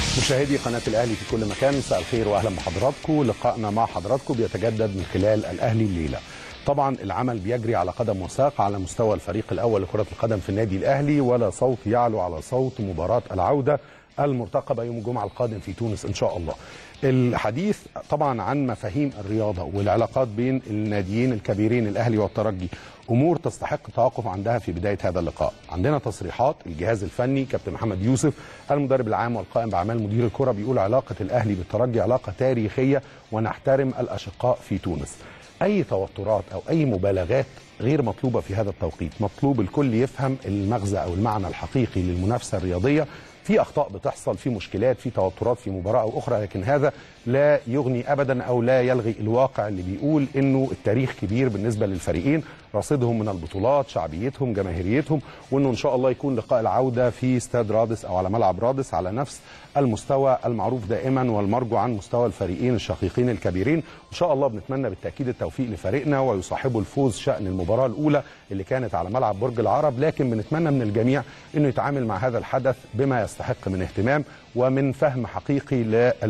مشاهدي قناة الأهلي في كل مكان مساء الخير وأهلا بحضراتكم لقائنا مع حضراتكم بيتجدد من خلال الأهلي الليلة طبعا العمل بيجري على قدم وساق على مستوى الفريق الأول لكرة القدم في النادي الأهلي ولا صوت يعلو على صوت مباراة العودة المرتقبة يوم الجمعة القادم في تونس إن شاء الله الحديث طبعا عن مفاهيم الرياضة والعلاقات بين الناديين الكبيرين الأهلي والترجي امور تستحق التوقف عندها في بدايه هذا اللقاء عندنا تصريحات الجهاز الفني كابتن محمد يوسف المدرب العام والقائم باعمال مدير الكره بيقول علاقه الاهلي بالترجي علاقه تاريخيه ونحترم الاشقاء في تونس اي توترات او اي مبالغات غير مطلوبه في هذا التوقيت مطلوب الكل يفهم المغزى او المعنى الحقيقي للمنافسه الرياضيه في اخطاء بتحصل في مشكلات في توترات في مباراه او اخرى لكن هذا لا يغني ابدا او لا يلغي الواقع اللي بيقول انه التاريخ كبير بالنسبه للفريقين رصيدهم من البطولات شعبيتهم جماهيريتهم وانه ان شاء الله يكون لقاء العوده في استاد رادس او على ملعب رادس على نفس المستوى المعروف دائما والمرجو عن مستوى الفريقين الشقيقين الكبيرين ان شاء الله بنتمنى بالتاكيد التوفيق لفريقنا ويصاحبه الفوز شان المباراه الاولى اللي كانت على ملعب برج العرب لكن بنتمنى من الجميع انه يتعامل مع هذا الحدث بما يستحق من اهتمام ومن فهم حقيقي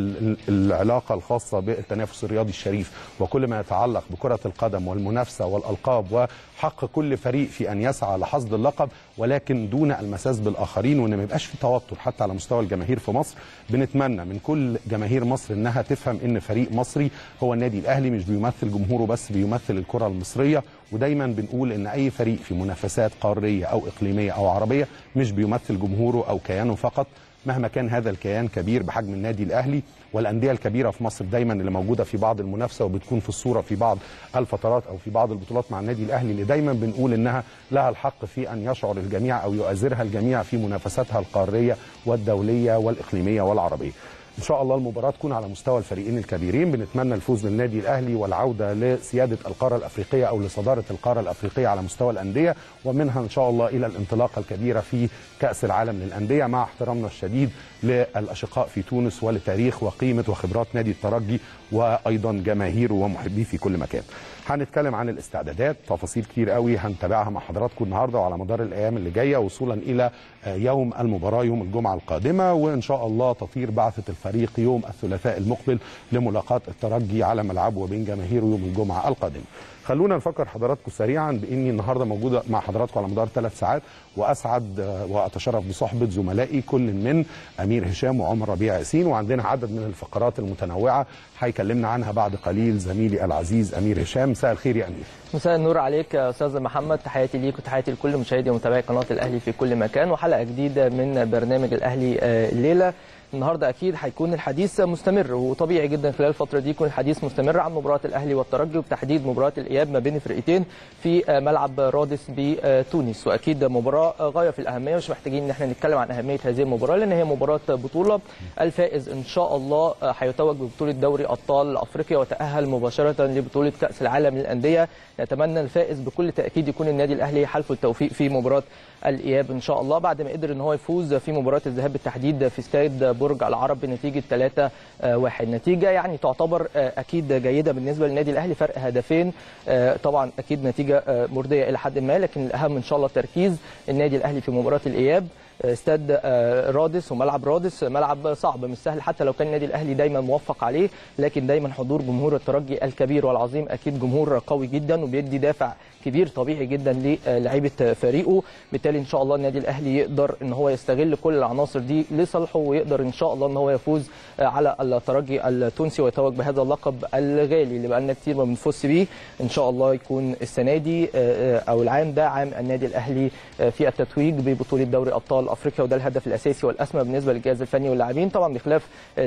للعلاقه الخاصه بالتنافس الرياضي الشريف وكل ما يتعلق بكره القدم والمنافسه والالقاب وحق كل فريق في ان يسعى لحصد اللقب ولكن دون المساس بالاخرين وان ما يبقاش في توتر حتى على مستوى الجماهير في مصر بنتمنى من كل جماهير مصر انها تفهم ان فريق مصري هو النادي الاهلي مش بيمثل جمهوره بس بيمثل الكره المصريه ودايما بنقول ان اي فريق في منافسات قاريه او اقليميه او عربيه مش بيمثل جمهوره او كيانه فقط مهما كان هذا الكيان كبير بحجم النادي الاهلي والانديه الكبيره في مصر دايما اللي موجوده في بعض المنافسه وبتكون في الصوره في بعض الفترات او في بعض البطولات مع النادي الاهلي اللي دايما بنقول انها لها الحق في ان يشعر الجميع او يؤازرها الجميع في منافساتها القاريه والدوليه والاقليميه والعربيه. ان شاء الله المباراه تكون على مستوى الفريقين الكبيرين بنتمنى الفوز للنادي الاهلي والعوده لسياده القاره الافريقيه او لصداره القاره الافريقيه على مستوى الانديه ومنها ان شاء الله الى الانطلاقه الكبيره في كاس العالم للانديه مع احترامنا الشديد للاشقاء في تونس ولتاريخ وقيمه وخبرات نادي الترجي وايضا جماهيره ومحبيه في كل مكان. هنتكلم عن الاستعدادات تفاصيل كتير قوي هنتابعها مع حضراتكم النهارده وعلى مدار الايام اللي جايه وصولا الى يوم المباراه يوم الجمعه القادمه وان شاء الله تطير بعثه الفريق يوم الثلاثاء المقبل لملاقاه الترجي على ملعبه وبين جماهيره يوم الجمعه القادمه. خلونا نفكر حضراتكم سريعا باني النهارده موجوده مع حضراتكم على مدار ثلاث ساعات واسعد واتشرف بصحبه زملائي كل من امير هشام وعمر ربيع ياسين وعندنا عدد من الفقرات المتنوعه هيكلمنا عنها بعد قليل زميلي العزيز امير هشام مساء الخير يا امير مساء النور عليك يا استاذ محمد تحياتي ليك وتحياتي لكل مشاهدي ومتابعي قناه الاهلي في كل مكان وحلقه جديده من برنامج الاهلي الليله النهارده اكيد هيكون الحديث مستمر وطبيعي جدا خلال الفتره دي يكون الحديث مستمر عن مباراه الاهلي والترجي وبتحديد مباراه الاياب ما بين الفرقتين في ملعب رادس بتونس واكيد مباراه غايه في الاهميه مش محتاجين ان احنا نتكلم عن اهميه هذه المباراه لان هي مباراه بطوله الفائز ان شاء الله هيتوج ببطوله دوري ابطال افريقيا وتاهل مباشره لبطوله كاس العالم للانديه نتمنى الفائز بكل تاكيد يكون النادي الاهلي حلفه التوفيق في مباراه الاياب ان شاء الله بعد ما قدر ان هو يفوز في مباراه الذهاب بالتحديد في استاد برج العرب بنتيجه 3 1 نتيجه يعني تعتبر اكيد جيده بالنسبه للنادي الاهلي فرق هدفين طبعا اكيد نتيجه مرضيه الى حد ما لكن الاهم ان شاء الله تركيز النادي الاهلي في مباراه الاياب استاد رادس وملعب رادس ملعب صعب مش سهل حتى لو كان النادي الاهلي دايما موفق عليه لكن دايما حضور جمهور الترجي الكبير والعظيم اكيد جمهور قوي جدا وبيدي دافع كبير طبيعي جدا للعيبه فريقه بالتالي ان شاء الله النادي الاهلي يقدر ان هو يستغل كل العناصر دي لصالحه ويقدر ان شاء الله ان هو يفوز على الترجي التونسي ويتوج بهذا اللقب الغالي اللي بقالنا كتير ما بنفوز بيه ان شاء الله يكون السنه دي او العام ده عام النادي الاهلي في التتويج ببطوله دوري ابطال افريقيا وده الهدف الاساسي والاسمى بالنسبه للجهاز الفني واللاعبين طبعا بخلاف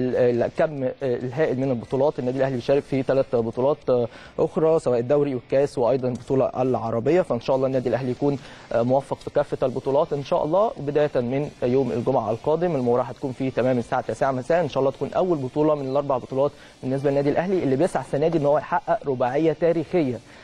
الكم الهائل من البطولات النادي الاهلي بيشارك في ثلاث بطولات اخرى سواء الدوري والكاس وايضا البطوله العربيه فان شاء الله النادي الاهلي يكون موفق في كافه البطولات ان شاء الله بدايه من يوم الجمعه القادم المباراه هتكون في تمام الساعه 9 مساء ان شاء الله تكون اول بطوله من الاربع بطولات بالنسبه للنادي الاهلي اللي بيسعى السنه دي ان هو يحقق رباعيه تاريخيه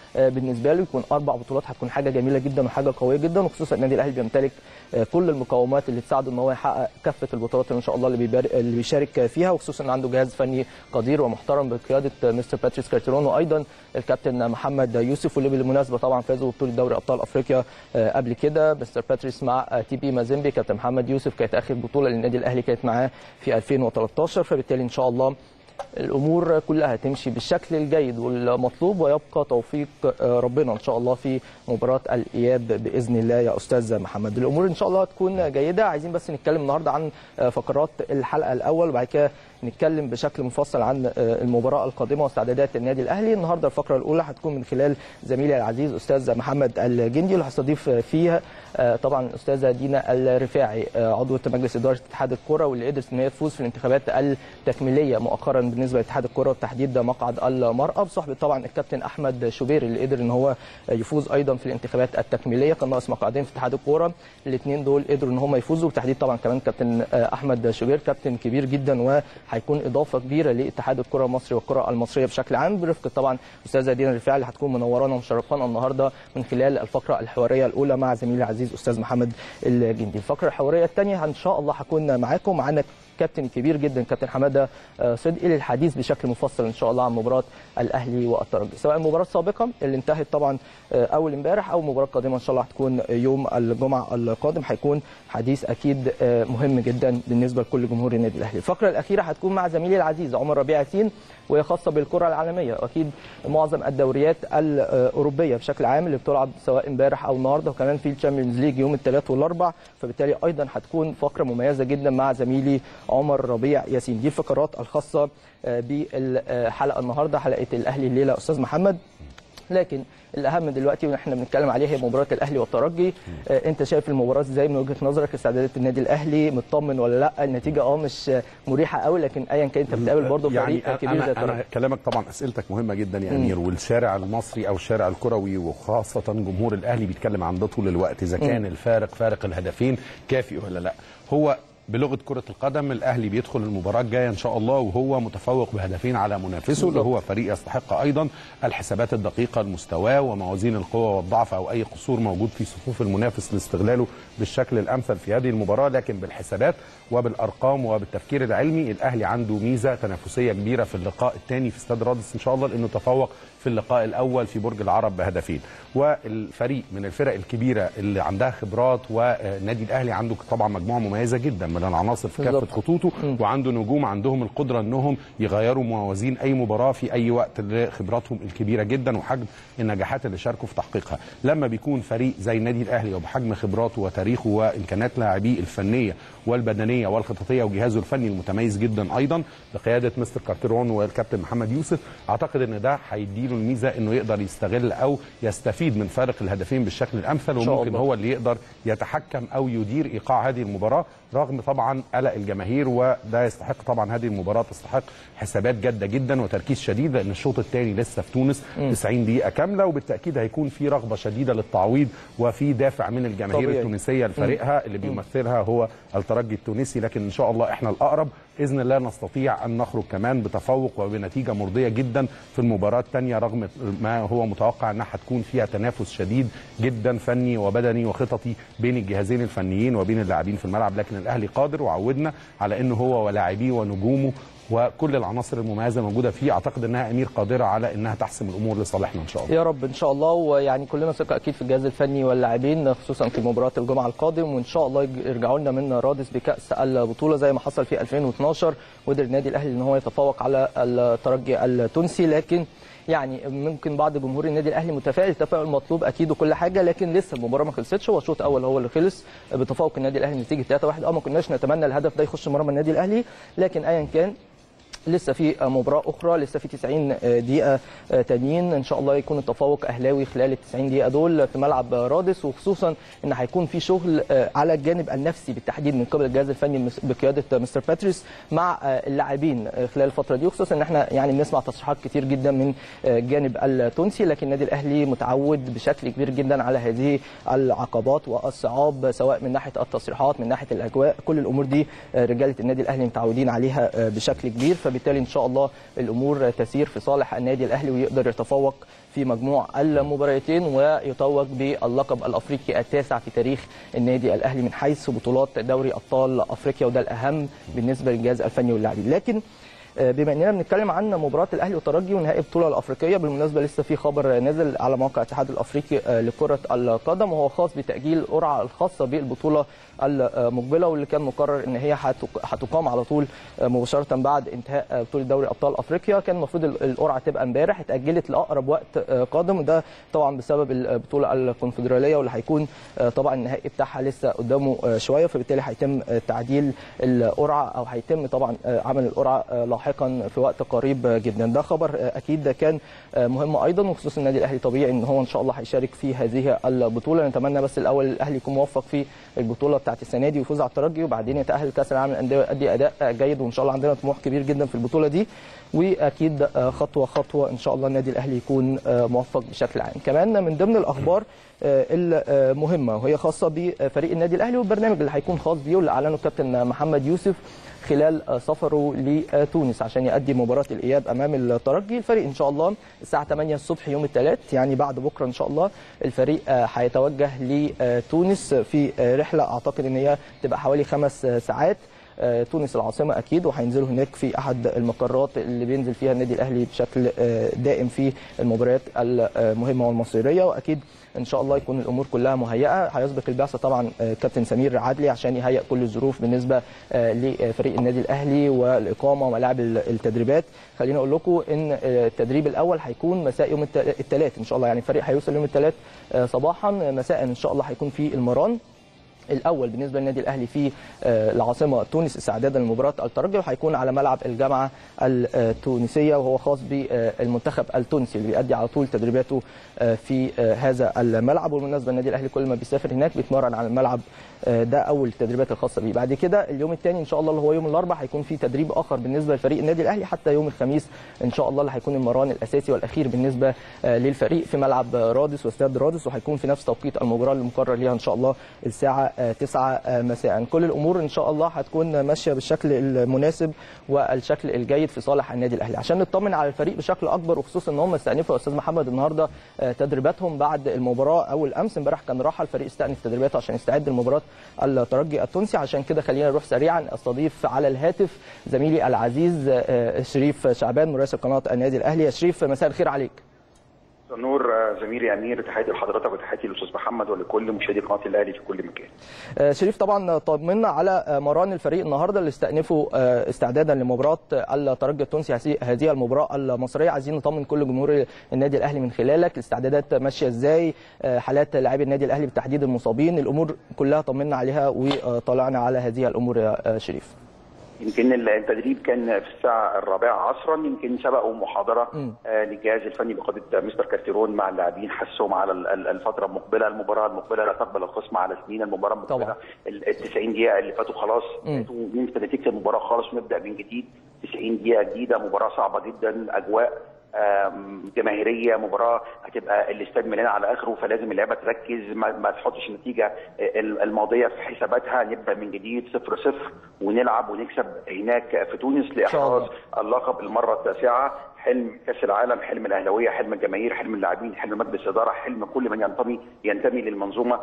بالنسبه له يكون اربع بطولات هتكون حاجه جميله جدا وحاجه قويه جدا وخصوصا النادي الاهلي بيمتلك كل المقومات اللي تساعده ان هو يحقق كافه البطولات اللي ان شاء الله اللي, اللي بيشارك فيها وخصوصا ان عنده جهاز فني قدير ومحترم بقياده مستر باتريس كارتيرون وايضا الكابتن محمد يوسف واللي بالمناسبه طبعا فازوا ببطوله دوري ابطال افريقيا قبل كده مستر باتريس مع تي بي مازيمبي كابتن محمد يوسف كانت اخر بطوله للنادي الاهلي كانت معاه في 2013 فبالتالي ان شاء الله الامور كلها تمشي بالشكل الجيد والمطلوب ويبقى توفيق ربنا ان شاء الله في مباراه الاياب باذن الله يا استاذ محمد الامور ان شاء الله تكون جيده عايزين بس نتكلم النهارده عن فقرات الحلقه الاول وبعد كده نتكلم بشكل مفصل عن المباراه القادمه واستعدادات النادي الاهلي النهارده الفقره الاولى هتكون من خلال زميلي العزيز استاذ محمد الجندي اللي هستضيف فيها طبعا الاستاذه دينا الرفاعي عضوه مجلس اداره اتحاد الكره واللي قدرت ان هي تفوز في الانتخابات التكميليه مؤخرا بالنسبه لاتحاد الكره وتحديد مقعد المراه بصحبه طبعا الكابتن احمد شوبير اللي قدر ان هو يفوز ايضا في الانتخابات التكميليه كان ناقص مقعدين في اتحاد الكوره الاثنين دول قدروا ان هم يفوزوا بتحديد طبعا كمان كابتن احمد شوبير كابتن كبير جدا وهيكون اضافه كبيره لاتحاد الكره المصري والكره المصريه بشكل عام برفقه طبعا استاذه دينا الرفاعي اللي هتكون منورانا ومشرفانا النهارده من خلال الفقره الحواريه الاولى مع زميلي العزيز استاذ محمد الجندي الفقره الحواريه الثانيه ان شاء الله هكون معاكم معانا كابتن كبير جدا كابتن حماده صدقي للحديث بشكل مفصل ان شاء الله عن مباراه الاهلي والترجي سواء المباراه السابقه اللي انتهت طبعا اول امبارح او المباراه القادمه ان شاء الله هتكون يوم الجمعه القادم هيكون حديث اكيد مهم جدا بالنسبه لكل جمهور النادي الاهلي الفقره الاخيره هتكون مع زميلي العزيز عمر ربيع ياسين وهي خاصه بالكره العالميه واكيد معظم الدوريات الاوروبيه بشكل عام اللي بتلعب سواء امبارح او النهارده وكمان في الشامبيونز ليج يوم الثلاث والاربع فبالتالي ايضا هتكون فقره مميزه جدا مع زميلي عمر ربيع ياسين دي الفقرات الخاصه بالحلقه النهارده حلقه الاهلي الليله استاذ محمد لكن الاهم دلوقتي واحنا بنتكلم عليه هي مباراه الاهلي والترجي آه انت شايف المباراه ازاي من وجهه نظرك استعدادات النادي الاهلي مطمن ولا لا النتيجه اه مش مريحه قوي لكن ايا كان انت بتقابل برضه يعني فريق كبير زي أنا, أنا كلامك طبعا اسئلتك مهمه جدا يا امير والشارع المصري او الشارع الكروي وخاصه جمهور الاهلي بيتكلم عن ده طول الوقت اذا كان الفارق فارق الهدفين كافي ولا لا هو بلغه كره القدم الاهلي بيدخل المباراه الجايه ان شاء الله وهو متفوق بهدفين على منافسه اللي هو فريق يستحق ايضا الحسابات الدقيقه لمستواه وموازين القوه والضعف او اي قصور موجود في صفوف المنافس لاستغلاله بالشكل الامثل في هذه المباراه لكن بالحسابات وبالارقام وبالتفكير العلمي الاهلي عنده ميزه تنافسيه كبيره في اللقاء الثاني في استاد رادس ان شاء الله لانه تفوق في اللقاء الاول في برج العرب بهدفين والفريق من الفرق الكبيره اللي عندها خبرات والنادي الاهلي عنده طبعا مجموعه مميزه جدا من العناصر في كافه خطوطه وعنده نجوم عندهم القدره انهم يغيروا موازين اي مباراه في اي وقت لخبراتهم الكبيره جدا وحجم النجاحات اللي شاركوا في تحقيقها لما بيكون فريق زي النادي الاهلي وبحجم خبراته وتاريخه وامكانيات لاعبيه الفنيه والبدنيه والخططيه وجهازه الفني المتميز جدا ايضا بقياده مستر كارتيرون والكابتن محمد يوسف اعتقد ان ده هيديله الميزه انه يقدر يستغل او يستفيد من فارق الهدفين بالشكل الامثل وممكن هو اللي يقدر يتحكم او يدير ايقاع هذه المباراه رغم طبعا قلق الجماهير وده يستحق طبعا هذه المباراه تستحق حسابات جاده جدا وتركيز شديد لان الشوط الثاني لسه في تونس 90 دقيقه كامله وبالتاكيد هيكون في رغبه شديده للتعويض وفي دافع من الجماهير طبيعي. التونسيه لفريقها اللي بيمثلها هو الترجي التونسي لكن ان شاء الله احنا الاقرب باذن الله نستطيع ان نخرج كمان بتفوق وبنتيجه مرضيه جدا في المباراه الثانيه رغم ما هو متوقع انها هتكون فيها تنافس شديد جدا فني وبدني وخططي بين الجهازين الفنيين وبين اللاعبين في الملعب لكن الاهلي قادر وعودنا على انه هو ولاعبيه ونجومه وكل العناصر المميزه الموجوده فيه اعتقد انها امير قادره على انها تحسم الامور لصالحنا ان شاء الله يا رب ان شاء الله ويعني كلنا ثقه اكيد في الجهاز الفني واللاعبين خصوصا في مباراه الجمعه القادم وان شاء الله يرجعوا لنا من رادس بكاس البطوله زي ما حصل في 2012 وقدر النادي الاهلي ان هو يتفوق على الترجي التونسي لكن يعني ممكن بعض جمهور النادي الاهلي متفائل التفاؤل مطلوب اكيد وكل حاجه لكن لسه المباراه ما خلصتش هو الشوط الاول هو اللي خلص بتفوق النادي الاهلي نتيجه 3-1 اه ما كناش نتمنى الهدف ده يخش مرمى النادي الاهلي لكن ايا كان لسه في مباراه اخرى لسه في 90 دقيقه تانيين ان شاء الله يكون التفوق اهلاوي خلال ال 90 دقيقه دول في ملعب رادس وخصوصا ان هيكون في شغل على الجانب النفسي بالتحديد من قبل الجهاز الفني بقياده مستر باتريس مع اللاعبين خلال الفتره دي وخصوصا ان احنا يعني بنسمع تصريحات كتير جدا من الجانب التونسي لكن النادي الاهلي متعود بشكل كبير جدا على هذه العقبات والصعاب سواء من ناحيه التصريحات من ناحيه الاجواء كل الامور دي رجاله النادي الاهلي متعودين عليها بشكل كبير فبالتالي ان شاء الله الامور تسير في صالح النادي الاهلي ويقدر يتفوق في مجموع المباراتين ويتوج باللقب الافريقي التاسع في تاريخ النادي الاهلي من حيث بطولات دوري ابطال افريقيا وده الاهم بالنسبه للجهاز الفني واللاعبين لكن بما اننا بنتكلم عن مباراه الاهلي والترجي ونهائي البطوله الافريقيه بالمناسبه لسه في خبر نزل على موقع الاتحاد الافريقي لكره القدم وهو خاص بتاجيل قرعه الخاصه بالبطوله المقبله واللي كان مقرر ان هي هتقام على طول مباشره بعد انتهاء بطوله دوري ابطال افريقيا كان المفروض القرعه تبقى امبارح اتاجلت لاقرب وقت قادم وده طبعا بسبب البطوله الكونفدراليه واللي هيكون طبعا النهائي بتاعها لسه قدامه شويه فبالتالي هيتم تعديل القرعه او هيتم طبعا عمل القرعه لاحقا في وقت قريب جدا ده خبر اكيد كان مهم ايضا وخصوصا النادي الاهلي طبيعي ان هو ان شاء الله هيشارك في هذه البطوله نتمنى بس الاول الاهلي يكون موفق في البطوله بتاعت السنه دي ويفوز على الترجي وبعدين يتاهل كاس العالم للانديه ويؤدي اداء جيد وان شاء الله عندنا طموح كبير جدا في البطوله دي واكيد خطوه خطوه ان شاء الله النادي الاهلي يكون موفق بشكل عام كمان من ضمن الاخبار المهمه وهي خاصه بفريق النادي الاهلي والبرنامج اللي هيكون خاص بيه واللي اعلنه الكابتن محمد يوسف خلال سفره لتونس عشان يؤدي مباراه الاياب امام الترجي الفريق ان شاء الله الساعه 8 الصبح يوم الثلاث يعني بعد بكره ان شاء الله الفريق هيتوجه لتونس في رحله اعتقد ان هي تبقى حوالي خمس ساعات تونس العاصمه اكيد وهينزلوا هناك في احد المقرات اللي بينزل فيها النادي الاهلي بشكل دائم في المباريات المهمه والمصيريه واكيد ان شاء الله يكون الامور كلها مهيئه هيسبق البعثه طبعا كابتن سمير عدلي عشان يهيئ كل الظروف بالنسبه لفريق النادي الاهلي والاقامه وملاعب التدريبات خليني اقول لكم ان التدريب الاول هيكون مساء يوم الثلاث ان شاء الله يعني الفريق هيوصل يوم الثلاث صباحا مساء ان شاء الله هيكون في المران الاول بالنسبه للنادي الاهلي في العاصمه تونس استعدادا لمباراه الترجي وهيكون على ملعب الجامعه التونسيه وهو خاص بالمنتخب التونسي اللي بيأدي على طول تدريباته في هذا الملعب وبالمناسبه النادي الاهلي كل ما بيسافر هناك بيتمرن على الملعب ده اول التدريبات الخاصه بيه بعد كده اليوم الثاني ان شاء الله اللي هو يوم الاربعاء هيكون في تدريب اخر بالنسبه لفريق النادي الاهلي حتى يوم الخميس ان شاء الله اللي هيكون المران الاساسي والاخير بالنسبه للفريق في ملعب رادس واستاد رادس وهيكون في نفس توقيت المباراه اللي مقرر ليها ان شاء الله الساعه 9 مساء كل الامور ان شاء الله هتكون ماشيه بالشكل المناسب والشكل الجيد في صالح النادي الاهلي عشان نطمن على الفريق بشكل اكبر وخصوصا ان هم استأنفوا يا استاذ محمد النهارده تدريباتهم بعد المباراه اول امس امبارح كان راحه الفريق استأنف تدريباته عشان يستعد لمباراه الترجي التونسي عشان كده خلينا نروح سريعا استضيف على الهاتف زميلي العزيز شريف شعبان مراسل قناه النادي الاهلي يا شريف مساء الخير عليك نور زميلي امير تحياتي لحضرتك وتحياتي للاستاذ محمد ولكل مشاهدي قناه الاهلي في كل مكان. شريف طبعا طمنا على مران الفريق النهارده اللي استأنفوا استعدادا لمباراه الترجي التونسي هذه المباراه المصريه عايزين نطمن كل جمهور النادي الاهلي من خلالك الاستعدادات ماشيه ازاي حالات لاعبي النادي الاهلي بالتحديد المصابين الامور كلها طمنا عليها وطلعنا على هذه الامور يا شريف. يمكن التدريب كان في الساعه الرابعه عصرا يمكن سبقوا محاضره آه للجهاز الفني بقياده مستر كارتيرون مع اللاعبين حسهم على الفتره المقبله المباراه المقبله لا تقبل الخصم على سنين المباراه المقبله ال 90 دقيقه اللي فاتوا خلاص ننسى نتيجه المباراه خالص ونبدا من جديد 90 دقيقه جديده مباراه صعبه جدا اجواء جماهيريه مباراه هتبقى الاستاد مليان على اخره فلازم اللعيبه تركز ما, ما تحطش النتيجه الماضيه في حساباتها نبدا من جديد 0 0 ونلعب ونكسب هناك في تونس لاحراز اللقب المره التاسعه حلم كاس العالم حلم الاهلاويه حلم الجماهير حلم اللاعبين حلم مجلس الاداره حلم كل من ينتمي ينتمي للمنظومه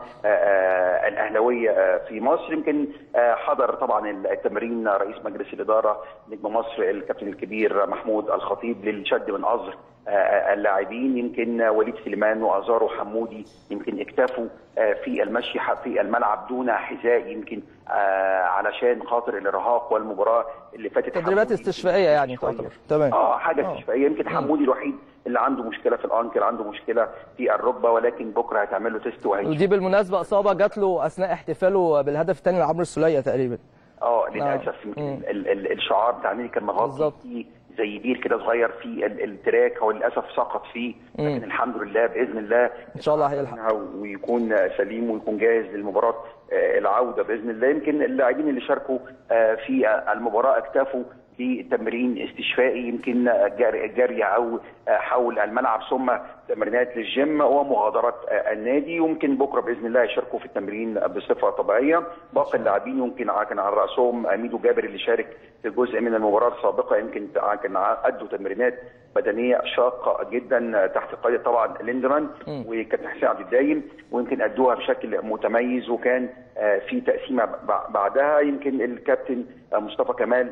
الاهلاويه في مصر يمكن حضر طبعا التمرين رئيس مجلس الاداره نجم مصر الكابتن الكبير محمود الخطيب للشد من ازر اللاعبين يمكن وليد سليمان وازار وحمودي يمكن اكتفوا في المشي في الملعب دون حذاء يمكن علشان خاطر الارهاق والمباراه اللي فاتت تدريبات استشفائيه يعني تعتبر تمام اه حاجه استشفائيه يمكن حمودي الوحيد اللي عنده مشكله في الانكل عنده مشكله في الركبه ولكن بكره هتعمل له تيست وهيشوف ودي بالمناسبه اصابه جات له اثناء احتفاله بالهدف الثاني لعمرو السوليه تقريبا اه للاسف يمكن الشعار بتاع النادي كان مغطي زي بير كده صغير في التراك هو للاسف سقط فيه لكن الحمد لله باذن الله ان شاء الله هيلحق ويكون سليم ويكون جاهز للمباراه العوده باذن الله يمكن اللاعبين اللي شاركوا في المباراه اكتفوا لتمرين استشفائي يمكن جري او حول الملعب ثم تمرينات للجيم ومغادره النادي يمكن بكره باذن الله يشاركوا في التمرين بصفه طبيعيه باقي اللاعبين يمكن كان على راسهم ميدو جابر اللي شارك في جزء من المباراه السابقه يمكن كان ادوا تمرينات بدنيه شاقه جدا تحت قياده طبعا ليندمان وكابتن حسين عبد الدايم ويمكن ادوها بشكل متميز وكان في تقسيمه بعدها يمكن الكابتن مصطفى كمال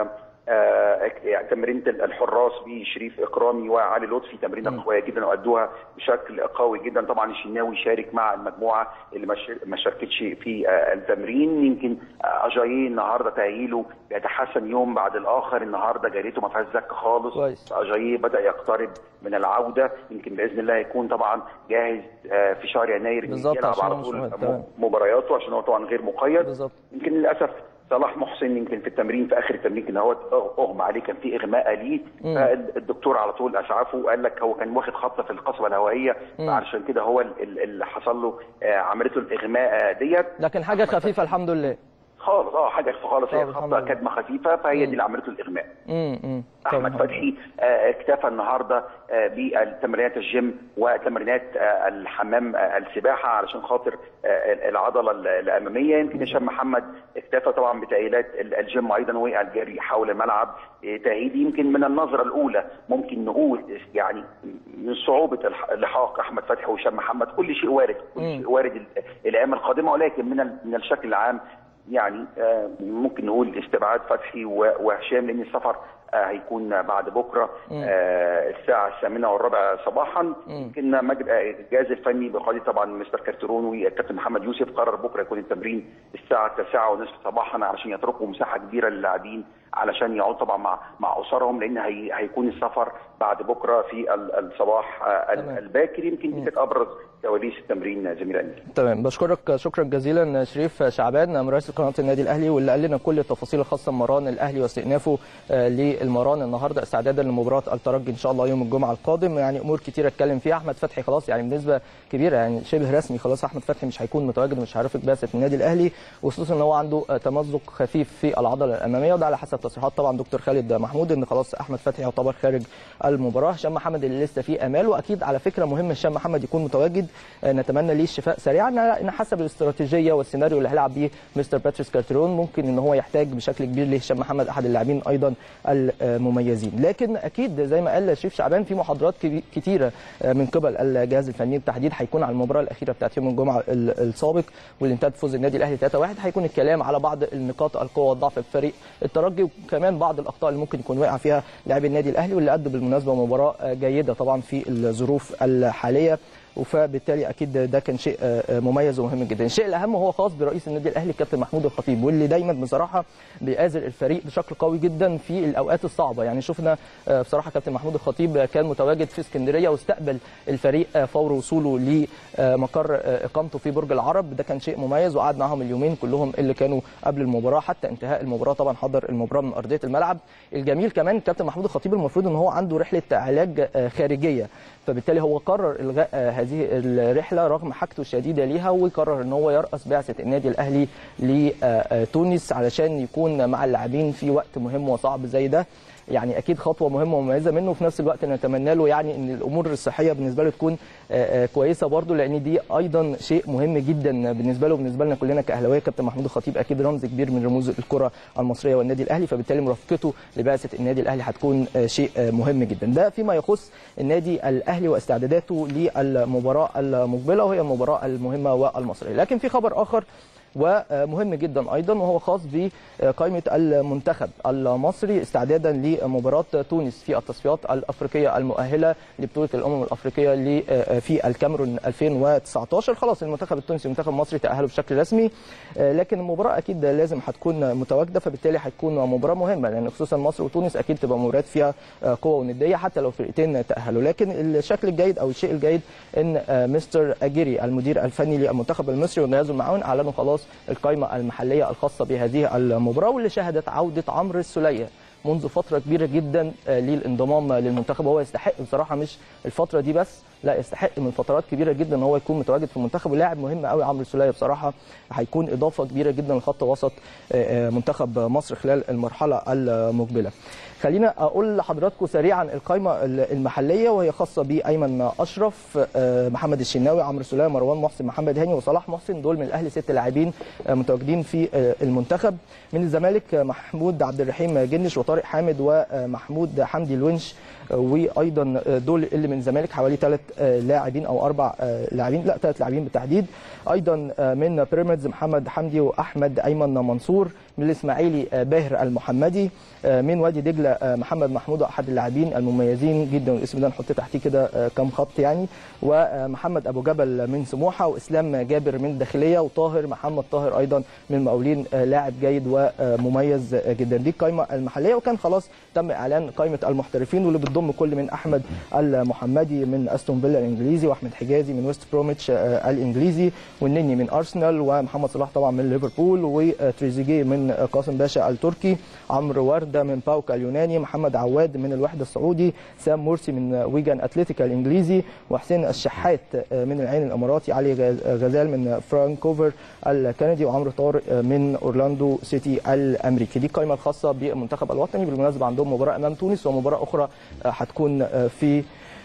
يعني تمرينه الحراس بشريف اكرامي وعلي لطفي تمرينه قويه جدا وادوها بشكل قوي جدا طبعا الشناوي شارك مع المجموعه اللي ما شاركتش في التمرين يمكن اجاييه النهارده تاهيله بيتحسن يوم بعد الاخر النهارده جريته ما فيهاش زك خالص اجاييه بدا يقترب من العوده يمكن باذن الله يكون طبعا جاهز في شهر يناير بالظبط على طول مبارياته عشان هو طبعا غير مقيد بالزبط. يمكن للاسف صلاح محسن يمكن في التمرين في اخر التمرين كان هو اغمى عليه كان في اغماء ليه فالدكتور على طول اسعفه وقال لك هو كان واخد خبطه في القصبه الهوائيه فعشان كده هو اللي حصل له عملته الاغماء ديت لكن حاجه خفيفه الحمد لله خالص اه حاجه خالص هي خبطه كدمه خفيفه فهي دي اللي عملته الاغماء امم احمد فتحي آه اكتفى النهارده آه بالتمرينات الجيم وتمرينات آه الحمام السباحه علشان خاطر العضله الاماميه يمكن هشام محمد اكتفى طبعا بتاهيلات الجيم ايضا والجري حول الملعب تاهيل يمكن من النظره الاولى ممكن نقول يعني من صعوبه لحاق احمد فتحي وهشام محمد كل شيء وارد كل شيء وارد الايام القادمه ولكن من من الشكل العام يعني ممكن نقول استبعاد فتحي وهشام لان السفر هيكون بعد بكره الساعه الثامنه والربع صباحا يمكن الجهاز الفني بقياده طبعا مستر كارترون والكابتن محمد يوسف قرر بكره يكون التمرين الساعه التاسعه ونصف صباحا علشان يتركوا مساحه كبيره للاعبين علشان يقعدوا طبعا مع مع اسرهم لان هي هيكون السفر بعد بكره في الصباح الباكر يمكن دي كانت ابرز كواليس التمرين زميل امير تمام بشكرك شكرا جزيلا شريف شعبان مراسل قناه النادي الاهلي واللي قال لنا كل التفاصيل الخاصه بمران الاهلي واستئنافه للمران النهارده استعدادا لمباراه الترجي ان شاء الله يوم الجمعه القادم يعني امور كتيره اتكلم فيها احمد فتحي خلاص يعني بنسبه كبيره يعني شبه رسمي خلاص احمد فتحي مش هيكون متواجد ومش هيرافق بعثه النادي الاهلي وخصوصا ان هو عنده تمزق خفيف في العضله الاماميه وده على حسب تصريحات طبعا دكتور خالد محمود ان خلاص احمد فتحي يعتبر خارج المباراه هشام محمد اللي لسه فيه امال واكيد على فكره مهم هشام محمد يكون متواجد نتمنى ليه الشفاء سريعا ان حسب الاستراتيجيه والسيناريو اللي هيلعب بيه مستر باتريس كارترون ممكن ان هو يحتاج بشكل كبير لهشام محمد احد اللاعبين ايضا المميزين لكن اكيد زي ما قال شريف شعبان في محاضرات كتيره من قبل الجهاز الفني بالتحديد هيكون على المباراه الاخيره بتاعت يوم الجمعه السابق واللي انتهت بفوز النادي الاهلي 3-1 هيكون الكلام على بعض النقاط القوه والضعف في فريق الترجي وكمان بعض الاخطاء اللي ممكن يكون وقع فيها لاعبي النادي الاهلي واللي ادوا بالمناسبه مباراه جيده طبعا في الظروف الحاليه فبالتالي اكيد ده كان شيء مميز ومهم جدا الشيء الاهم هو خاص برئيس النادي الاهلي الكابتن محمود الخطيب واللي دايما بصراحه بيآزر الفريق بشكل قوي جدا في الاوقات الصعبه يعني شفنا بصراحه كابتن محمود الخطيب كان متواجد في اسكندريه واستقبل الفريق فور وصوله لمقر اقامته في برج العرب ده كان شيء مميز وقعد معاهم اليومين كلهم اللي كانوا قبل المباراه حتى انتهاء المباراه طبعا حضر المباراه من ارضيه الملعب الجميل كمان الكابتن محمود الخطيب المفروض ان هو عنده رحله علاج خارجيه فبالتالي هو قرر الغاء هذه الرحله رغم حاجته الشديده ليها وقرر ان هو يرأس بعثه النادي الاهلي لتونس علشان يكون مع اللاعبين في وقت مهم وصعب زي ده يعني اكيد خطوه مهمه ومميزه منه وفي نفس الوقت نتمنى له يعني ان الامور الصحيه بالنسبه له تكون كويسه برده لان دي ايضا شيء مهم جدا بالنسبه له وبالنسبه لنا كلنا كاهلاويه كابتن محمود الخطيب اكيد رمز كبير من رموز الكره المصريه والنادي الاهلي فبالتالي مرافقته لبعثه النادي الاهلي هتكون شيء مهم جدا ده فيما يخص النادي الاهلي واستعداداته للمباراه المقبله وهي المباراه المهمه والمصريه لكن في خبر اخر ومهم جدا ايضا وهو خاص بقائمه المنتخب المصري استعدادا لمباراه تونس في التصفيات الافريقيه المؤهله لبطوله الامم الافريقيه في الكاميرون 2019 خلاص المنتخب التونسي والمنتخب المصري تاهلوا بشكل رسمي لكن المباراه اكيد لازم هتكون متواجده فبالتالي هتكون مباراه مهمه لان خصوصا مصر وتونس اكيد تبقى مباريات فيها قوه ونديه حتى لو فرقتين تاهلوا لكن الشكل الجيد او الشيء الجيد ان مستر اجيري المدير الفني للمنتخب المصري وجهازه المعاون اعلنوا خلاص القائمه المحليه الخاصه بهذه المباراه واللي شهدت عوده عمرو السوليه منذ فتره كبيره جدا للانضمام للمنتخب وهو يستحق بصراحه مش الفتره دي بس لا يستحق من فترات كبيره جدا ان هو يكون متواجد في المنتخب ولاعب مهم قوي عمرو السوليه بصراحه هيكون اضافه كبيره جدا لخط وسط منتخب مصر خلال المرحله المقبله خلينا اقول لحضراتكم سريعا القائمه المحليه وهي خاصه بايمن اشرف محمد الشناوي عمرو سوليه مروان محسن محمد هاني وصلاح محسن دول من الاهلي ست لاعبين متواجدين في المنتخب من الزمالك محمود عبد الرحيم جنش وطارق حامد ومحمود حمدي الونش وايضا دول اللي من الزمالك حوالي ثلاث لاعبين او اربع لاعبين لا ثلاث لاعبين بالتحديد ايضا من بيراميدز محمد حمدي واحمد ايمن منصور من الاسماعيلي باهر المحمدي من وادي دجله محمد محمود احد اللاعبين المميزين جدا والاسم ده نحط تحتيه كده كام خط يعني ومحمد ابو جبل من سموحه واسلام جابر من الداخليه وطاهر محمد طاهر ايضا من المقاولين لاعب جيد ومميز جدا دي القائمه المحليه وكان خلاص تم اعلان قائمه المحترفين واللي بتضم كل من احمد المحمدي من استون فيلا الانجليزي واحمد حجازي من ويست بروميتش الانجليزي والنني من ارسنال ومحمد صلاح طبعا من ليفربول وتريزيجيه من قاسم باشا التركي عمرو ورده من باوكا اليوناني محمد عواد من الوحده السعودي سام مرسي من ويجان اتلتيكا الانجليزي وحسين الشحات من العين الاماراتي علي غزال من فرانكوفر الكندي وعمرو طارق من اورلاندو سيتي الامريكي دي القائمه الخاصه بالمنتخب الوطني بالمناسبه عندهم مباراه امام تونس ومباراه اخرى هتكون في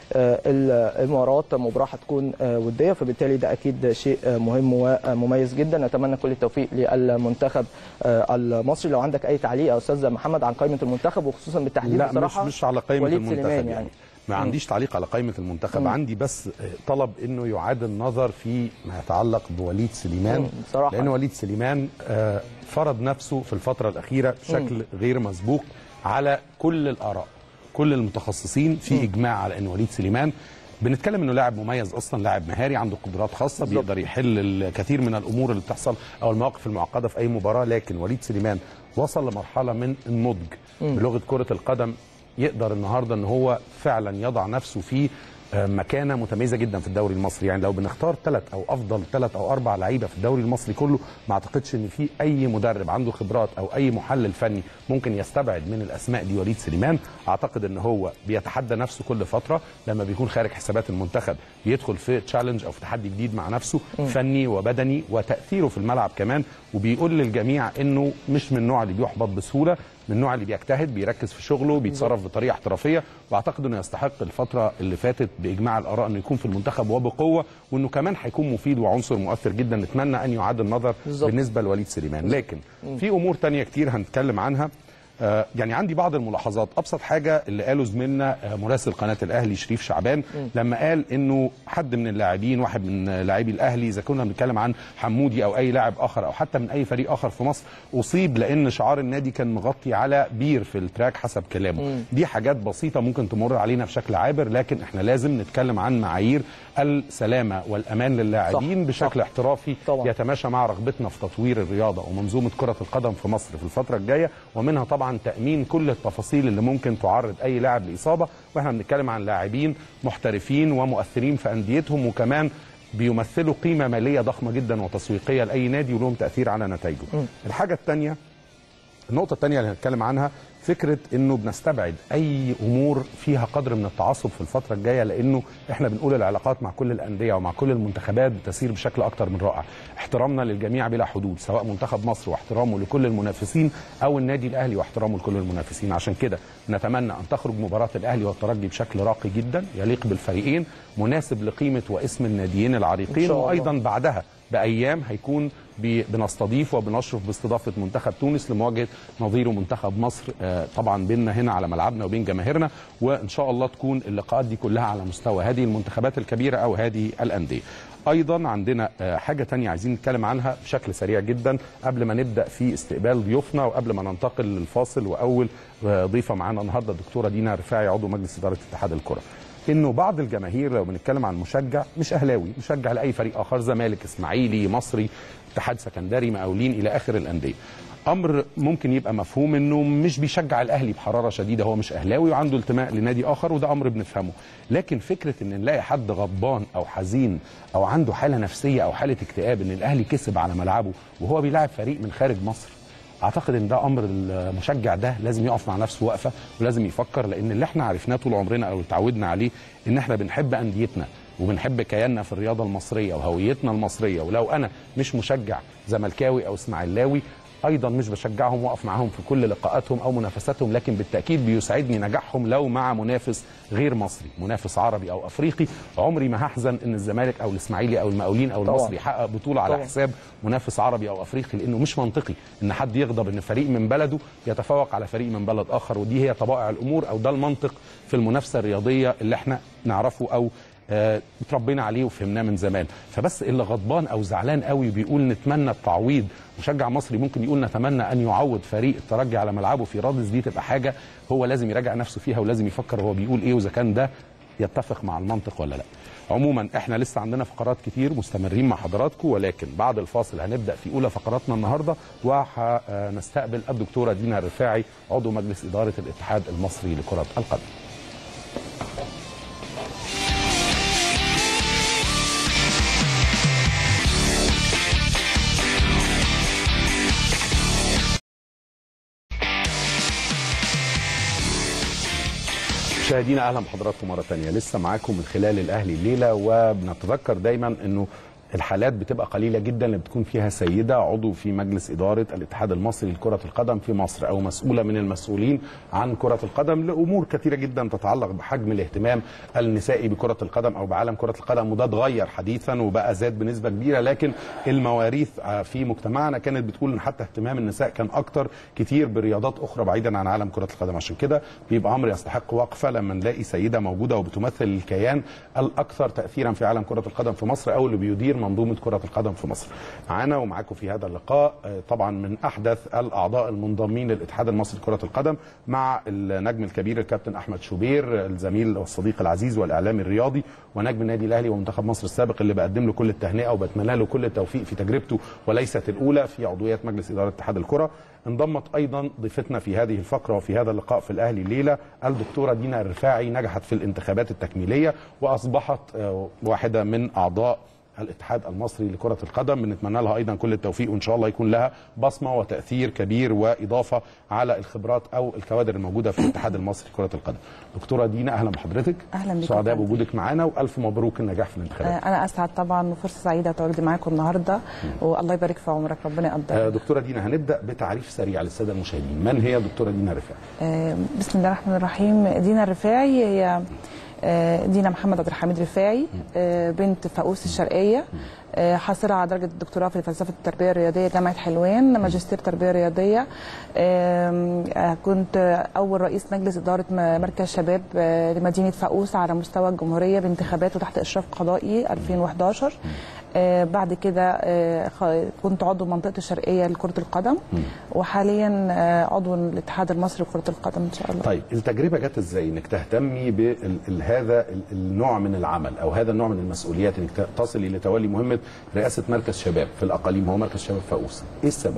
الامارات مباراه هتكون وديه فبالتالي ده اكيد شيء مهم ومميز جدا نتمنى كل التوفيق للمنتخب المصري لو عندك اي تعليق يا استاذ محمد عن قائمه المنتخب وخصوصا بالتحديد لا بصراحه مش مش على قائمه المنتخب يعني. يعني. ما عنديش تعليق على قائمه المنتخب مم. عندي بس طلب انه يعاد النظر في ما يتعلق بوليد سليمان بصراحة. لان وليد سليمان فرض نفسه في الفتره الاخيره بشكل مم. غير مسبوق على كل الاراء كل المتخصصين في م. اجماع على ان وليد سليمان بنتكلم انه لاعب مميز اصلا لاعب مهاري عنده قدرات خاصه بالضبط. بيقدر يحل الكثير من الامور اللي بتحصل او المواقف المعقده في اي مباراه لكن وليد سليمان وصل لمرحله من النضج م. بلغه كره القدم يقدر النهارده ان هو فعلا يضع نفسه في مكانه متميزه جدا في الدوري المصري يعني لو بنختار ثلاث او افضل ثلاث او اربع لعيبه في الدوري المصري كله ما اعتقدش ان في اي مدرب عنده خبرات او اي محلل فني ممكن يستبعد من الاسماء دي وليد سليمان اعتقد ان هو بيتحدى نفسه كل فتره لما بيكون خارج حسابات المنتخب يدخل في تشالنج او في تحدي جديد مع نفسه م. فني وبدني وتاثيره في الملعب كمان وبيقول للجميع انه مش من النوع اللي بيحبط بسهوله من النوع اللي بيجتهد بيركز في شغله بيتصرف بطريقه احترافيه واعتقد انه يستحق الفتره اللي فاتت باجماع الاراء انه يكون في المنتخب وبقوه وانه كمان هيكون مفيد وعنصر مؤثر جدا نتمنى ان يعاد النظر بالزبط. بالنسبه لوليد سليمان لكن في امور تانية كتير هنتكلم عنها آه يعني عندي بعض الملاحظات ابسط حاجه اللي قاله زميلنا آه مراسل قناه الاهلي شريف شعبان م. لما قال انه حد من اللاعبين واحد من لاعبي الاهلي اذا كنا بنتكلم عن حمودي او اي لاعب اخر او حتى من اي فريق اخر في مصر اصيب لان شعار النادي كان مغطي على بير في التراك حسب كلامه م. دي حاجات بسيطه ممكن تمر علينا بشكل عابر لكن احنا لازم نتكلم عن معايير السلامه والامان للاعبين بشكل صح. احترافي طبعا. يتماشى مع رغبتنا في تطوير الرياضه ومنظومه كره القدم في مصر في الفتره الجايه ومنها طبعا تامين كل التفاصيل اللي ممكن تعرض اي لاعب لاصابه واحنا بنتكلم عن لاعبين محترفين ومؤثرين في انديتهم وكمان بيمثلوا قيمه ماليه ضخمه جدا وتسويقيه لاي نادي ولهم تاثير على نتائجه. الحاجه الثانيه النقطه الثانيه اللي هنتكلم عنها فكره انه بنستبعد اي امور فيها قدر من التعصب في الفتره الجايه لانه احنا بنقول العلاقات مع كل الانديه ومع كل المنتخبات بتسير بشكل اكتر من رائع احترامنا للجميع بلا حدود سواء منتخب مصر واحترامه لكل المنافسين او النادي الاهلي واحترامه لكل المنافسين عشان كده نتمنى ان تخرج مباراه الاهلي والترجي بشكل راقي جدا يليق بالفريقين مناسب لقيمه واسم الناديين العريقين وايضا بعدها بايام هيكون بنستضيف وبنشرف باستضافه منتخب تونس لمواجهه نظيره منتخب مصر طبعا بيننا هنا على ملعبنا وبين جماهيرنا وان شاء الله تكون اللقاءات دي كلها على مستوى هذه المنتخبات الكبيره او هذه الانديه. ايضا عندنا حاجه تانية عايزين نتكلم عنها بشكل سريع جدا قبل ما نبدا في استقبال ضيوفنا وقبل ما ننتقل للفاصل واول ضيفه معانا النهارده الدكتوره دينا رفاعي عضو مجلس اداره اتحاد الكره. انه بعض الجماهير لو بنتكلم عن مشجع مش اهلاوي مشجع لاي فريق اخر زمالك اسماعيلي مصري اتحاد سكندري مقاولين الى اخر الانديه امر ممكن يبقى مفهوم انه مش بيشجع الاهلي بحراره شديده هو مش اهلاوي وعنده انتماء لنادي اخر وده امر بنفهمه لكن فكره ان نلاقي حد غضبان او حزين او عنده حاله نفسيه او حاله اكتئاب ان الاهلي كسب على ملعبه وهو بيلاعب فريق من خارج مصر اعتقد ان ده امر المشجع ده لازم يقف مع نفسه وقفه ولازم يفكر لان اللي احنا عرفناه طول عمرنا او اتعودنا عليه ان احنا بنحب انديتنا وبنحب كياننا في الرياضه المصريه وهويتنا المصريه ولو انا مش مشجع زملكاوي او اسماعيلاوي ايضا مش بشجعهم واقف معاهم في كل لقاءاتهم او منافساتهم لكن بالتاكيد بيسعدني نجاحهم لو مع منافس غير مصري منافس عربي او افريقي عمري ما هحزن ان الزمالك او الاسماعيلي او المقاولين او طبعاً. المصري يحقق بطوله على طبعاً. حساب منافس عربي او افريقي لانه مش منطقي ان حد يغضب ان فريق من بلده يتفوق على فريق من بلد اخر ودي هي طبائع الامور او ده المنطق في المنافسه الرياضيه اللي احنا نعرفه او آه، اتربينا عليه وفهمناه من زمان فبس اللي غضبان او زعلان قوي بيقول نتمنى التعويض مشجع مصري ممكن يقول نتمنى ان يعوض فريق الترجي على ملعبه في رادس دي تبقى حاجه هو لازم يراجع نفسه فيها ولازم يفكر هو بيقول ايه واذا كان ده يتفق مع المنطق ولا لا عموما احنا لسه عندنا فقرات كتير مستمرين مع حضراتكم ولكن بعد الفاصل هنبدا في اولى فقراتنا النهارده وهنستقبل الدكتوره دينا الرفاعي عضو مجلس اداره الاتحاد المصري لكره القدم مشاهدينا اهلا بحضراتكم مره ثانيه لسه معاكم من خلال الاهلي الليله وبنتذكر دايما انه الحالات بتبقى قليله جدا اللي بتكون فيها سيده عضو في مجلس اداره الاتحاد المصري لكره القدم في مصر او مسؤوله من المسؤولين عن كره القدم لامور كثيره جدا تتعلق بحجم الاهتمام النسائي بكره القدم او بعالم كره القدم وده اتغير حديثا وبقى زاد بنسبه كبيره لكن المواريث آه، في مجتمعنا كانت بتقول ان حتى اهتمام النساء كان اكتر كتير برياضات اخرى بعيدا عن عالم كره القدم عشان كده بيبقى امر يستحق وقفه لما نلاقي سيده موجوده وبتمثل الكيان الاكثر تاثيرا في عالم كره القدم في مصر او اللي بيدير منظومه كره القدم في مصر. معانا ومعاكم في هذا اللقاء آه، طبعا من احدث الاعضاء المنضمين للاتحاد المصري لكره القدم مع النجم الكبير الكابتن احمد شوبير الزميل والصديق العزيز والاعلامي الرياضي ونجم النادي الاهلي ومنتخب مصر السابق اللي بقدم له كل التهنئه وبتمنى له كل التوفيق في تجربته وليست الاولى في عضويه مجلس اداره اتحاد الكره. انضمت ايضا ضيفتنا في هذه الفقره وفي هذا اللقاء في الاهلي الليله الدكتوره دينا الرفاعي نجحت في الانتخابات التكميليه واصبحت آه، واحده من اعضاء الاتحاد المصري لكرة القدم بنتمنى لها أيضا كل التوفيق وإن شاء الله يكون لها بصمة وتأثير كبير وإضافة على الخبرات أو الكوادر الموجودة في الاتحاد المصري لكرة القدم دكتورة دينا أهلا بحضرتك أهلا بك سعداء يا فندم. بوجودك معانا وألف مبروك النجاح في آه، الانتخابات انا اسعد طبعا وفرصه سعيده تواجدي معاكم النهارده والله يبارك في عمرك ربنا آه، يقدرك دكتورة دينا هنبدأ بتعريف سريع للسادة المشاهدين من هي دكتورة دينا رفاعي آه، بسم الله الرحمن الرحيم دينا الرفاعي هي آه، دينا محمد عبد الحميد رفاعي آه، بنت فاقوس الشرقيه آه، حاصله على درجه الدكتوراه في فلسفه التربيه الرياضيه جامعه حلوان ماجستير تربيه رياضيه آم، آه، كنت اول رئيس مجلس اداره م- مركز شباب آه، لمدينه فاقوس على مستوى الجمهوريه بانتخابات وتحت اشراف قضائي 2011 آه، بعد كده آه، خ- كنت عضو منطقه الشرقيه لكره القدم وحاليا آه، عضو الاتحاد المصري لكره القدم ان شاء الله طيب التجربة جت ازاي انك تهتمي بهذا النوع من العمل او هذا النوع من المسؤوليات انك ت- تصلي لتولي مهمة رئاسة مركز شباب في الاقاليم هو مركز شباب فاقوس ايه السبب؟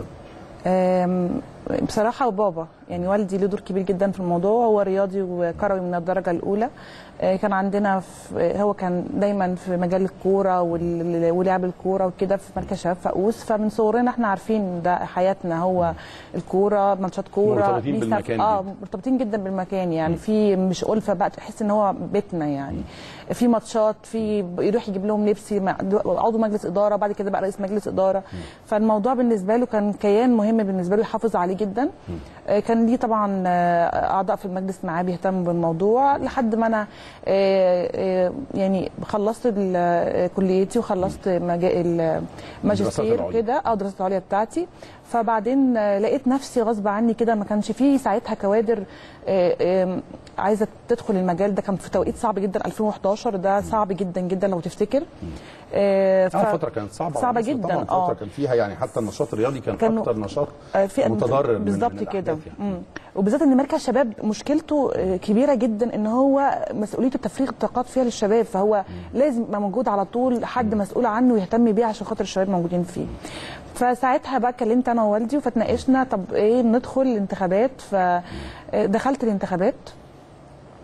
آم، بصراحة وبابا يعني والدي له دور كبير جدا في الموضوع هو رياضي وكروي من الدرجة الأولى آه، كان عندنا في هو كان دايما في مجال الكورة وال- ولعب الكورة وكده في مركز شباب فاقوس فمن صغرنا احنا عارفين ده حياتنا هو الكورة ماتشات كورة مرتبطين ليه بالمكان سف- اه جدا. مرتبطين جدا بالمكان يعني في مش ألفة بقى تحس ان هو بيتنا يعني في ماتشات في يروح يجيب لهم لبس مع- عضو مجلس اداره بعد كده بقى رئيس مجلس اداره فالموضوع بالنسبه له كان كيان مهم بالنسبه له يحافظ عليه جدا آه، كان ليه طبعا آه، اعضاء في المجلس معاه بيهتموا بالموضوع لحد ما انا آه، آه، يعني خلصت ال- آه، كليتي وخلصت مجا- الماجستير العليا. كده اه الدراسات العليا بتاعتي فبعدين آه، لقيت نفسي غصب عني كده ما كانش فيه ساعتها كوادر آه، آه، عايزه تدخل المجال ده كان في توقيت صعب جدا 2011 ده صعب جدا جدا لو تفتكر آه، ف- اه فترة كانت صعبة صعبة على مصر جدا، طبعا فترة آه. كان فيها يعني حتى النشاط الرياضي كان كانوا- اكتر نشاط آه، في متضرر من- بالظبط من كده الأحداث يعني. مم. وبالذات ان مركز شباب مشكلته آه، كبيره جدا ان هو مسؤوليته تفريغ الطاقات فيها للشباب فهو لازم يبقى موجود على طول حد مسؤول عنه ويهتم بيه عشان خاطر الشباب موجودين فيه فساعتها بقى كلمت انا ووالدي فتناقشنا طب ايه ندخل الانتخابات فدخلت الانتخابات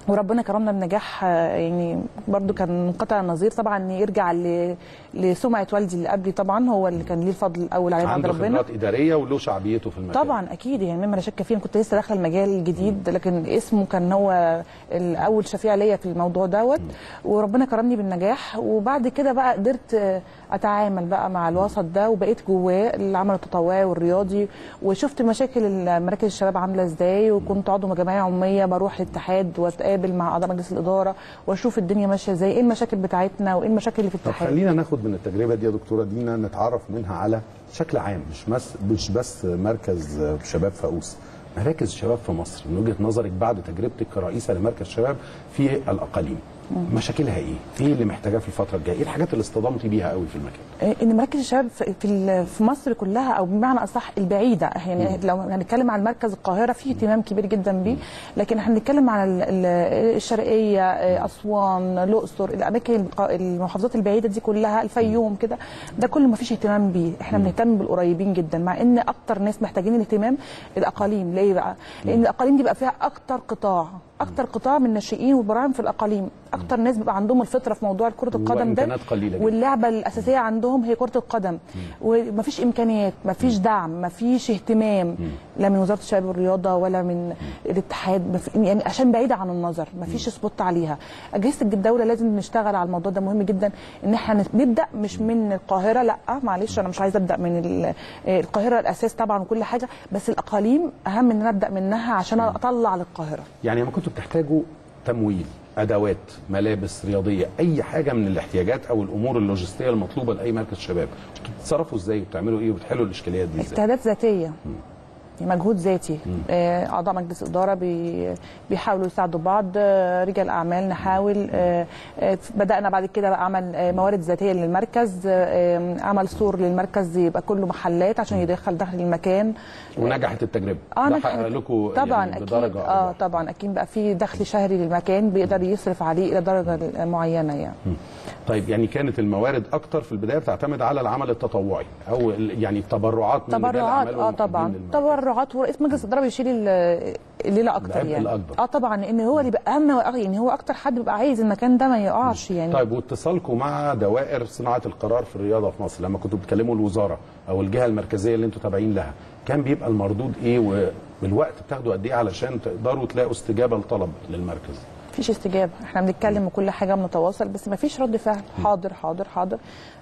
وربنا كرمنا بنجاح آه، يعني برضو كان منقطع النظير طبعا إن يرجع ل- لسمعه والدي اللي قبلي طبعا هو اللي كان ليه الفضل الاول عليه عند عنده ربنا خبرات اداريه وله شعبيته في المكان طبعا اكيد يعني مما لا شك فيه أنا كنت لسه داخله المجال الجديد لكن اسمه كان هو الاول شفيع ليا في الموضوع دوت وربنا كرمني بالنجاح وبعد كده بقى قدرت آه، اتعامل بقى مع الوسط ده وبقيت جواه العمل التطوعي والرياضي وشفت مشاكل مراكز الشباب عامله ازاي وكنت عضو جمعيه عموميه بروح الاتحاد واتقابل مع اعضاء مجلس الاداره واشوف الدنيا ماشيه ازاي ايه المشاكل بتاعتنا وايه المشاكل اللي في طب الاتحاد خلينا ناخد من التجربه دي يا دكتوره دينا نتعرف منها على بشكل عام مش بس مش بس مركز شباب فاقوس مراكز الشباب في مصر من وجهه نظرك بعد تجربتك كرئيسه لمركز شباب في الاقاليم مشاكلها ايه؟ ايه اللي محتاجاه في الفتره الجايه؟ ايه الحاجات اللي اصطدمتي بيها قوي في المكان؟ ان مراكز الشباب في في ال- في مصر كلها او بمعنى اصح البعيده يعني لو هنتكلم عن مركز القاهره فيه اهتمام كبير جدا بيه لكن احنا بنتكلم عن ال- ال- الشرقيه اسوان الاقصر الاماكن الق- المحافظات البعيده دي كلها الفيوم كده ده كله ما فيش اهتمام بيه احنا بنهتم بالقريبين جدا مع ان اكتر ناس محتاجين الاهتمام الاقاليم ليه بقى لان الاقاليم دي بقى فيها اكتر قطاع اكتر قطاع من الناشئين والبراعم في الاقاليم اكتر ناس بيبقى عندهم الفطره في موضوع كره القدم ده وإمكانيات قليلة جدا. واللعبه الاساسيه عندهم هي كره القدم ومفيش امكانيات مفيش دعم مفيش اهتمام لا من وزاره الشباب والرياضه ولا من الاتحاد مف- يعني عشان بعيده عن النظر مفيش سبوت عليها اجهزه الدوله لازم نشتغل على الموضوع ده مهم جدا ان احنا نبدا مش من القاهره لا معلش انا مش عايزه ابدا من ال- القاهره الاساس طبعا وكل حاجه بس الاقاليم اهم ان انا ابدا منها عشان اطلع للقاهره يعني لما كنتوا بتحتاجوا تمويل ادوات ملابس رياضيه اي حاجه من الاحتياجات او الامور اللوجستيه المطلوبه لاي مركز شباب كنتوا بتتصرفوا ازاي وبتعملوا ايه وبتحلوا الاشكاليات دي ازاي اجتهادات ذاتيه مجهود ذاتي آه، اعضاء مجلس الاداره بي- بيحاولوا يساعدوا بعض آه، رجال اعمال نحاول آه، آه، بدانا بعد كده بقى عمل آه، موارد ذاتيه للمركز آه، آه، عمل سور للمركز يبقى كله محلات عشان يدخل دخل المكان ونجحت التجربه اه ده نجحت. حقق لكم طبعا يعني اكيد بدرجه اه أكبر. طبعا اكيد بقى في دخل شهري للمكان بيقدر يصرف عليه الى درجه معينه يعني طيب يعني كانت الموارد اكتر في البدايه بتعتمد على العمل التطوعي او ال- يعني التبرعات من رجال تبرعات الأعمال اه والمحبين طبعا للمركز. تبرعات ورئيس مجلس الاداره بيشيل ال- الليله اكتر العبء يعني الأكبر. اه طبعا لان هو اللي بقى اهم يعني هو اكتر حد بيبقى عايز المكان ده ما يقعش يعني طيب واتصالكم مع دوائر صناعه القرار في الرياضه في مصر لما كنتوا بتكلموا الوزاره او الجهه المركزيه اللي انتوا تابعين لها كان بيبقى المردود ايه والوقت بتاخدوا قد ايه علشان تقدروا تلاقوا استجابه لطلب للمركز مفيش استجابه احنا بنتكلم وكل حاجه بنتواصل بس مفيش رد فعل حاضر حاضر حاضر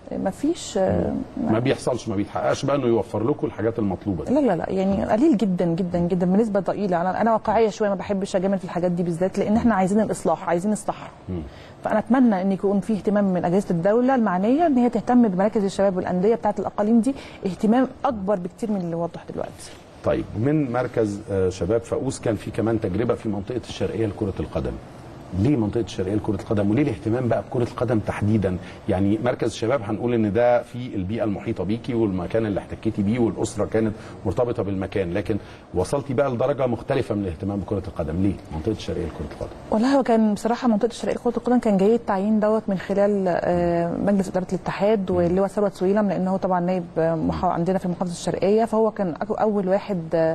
مفيش آه، ما بيحصلش ما بيتحققش بقى انه يوفر لكم الحاجات المطلوبه دي لا لا لا يعني قليل جدا جدا جدا بنسبه ضئيله انا انا واقعيه شويه ما بحبش اجامل في الحاجات دي بالذات لان احنا عايزين الاصلاح عايزين الصح فانا اتمنى ان يكون في اهتمام من اجهزه الدوله المعنيه ان هي تهتم بمراكز الشباب والانديه بتاعه الاقاليم دي اهتمام اكبر بكتير من اللي وضح دلوقتي طيب من مركز آه، شباب فاقوس كان في كمان تجربه في منطقه الشرقيه لكره القدم ليه منطقه الشرقيه لكره القدم وليه الاهتمام بقى بكره القدم تحديدا يعني مركز الشباب هنقول ان ده في البيئه المحيطه بيكي والمكان اللي احتكيتي بيه والاسره كانت مرتبطه بالمكان لكن وصلتي بقى لدرجه مختلفه من الاهتمام بكره القدم ليه منطقه الشرقيه لكره القدم والله هو كان بصراحه منطقه الشرقيه لكره القدم كان جاي التعيين دوت من خلال آه، مجلس اداره الاتحاد واللي هو ثروت سويلم لان هو طبعا نائب آه، محا- عندنا في محافظه الشرقيه فهو كان أك- اول واحد آه،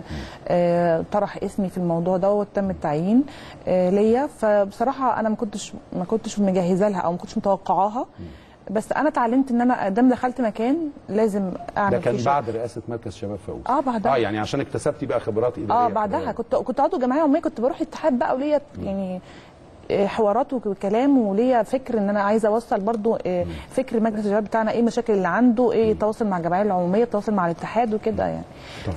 آه، طرح اسمي في الموضوع دوت تم التعيين آه، ليا فبصراحه انا ما كنتش ما كنتش مجهزه لها او ما كنتش متوقعاها بس انا اتعلمت ان انا دام دخلت مكان لازم اعمل ده كان فيه شغل. بعد رئاسه مركز شباب فاقوس اه بعدها اه يعني عشان اكتسبتي بقى خبرات اداريه اه بعدها كنت كنت عضو جمعيه عموميه كنت بروح الاتحاد بقى وليا يعني آه، حوارات وكلام وليا فكر ان انا عايزه اوصل برضو آه، فكر مجلس الشباب بتاعنا ايه المشاكل اللي عنده ايه التواصل مع الجمعيه العموميه التواصل مع الاتحاد وكده يعني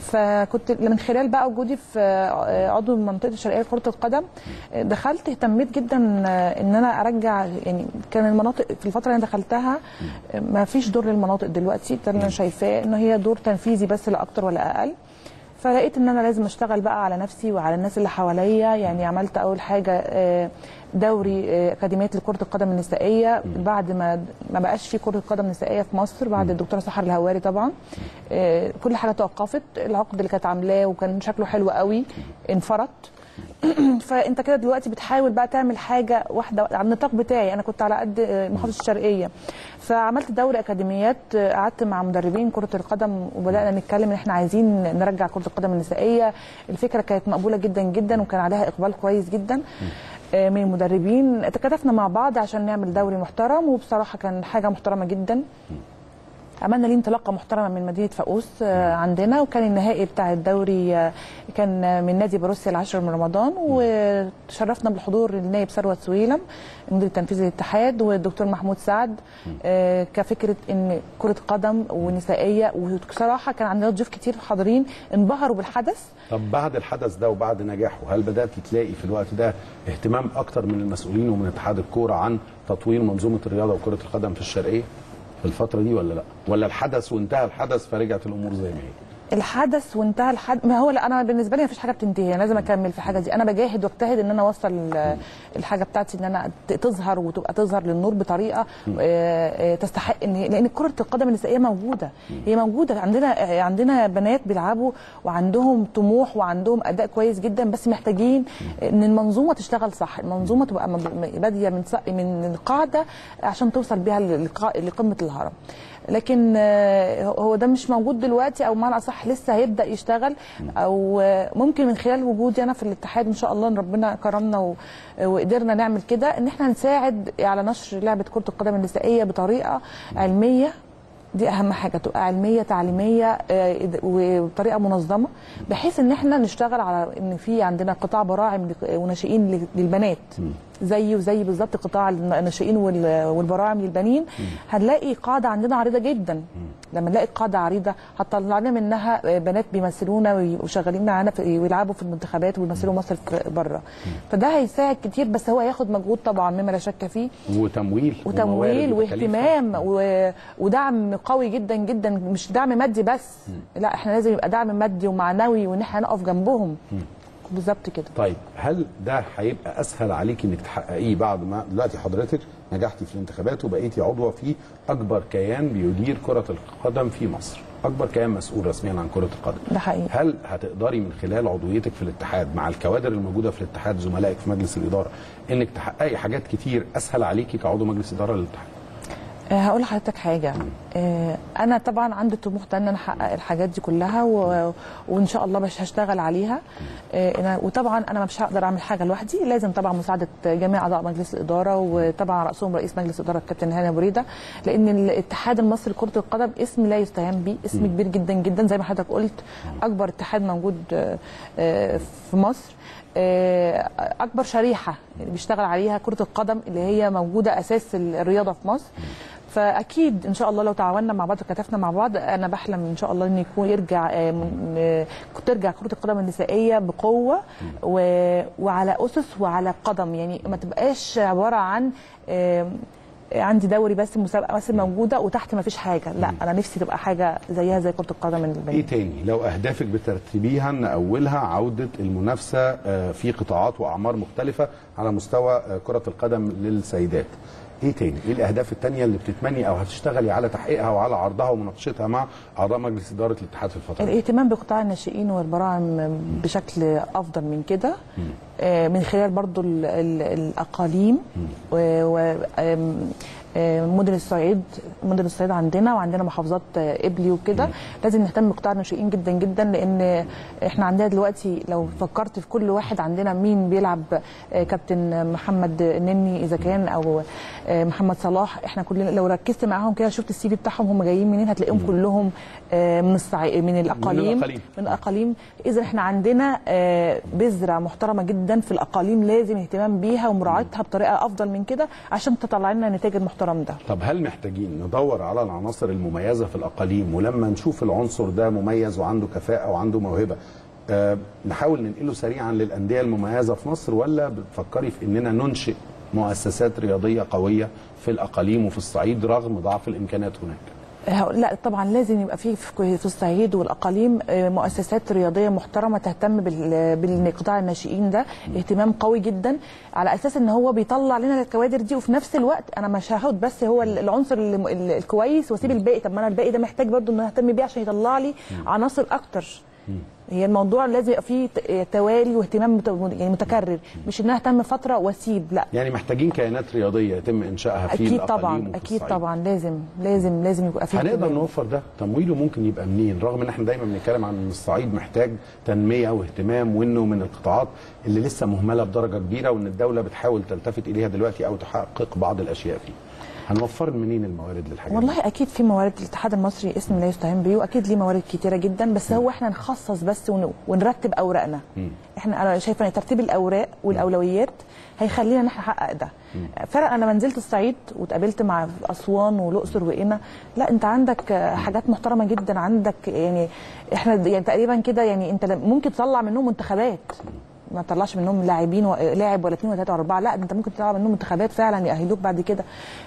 فكنت من خلال بقى وجودي في آه، عضو منطقه الشرقيه لكره القدم آه، دخلت اهتميت جدا آه، ان انا ارجع يعني كان المناطق في الفتره اللي أنا دخلتها آه، ما فيش دور للمناطق دلوقتي ده اللي انا شايفاه ان هي دور تنفيذي بس لا اكتر ولا اقل فلقيت ان انا لازم اشتغل بقى على نفسي وعلى الناس اللي حواليا يعني عملت اول حاجه آه، دوري آه، اكاديميات لكره القدم النسائيه بعد ما ما بقاش في كره قدم نسائيه في مصر بعد الدكتوره سحر الهواري طبعا آه، كل حاجه توقفت العقد اللي كانت عاملاه وكان شكله حلو قوي انفرط فانت كده دلوقتي بتحاول بقى تعمل حاجه واحده على النطاق بتاعي انا كنت على قد آه، محافظه الشرقيه فعملت دوري اكاديميات آه، قعدت مع مدربين كره القدم وبدانا نتكلم ان احنا عايزين نرجع كره القدم النسائيه الفكره كانت مقبوله جدا جدا وكان عليها اقبال كويس جدا آه، من المدربين تكاتفنا مع بعض عشان نعمل دوري محترم وبصراحه كان حاجه محترمه جدا عملنا ليه انطلاقه محترمه من مدينه فاقوس آه، عندنا وكان النهائي بتاع الدوري آه، كان آه، من نادي بروسيا العاشر من رمضان وتشرفنا بالحضور النائب ثروت سويلم المدير التنفيذي للاتحاد والدكتور محمود سعد آه، كفكره ان كره قدم ونسائيه وبصراحه كان عندنا ضيوف كتير حاضرين انبهروا بالحدث طب بعد الحدث ده وبعد نجاحه هل بدات تلاقي في الوقت ده اهتمام اكتر من المسؤولين ومن اتحاد الكوره عن تطوير منظومه الرياضه وكره القدم في الشرقيه في الفتره دي ولا لا ولا الحدث وانتهى الحدث فرجعت الامور زي ما هي الحدث وانتهى الحد ما هو لا انا بالنسبه لي مفيش حاجه بتنتهي انا لازم اكمل في الحاجه دي انا بجاهد واجتهد ان انا اوصل ال- الحاجه بتاعتي ان انا ت- تظهر وتبقى تظهر للنور بطريقه آه، آه، تستحق ان لان كره القدم النسائيه موجوده هي موجوده عندنا آه، عندنا بنات بيلعبوا وعندهم طموح وعندهم اداء كويس جدا بس محتاجين ان المنظومه تشتغل صح المنظومه تبقى مب- باديه من ص- من القاعده عشان توصل بيها للقا- لقمه الهرم لكن آه، هو ده مش موجود دلوقتي او معنى اصح لسه هيبدا يشتغل او آه، ممكن من خلال وجودي انا في الاتحاد ان شاء الله ان ربنا كرمنا و- وقدرنا نعمل كده ان احنا نساعد على نشر لعبه كره القدم النسائيه بطريقه علميه دي اهم حاجه تبقى علميه تعليميه آه، وبطريقه منظمه بحيث ان احنا نشتغل على ان في عندنا قطاع براعم لك- وناشئين لل- للبنات زي وزي بالظبط قطاع الناشئين وال- والبراعم للبنين هنلاقي قاعده عندنا عريضه جدا لما نلاقي قاعده عريضه هتطلع لنا منها بنات بيمثلونا ويبقوا شغالين معانا في- ويلعبوا في المنتخبات ويمثلوا مصر في بره فده هيساعد كتير بس هو هياخد مجهود طبعا مما لا شك فيه وتمويل وتمويل وموارد وتكاليف. واهتمام و... ودعم قوي جدا جدا مش دعم مادي بس لا احنا لازم يبقى دعم مادي ومعنوي وان احنا نقف جنبهم بالظبط كده طيب هل ده هيبقى اسهل عليك انك تحققيه بعد ما دلوقتي حضرتك نجحتي في الانتخابات وبقيتي عضوه في اكبر كيان بيدير كره القدم في مصر اكبر كيان مسؤول رسميا عن كره القدم ده حقيقي. هل هتقدري من خلال عضويتك في الاتحاد مع الكوادر الموجوده في الاتحاد زملائك في مجلس الاداره انك تحققي حاجات كتير اسهل عليكي كعضو مجلس اداره للاتحاد آه، هقول لحضرتك حاجه آه، انا طبعا عندي الطموح ده ان انا احقق الحاجات دي كلها و... وان شاء الله مش هشتغل عليها آه، أنا- وطبعا انا مش هقدر اعمل حاجه لوحدي لازم طبعا مساعده جميع اعضاء مجلس الاداره وطبعا راسهم رئيس مجلس الاداره الكابتن هاني أبو ريده لان الاتحاد المصري لكره القدم اسم لا يستهان به اسم كبير جدا جدا زي ما حضرتك قلت اكبر اتحاد موجود آه، آه، في مصر آه، اكبر شريحه اللي بيشتغل عليها كره القدم اللي هي موجوده اساس الرياضه في مصر فاكيد ان شاء الله لو تعاوننا مع بعض وكتفنا مع بعض انا بحلم ان شاء الله ان يكون يرجع آه، من- آه، ترجع كره القدم النسائيه بقوه و- وعلى اسس وعلى قدم يعني ما تبقاش عباره عن آه، عندي دوري بس مسابقه بس موجوده وتحت ما فيش حاجه لا انا نفسي تبقى حاجه زيها زي كره القدم ايه البنات تاني لو اهدافك بترتبيها ان اولها عوده المنافسه آه، في قطاعات واعمار مختلفه على مستوى آه، كره القدم للسيدات ايه تاني ايه الاهداف التانية اللي بتتمني او هتشتغلي على تحقيقها وعلى عرضها ومناقشتها مع اعضاء مجلس اداره الاتحاد في الفتره دي الاهتمام بقطاع الناشئين والبراعم بشكل افضل من كده آه، من خلال برضو ال- ال- الاقاليم و- و- آم، آه، مدن الصعيد مدن الصعيد عندنا وعندنا محافظات آه، قبلي وكده لازم نهتم بقطاع الناشئين جدا جدا لان احنا عندنا دلوقتي لو فكرت في كل واحد عندنا مين بيلعب آه، كابتن محمد نني اذا كان او آه، محمد صلاح احنا كلنا لو ركزت معاهم كده شفت السي في بتاعهم هم جايين منين هتلاقيهم كلهم آه، من الصعيد من الاقاليم الأقاليم. من الاقاليم اذا احنا عندنا آه، بذره محترمه جدا في الاقاليم لازم اهتمام بيها ومراعاتها بطريقه افضل من كده عشان تطلع لنا النتائج المحترم ده طب هل محتاجين ندور على العناصر المميزه في الاقاليم ولما نشوف العنصر ده مميز وعنده كفاءه وعنده موهبه آه نحاول ننقله سريعا للانديه المميزه في مصر ولا بتفكري في اننا ننشئ مؤسسات رياضيه قويه في الاقاليم وفي الصعيد رغم ضعف الامكانات هناك هقول- لا طبعا لازم يبقى في في في الصعيد والاقاليم آه، مؤسسات رياضيه محترمه تهتم بال- بالقطاع الناشئين ده اهتمام قوي جدا على اساس ان هو بيطلع لنا الكوادر دي وفي نفس الوقت انا مش هاخد بس هو ال- العنصر ال- ال- الكويس واسيب الباقي طب ما انا الباقي ده محتاج برضو ان أنا اهتم بيه عشان يطلع لي عناصر اكتر هي الموضوع لازم يبقى فيه ت- توالي واهتمام مت- يعني متكرر مش انها تم فتره واسيب لا يعني محتاجين كيانات رياضيه يتم انشائها في اكيد الأقاليم طبعا وفي اكيد الصعيد. طبعا لازم لازم لازم يبقى فيه هنقدر اهتمام. نوفر ده تمويله ممكن يبقى منين رغم ان احنا دايما بنتكلم عن ان الصعيد محتاج تنميه واهتمام وانه من القطاعات اللي لسه مهمله بدرجه كبيره وان الدوله بتحاول تلتفت اليها دلوقتي او تحقق بعض الاشياء فيه هنوفر منين الموارد للحاجات دي؟ والله اكيد في موارد الاتحاد المصري اسم لا يستهان به واكيد ليه موارد كتيره جدا بس هو احنا نخصص بس ون- ونرتب اوراقنا احنا انا شايفه ان ترتيب الاوراق والاولويات هيخلينا ان احنا نحقق ده فرق انا لما نزلت الصعيد واتقابلت مع اسوان والاقصر وقنا لا انت عندك آه، حاجات محترمه جدا عندك يعني احنا يعني تقريبا كده يعني انت ممكن تطلع منهم منتخبات ما تطلعش منهم لاعبين و... لاعب ولا اثنين ولا ثلاثه ولا اربعه لا ده انت ممكن تطلع منهم منتخبات فعلا يأهلوك بعد كده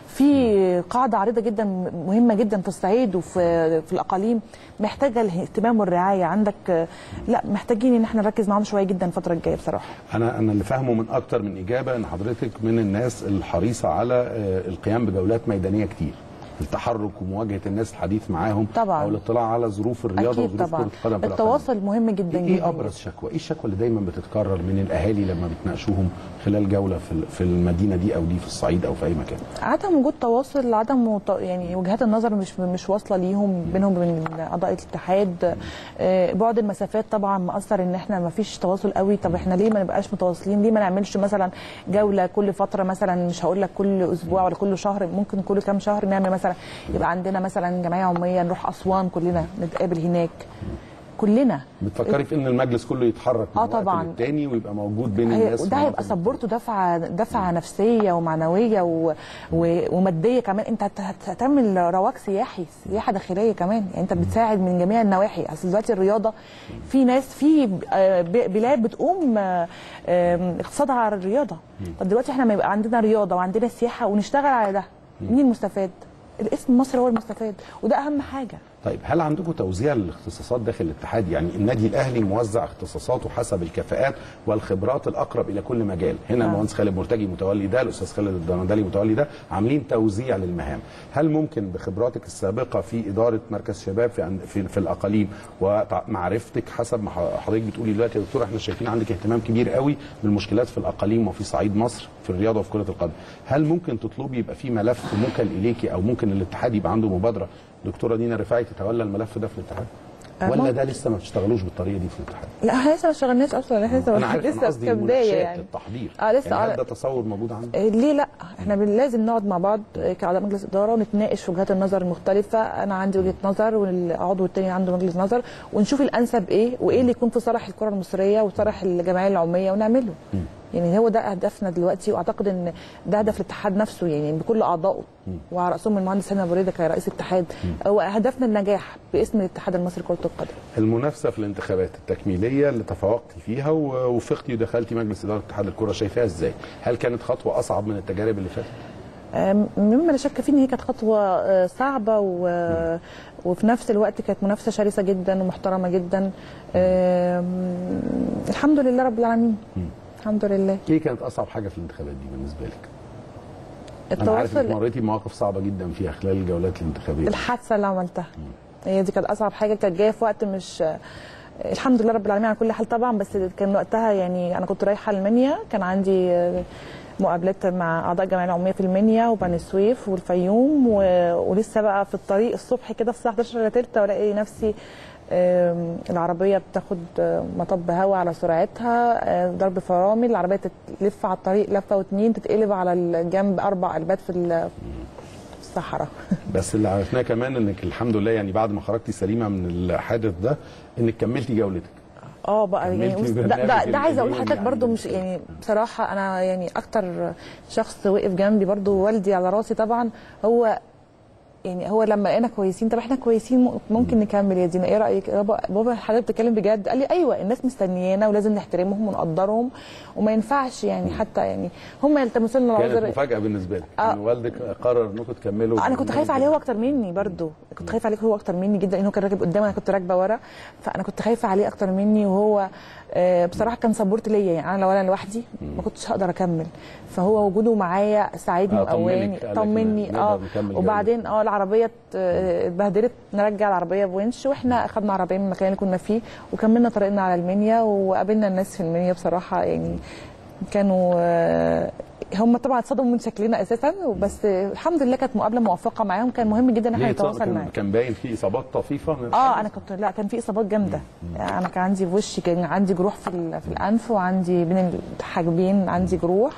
في قاعده عريضه جدا مهمه جدا في الصعيد وفي في الاقاليم محتاجه الاهتمام والرعايه عندك آه، لا محتاجين ان احنا نركز معاهم شويه جدا الفتره الجايه بصراحه انا انا اللي فاهمه من اكتر من اجابه ان حضرتك من الناس الحريصه على آه، القيام بجولات ميدانيه كتير التحرك ومواجهه الناس الحديث معاهم طبعا. او الاطلاع على ظروف الرياضه اكيد وظروف طبعا كره القدم في الأقاليم. التواصل مهم جدا ايه جدا ابرز شكوى؟ ايه الشكوى اللي دايما بتتكرر من الاهالي لما بتناقشوهم خلال جوله في ال- في المدينه دي او دي في الصعيد او في اي مكان؟ عدم وجود تواصل عدم وط- يعني وجهات النظر مش مش واصله ليهم بينهم وبين اعضاء الاتحاد آه، بعد المسافات طبعا مأثر ان احنا ما فيش تواصل قوي طب احنا ليه ما نبقاش متواصلين ليه ما نعملش مثلا جوله كل فتره مثلا مش هقول لك كل اسبوع ولا كل شهر ممكن كل كام شهر نعمل مثلا يبقى عندنا مثلا جمعيه عموميه نروح اسوان كلنا نتقابل هناك كلنا بتفكري في ان المجلس كله يتحرك من آه وقت طبعاً. للتاني ويبقى موجود بين هي- الناس وده في هيبقى مناطق سبورته دفعه دفعه نفسيه ومعنويه و... و... وماديه كمان انت هت... هت- هتعمل رواج سياحي سياحه داخليه كمان يعني انت بتساعد من جميع النواحي اصل دلوقتي الرياضه في ناس في آه، ب- بلاد بتقوم آه، آم، اقتصادها على الرياضه طب دلوقتي احنا ما يبقى عندنا رياضه وعندنا سياحه ونشتغل على ده مين المستفاد؟ الاسم مصر هو المستفاد وده اهم حاجه طيب هل عندكم توزيع للاختصاصات داخل الاتحاد يعني النادي الاهلي موزع اختصاصاته حسب الكفاءات والخبرات الاقرب الى كل مجال هنا آه. المهندس خالد مرتجي متولي ده الاستاذ خالد الدرندلي متولي ده عاملين توزيع للمهام هل ممكن بخبراتك السابقه في اداره مركز شباب في في, في الاقاليم ومعرفتك حسب ما حضرتك بتقولي دلوقتي يا دكتور احنا شايفين عندك اهتمام كبير قوي بالمشكلات في الاقاليم وفي صعيد مصر في الرياضه وفي كره القدم هل ممكن تطلبي يبقى في ملف موكل اليكي او ممكن الاتحاد يبقى عنده مبادره دكتوره دينا رفاعي تتولى الملف ده في الاتحاد آه، ولا ممكن. ده لسه ما بتشتغلوش بالطريقه دي في الاتحاد لا احنا لسه ما اشتغلناش اصلا احنا لسه انا عارف انا لسه قصدي كبدايه مناقشات يعني التحضير اه لسه يعني هل آه. ده تصور موجود عندك إيه، ليه لا احنا بن- لازم نقعد مع بعض إيه، كاعضاء مجلس اداره ونتناقش في وجهات النظر المختلفه انا عندي وجهه نظر والعضو التاني عنده مجلس نظر ونشوف الانسب ايه وايه اللي يكون في صالح الكره المصريه وصالح الجمعيه العموميه ونعمله يعني هو ده هدفنا دلوقتي واعتقد ان ده هدف الاتحاد نفسه يعني بكل اعضائه وعلى راسهم المهندس هاني أبو ريده كرئيس الاتحاد هو هدفنا النجاح باسم الاتحاد المصري لكره القدم المنافسه في الانتخابات التكميليه اللي تفوقتي فيها ووفقتي ودخلتي مجلس اداره اتحاد الكره شايفاها ازاي هل كانت خطوه اصعب من التجارب اللي فاتت آم، مما لا شك فيه ان هي كانت خطوه آه، صعبه و... وفي نفس الوقت كانت منافسه شرسه جدا ومحترمه جدا آم، الحمد لله رب العالمين الحمد لله ايه كانت اصعب حاجه في الانتخابات دي بالنسبه لك انا عارف انك التواصل مريتي بمواقف صعبه جدا فيها خلال الجولات الانتخابيه الحادثه اللي عملتها هي دي كانت اصعب حاجه كانت جايه في وقت مش الحمد لله رب العالمين على كل حال طبعا بس كان وقتها يعني انا كنت رايحه المنيا كان عندي آه، مقابلات مع اعضاء الجمعيه العموميه في المنيا وبني سويف والفيوم و... ولسه بقى في الطريق الصبح كده الساعه 11 الا تلته والاقي نفسي آم، العربيه بتاخد آه، مطب هواء على سرعتها آه، ضرب فرامل العربيه تلف على الطريق لفه واتنين تتقلب على الجنب اربع قلبات في ال- في الصحراء بس اللي عرفناه كمان انك الحمد لله يعني بعد ما خرجتي سليمه من الحادث ده انك كملتي جولتك اه بقى يعني كملتي بص- ده, برنامج ده, ده عايزه اقول اليوم لحضرتك يعني برضو مش بالنسبة يعني بصراحه انا يعني اكتر شخص وقف جنبي برضو والدي على راسي طبعا هو يعني هو لما لقينا كويسين طب احنا كويسين م- ممكن نكمل يا دينا ايه رايك يا بابا بابا حضرتك بتتكلم بجد قال لي ايوه الناس مستنيانا ولازم نحترمهم ونقدرهم وما ينفعش يعني حتى يعني هم يلتمسوا لنا كانت العذر مفاجاه بالنسبه لك آه. ان والدك قرر انكم تكملوا انا كنت خايفه عليه هو اكتر مني برضو كنت خايفه عليه هو اكتر مني جدا لانه كان راكب قدامي انا كنت راكبه ورا فانا كنت خايفه عليه اكتر مني وهو آه، بصراحه كان سبورت ليا يعني انا لو انا لوحدي ما كنتش هقدر اكمل فهو وجوده معايا ساعدني آه، وقواني طمنك، قالك طمني نقدر اه نكمل وبعدين اه العربيه ات- آه، اتبهدلت نرجع العربيه بونش واحنا اخدنا عربيه من المكان اللي كنا فيه وكملنا طريقنا على المنيا وقابلنا الناس في المنيا بصراحه يعني كانوا آه، هم طبعا اتصدموا من شكلنا اساسا بس الحمد لله كانت مقابله موفقه معاهم كان مهم جدا ان احنا ليه نتواصل كان, معاهم كان باين في اصابات طفيفه من اه الحادث؟ انا كنت لا كان في اصابات جامده انا كان عندي في وشي كان عندي جروح في ال- في الانف وعندي بين الحاجبين عندي جروح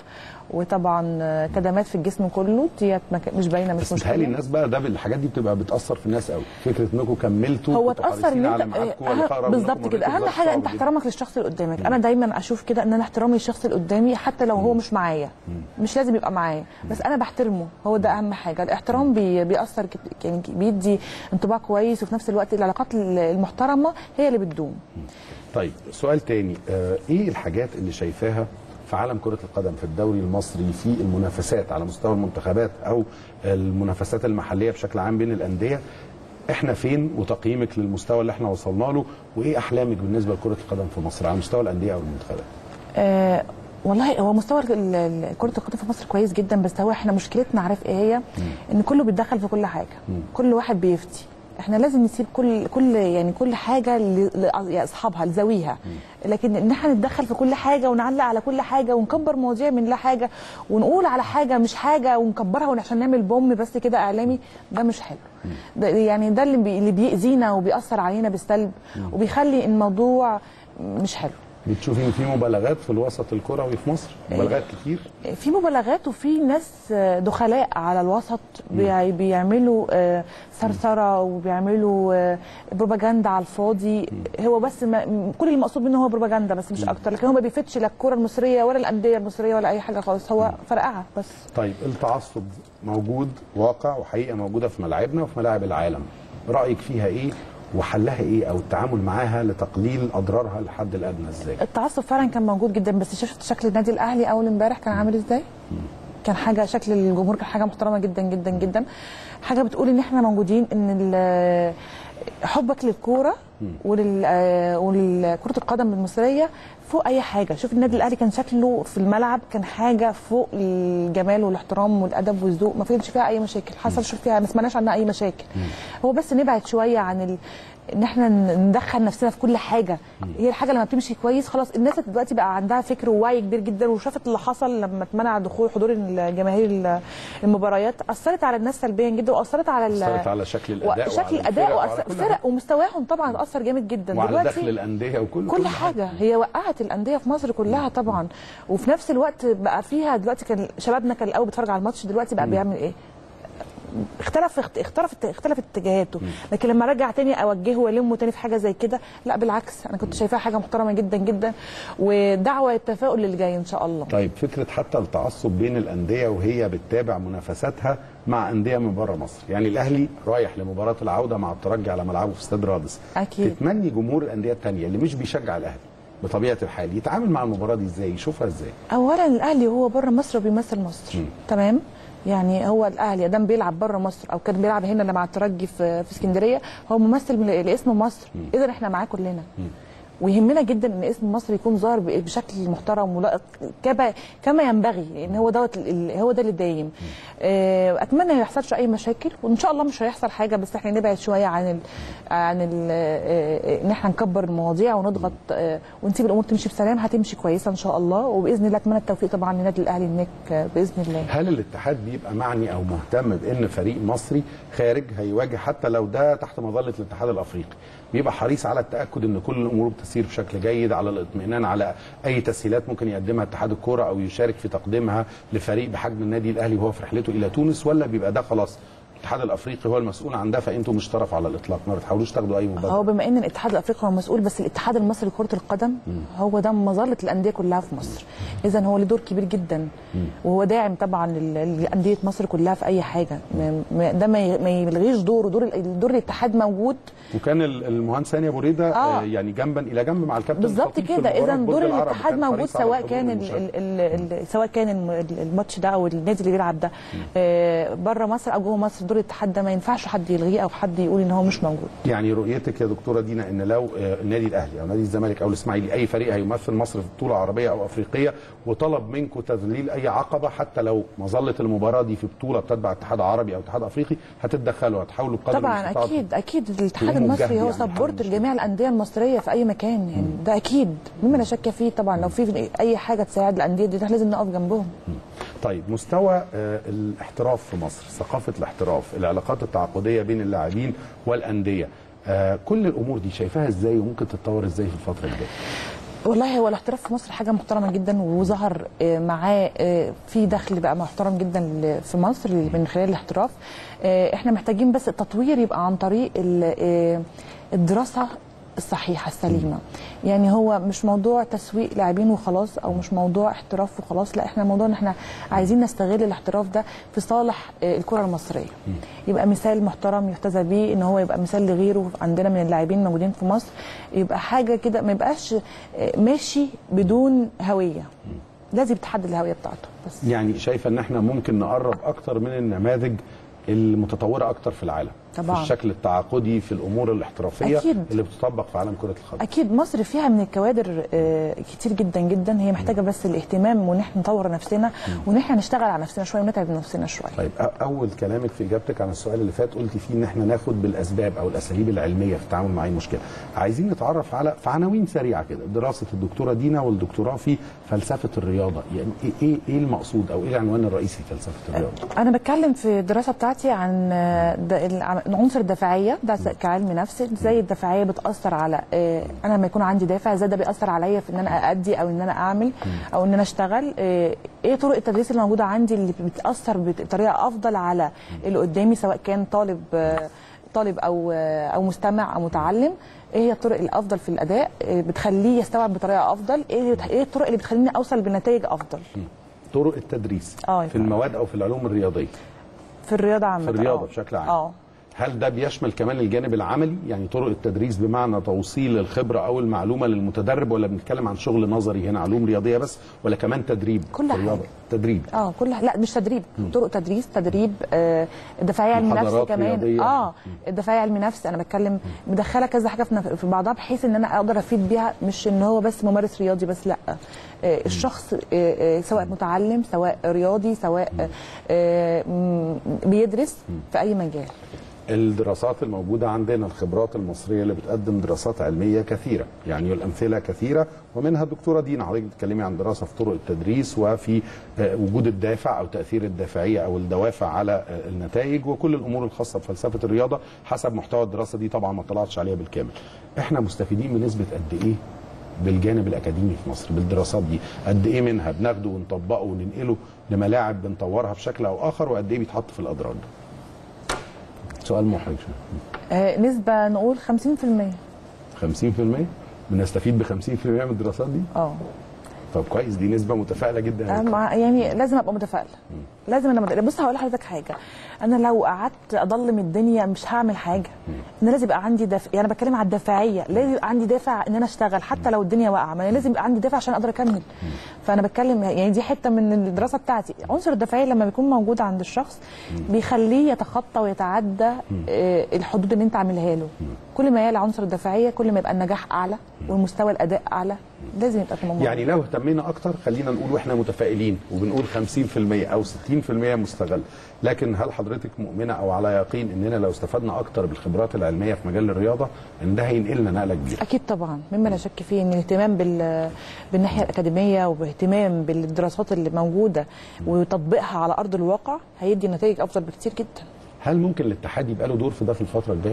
وطبعا آه، كدمات في الجسم كله ديت ما كان- مش باينه مش بس متهيألي مشكله الناس بقى ده الحاجات دي بتبقى بتاثر في الناس قوي فكره انكم كملتوا هو كنتوا اتاثر حريصين ان على انت ميعادكم آه، ولا خرجوا بالظبط منكم كده مريتوا اهم بظرف حاجه صعب انت جدا. احترامك للشخص اللي قدامك انا دايما اشوف كده ان انا احترامي للشخص اللي قدامي حتى لو هو مش معايا مش لازم يبقى معايا بس انا بحترمه هو ده اهم حاجه الاحترام بي بيأثر كت- يعني بيدي انطباع كويس وفي نفس الوقت العلاقات المحترمه هي اللي بتدوم طيب سؤال تاني آه ايه الحاجات اللي شايفاها في عالم كرة القدم في الدوري المصري في المنافسات على مستوى المنتخبات او المنافسات المحلية بشكل عام بين الأندية احنا فين وتقييمك للمستوى اللي احنا وصلنا له وايه احلامك بالنسبة لكرة القدم في مصر على مستوى الأندية او المنتخبات آه والله هو مستوى ال- ال- كرة القدم في مصر كويس جدا بس هو احنا مشكلتنا عارف ايه هي؟ ان كله بيتدخل في كل حاجة كل واحد بيفتي احنا لازم نسيب كل كل يعني كل حاجه ل- ل- لاصحابها لذويها لكن ان احنا نتدخل في كل حاجه ونعلق على كل حاجه ونكبر مواضيع من لا حاجه ونقول على حاجه مش حاجه ونكبرها عشان نعمل بوم بس كده اعلامي ده مش حلو ده يعني ده اللي بي- اللي بيأذينا وبيأثر علينا بالسلب وبيخلي الموضوع مش حلو بتشوفي ان في مبالغات في الوسط الكروي في مصر مبالغات كتير في مبالغات وفي ناس دخلاء على الوسط بي- بيعملوا آه، ثرثره وبيعملوا آه، بروباجندا على الفاضي هو بس ما كل المقصود منه هو بروباجندا بس مش اكتر لكن هو ما بيفيدش لا الكره المصريه ولا الانديه المصريه ولا اي حاجه خالص هو فرقعه بس طيب التعصب موجود واقع وحقيقه موجوده في ملاعبنا وفي ملاعب العالم رايك فيها ايه وحلها ايه او التعامل معاها لتقليل اضرارها للحد الادنى ازاي التعصب فعلا كان موجود جدا بس شفت شكل النادي الاهلي اول امبارح كان عامل ازاي كان حاجه شكل الجمهور كان حاجه محترمه جدا جدا جدا حاجه بتقول ان احنا موجودين ان ال- حبك للكوره ولل آه، ولكره القدم المصريه فوق اي حاجه شوف النادي الاهلي كان شكله في الملعب كان حاجه فوق الجمال والاحترام والادب والذوق ما فيش فيها اي مشاكل حصل شوف فيها ما سمعناش عنها اي مشاكل هو بس نبعد شويه عن ال... ان احنا ندخل نفسنا في كل حاجه هي الحاجه لما بتمشي كويس خلاص الناس دلوقتي بقى عندها فكر ووعي كبير جدا وشافت اللي حصل لما اتمنع دخول حضور الجماهير المباريات اثرت على الناس سلبيا جدا واثرت على ال- اثرت على شكل الاداء شكل وعلى الاداء الفرق وعلى وأثر كل فرق حاجة. ومستواهم طبعا اتاثر جامد جدا وعلى دلوقتي دخل الانديه وكل كل حاجه هي وقعت الانديه في مصر كلها طبعا وفي نفس الوقت بقى فيها دلوقتي كان شبابنا كان الاول بيتفرج على الماتش دلوقتي بقى بيعمل ايه اختلف اختلف اختلفت اتجاهاته لكن لما رجع تاني اوجهه والمه تاني في حاجه زي كده لا بالعكس انا كنت شايفاها حاجه محترمه جدا جدا ودعوه التفاؤل للي جاي ان شاء الله طيب فكره حتى التعصب بين الانديه وهي بتتابع منافساتها مع انديه من بره مصر يعني الاهلي رايح لمباراه العوده مع الترجي على ملعبه في استاد رادس أكيد. تتمني جمهور الانديه الثانيه اللي مش بيشجع الاهلي بطبيعه الحال يتعامل مع المباراه دي ازاي يشوفها ازاي اولا الاهلي هو بره مصر وبيمثل مصر مم. تمام يعني هو الاهلي ادام بيلعب بره مصر او كان بيلعب هنا مع الترجي في في اسكندريه هو ممثل من- لاسم مصر اذا احنا معاه كلنا ويهمنا جدا ان اسم مصر يكون ظاهر ب- بشكل محترم ولائق كما كما ينبغي لان هو دوت ال- ال- هو ده اللي دايم آه، اتمنى ما يحصلش اي مشاكل وان شاء الله مش هيحصل حاجه بس احنا نبعد شويه عن ال عن ال ان احنا نكبر المواضيع ونضغط آه، ونسيب الامور تمشي بسلام هتمشي كويسه ان شاء الله وباذن الله اتمنى التوفيق طبعا للنادي الاهلي هناك آه، باذن الله هل الاتحاد بيبقى معني او مهتم بان فريق مصري خارج هيواجه حتى لو ده تحت مظله الاتحاد الافريقي بيبقى حريص على التاكد ان كل الامور بتسير بشكل جيد على الاطمئنان على اي تسهيلات ممكن يقدمها اتحاد الكوره او يشارك في تقديمها لفريق بحجم النادي الاهلي وهو في رحلته الى تونس ولا بيبقى ده خلاص الاتحاد الافريقي هو المسؤول عن ده فانتم مش طرف على الاطلاق ما بتحاولوش تاخدوا اي هو مبادره بما ان الاتحاد الافريقي هو مسؤول بس الاتحاد المصري لكره القدم هو ده مظله الانديه كلها في مصر اذا هو له دور كبير جدا وهو داعم طبعا لل- لانديه مصر كلها في اي حاجه ما- ما- ده ما ي- ما يلغيش دوره دور ال- دور الاتحاد موجود وكان ال- المهندس هاني ابو ريده آه. آه. يعني جنبا الى جنب مع الكابتن بالظبط الخطيب في كده مباراة اذا برج دور العرب، الاتحاد وكان موجود حريص على سواء الحضور كان ال والمشاركة. ال ال ال سواء كان الم- ال- الماتش ده او النادي اللي بيلعب ده آه بره مصر او جوه مصر دور الاتحاد ده ما ينفعش حد يلغيه او حد يقول ان هو مش موجود يعني رؤيتك يا دكتوره دينا ان لو آه، النادي الاهلي او نادي الزمالك او الاسماعيلي اي فريق هيمثل مصر في بطوله عربيه او افريقيه وطلب منكم تذليل اي عقبه حتى لو مظله المباراه دي في بطوله بتتبع اتحاد عربي او اتحاد افريقي هتتدخلوا هتحاولوا بقدر طبعا المستطاع اكيد اكيد الاتحاد تقوموا المصري بجهد هو يعني سبورت لحل لجميع الانديه المصريه في اي مكان يعني ده اكيد مما لا شك فيه طبعا لو في اي حاجه تساعد الانديه دي ده لازم نقف جنبهم طيب مستوى آه، الاحتراف في مصر ثقافه الاحتراف العلاقات التعاقديه بين اللاعبين والانديه آه، كل الامور دي شايفاها ازاي وممكن تتطور ازاي في الفتره الجايه والله هو الاحتراف في مصر حاجه محترمه جدا وظهر آه، معاه آه، في دخل بقى محترم جدا ل- في مصر من خلال الاحتراف آه، احنا محتاجين بس التطوير يبقى عن طريق ال- آه، الدراسه الصحيحه السليمه يعني هو مش موضوع تسويق لاعبين وخلاص او مش موضوع احتراف وخلاص لا احنا موضوع ان احنا عايزين نستغل الاحتراف ده في صالح آه، الكره المصريه يبقى مثال محترم يحتذى بيه ان هو يبقى مثال لغيره عندنا من اللاعبين الموجودين في مصر يبقى حاجه كده ما يبقاش آه، ماشي بدون هويه لازم يتحدد الهويه بتاعته بس يعني شايفه ان احنا ممكن نقرب اكتر من النماذج المتطوره اكتر في العالم طبعاً. في الشكل التعاقدي في الامور الاحترافيه أكيد. اللي بتطبق في عالم كره القدم اكيد مصر فيها من الكوادر آه، كتير جدا جدا هي محتاجه بس الاهتمام وان احنا نطور نفسنا وان احنا نشتغل على نفسنا شويه ونتعب نفسنا شويه طيب أ- اول كلامك في اجابتك عن السؤال اللي فات قلتي فيه ان احنا ناخد بالاسباب او الاساليب العلميه في التعامل مع اي مشكله عايزين نتعرف على في عناوين سريعه كده دراسه الدكتوره دينا والدكتوراه في فلسفه الرياضه يعني إيه- ايه ايه المقصود او ايه العنوان الرئيسي في فلسفه الرياضه انا بتكلم في الدراسه بتاعتي عن آه، ده الع- عنصر الدفاعيه ده كعلم نفس ازاي الدفاعيه بتاثر على آه، انا لما يكون عندي دافع ازاي ده بيأثر عليا في ان انا اادي او ان انا اعمل او ان انا اشتغل آه، ايه طرق التدريس اللي موجوده عندي اللي بتاثر بطريقه افضل على اللي قدامي سواء كان طالب آه، طالب او آه، او مستمع او متعلم ايه هي الطرق الافضل في الاداء آه، بتخليه يستوعب بطريقه افضل ايه ايه الطرق اللي بتخليني اوصل بنتائج افضل طرق التدريس آه، في المواد او في العلوم الرياضيه في الرياضه عامه في الرياضه آه. بشكل عام اه هل ده بيشمل كمان الجانب العملي يعني طرق التدريس بمعنى توصيل الخبره او المعلومه للمتدرب ولا بنتكلم عن شغل نظري هنا علوم رياضيه بس ولا كمان تدريب كل في الرياضة؟ حاجة. تدريب اه كل لا مش تدريب طرق تدريس تدريب آه الدفاعيه علم نفس محاضرات كمان رياضية. اه الدفاعيه علم نفس انا بتكلم مدخله كذا حاجه في نف- في بعضها بحيث ان انا اقدر افيد بيها مش ان هو بس ممارس رياضي بس لا آه الشخص آه آه سواء متعلم سواء رياضي سواء آه آه م- بيدرس في اي مجال الدراسات الموجودة عندنا الخبرات المصرية اللي بتقدم دراسات علمية كثيرة يعني الأمثلة كثيرة ومنها الدكتورة دينا حضرتك بتتكلمي عن دراسة في طرق التدريس وفي آه، وجود الدافع أو تأثير الدافعية أو الدوافع على آه، النتائج وكل الأمور الخاصة بفلسفة الرياضة حسب محتوى الدراسة دي طبعا ما طلعتش عليها بالكامل احنا مستفيدين بنسبة قد إيه بالجانب الأكاديمي في مصر بالدراسات دي قد إيه منها بناخده ونطبقه وننقله لملاعب بنطورها بشكل أو آخر وقد إيه بيتحط في الأدراج سؤال محرج شوية. آه نسبه نقول 50% 50% بنستفيد ب 50% من الدراسات دي اه طب كويس دي نسبه متفائله جدا آه، مع- يعني لازم ابقى متفائله لازم انا متفائلة. بص هقول لحضرتك حاجه انا لو قعدت اضلم الدنيا مش هعمل حاجه انا لازم يبقى عندي دافع يعني انا بتكلم على الدافعيه لازم يبقى عندي دافع ان انا اشتغل حتى لو الدنيا واقعه ما انا لازم يبقى عندي دافع عشان اقدر اكمل فانا بتكلم يعني دي حته من الدراسه بتاعتي عنصر الدافعيه لما بيكون موجود عند الشخص بيخليه يتخطى ويتعدى آه، الحدود اللي انت عاملها له كل ما يعلى عنصر الدافعيه كل ما يبقى النجاح اعلى والمستوى الاداء اعلى لازم يبقى في الموضوع يعني لو اهتمينا اكتر خلينا نقول واحنا متفائلين وبنقول 50% او 60% مستغل لكن هل حضرتك مؤمنه او على يقين اننا لو استفدنا اكتر بالخبرات العلميه في مجال الرياضه ان ده هينقلنا نقله كبيره اكيد طبعا مما لا شك فيه ان الاهتمام بال بالناحيه الاكاديميه وباهتمام بالدراسات اللي موجوده وتطبيقها على ارض الواقع هيدي نتائج افضل بكتير جدا هل ممكن الاتحاد يبقى له دور في ده في الفتره الجايه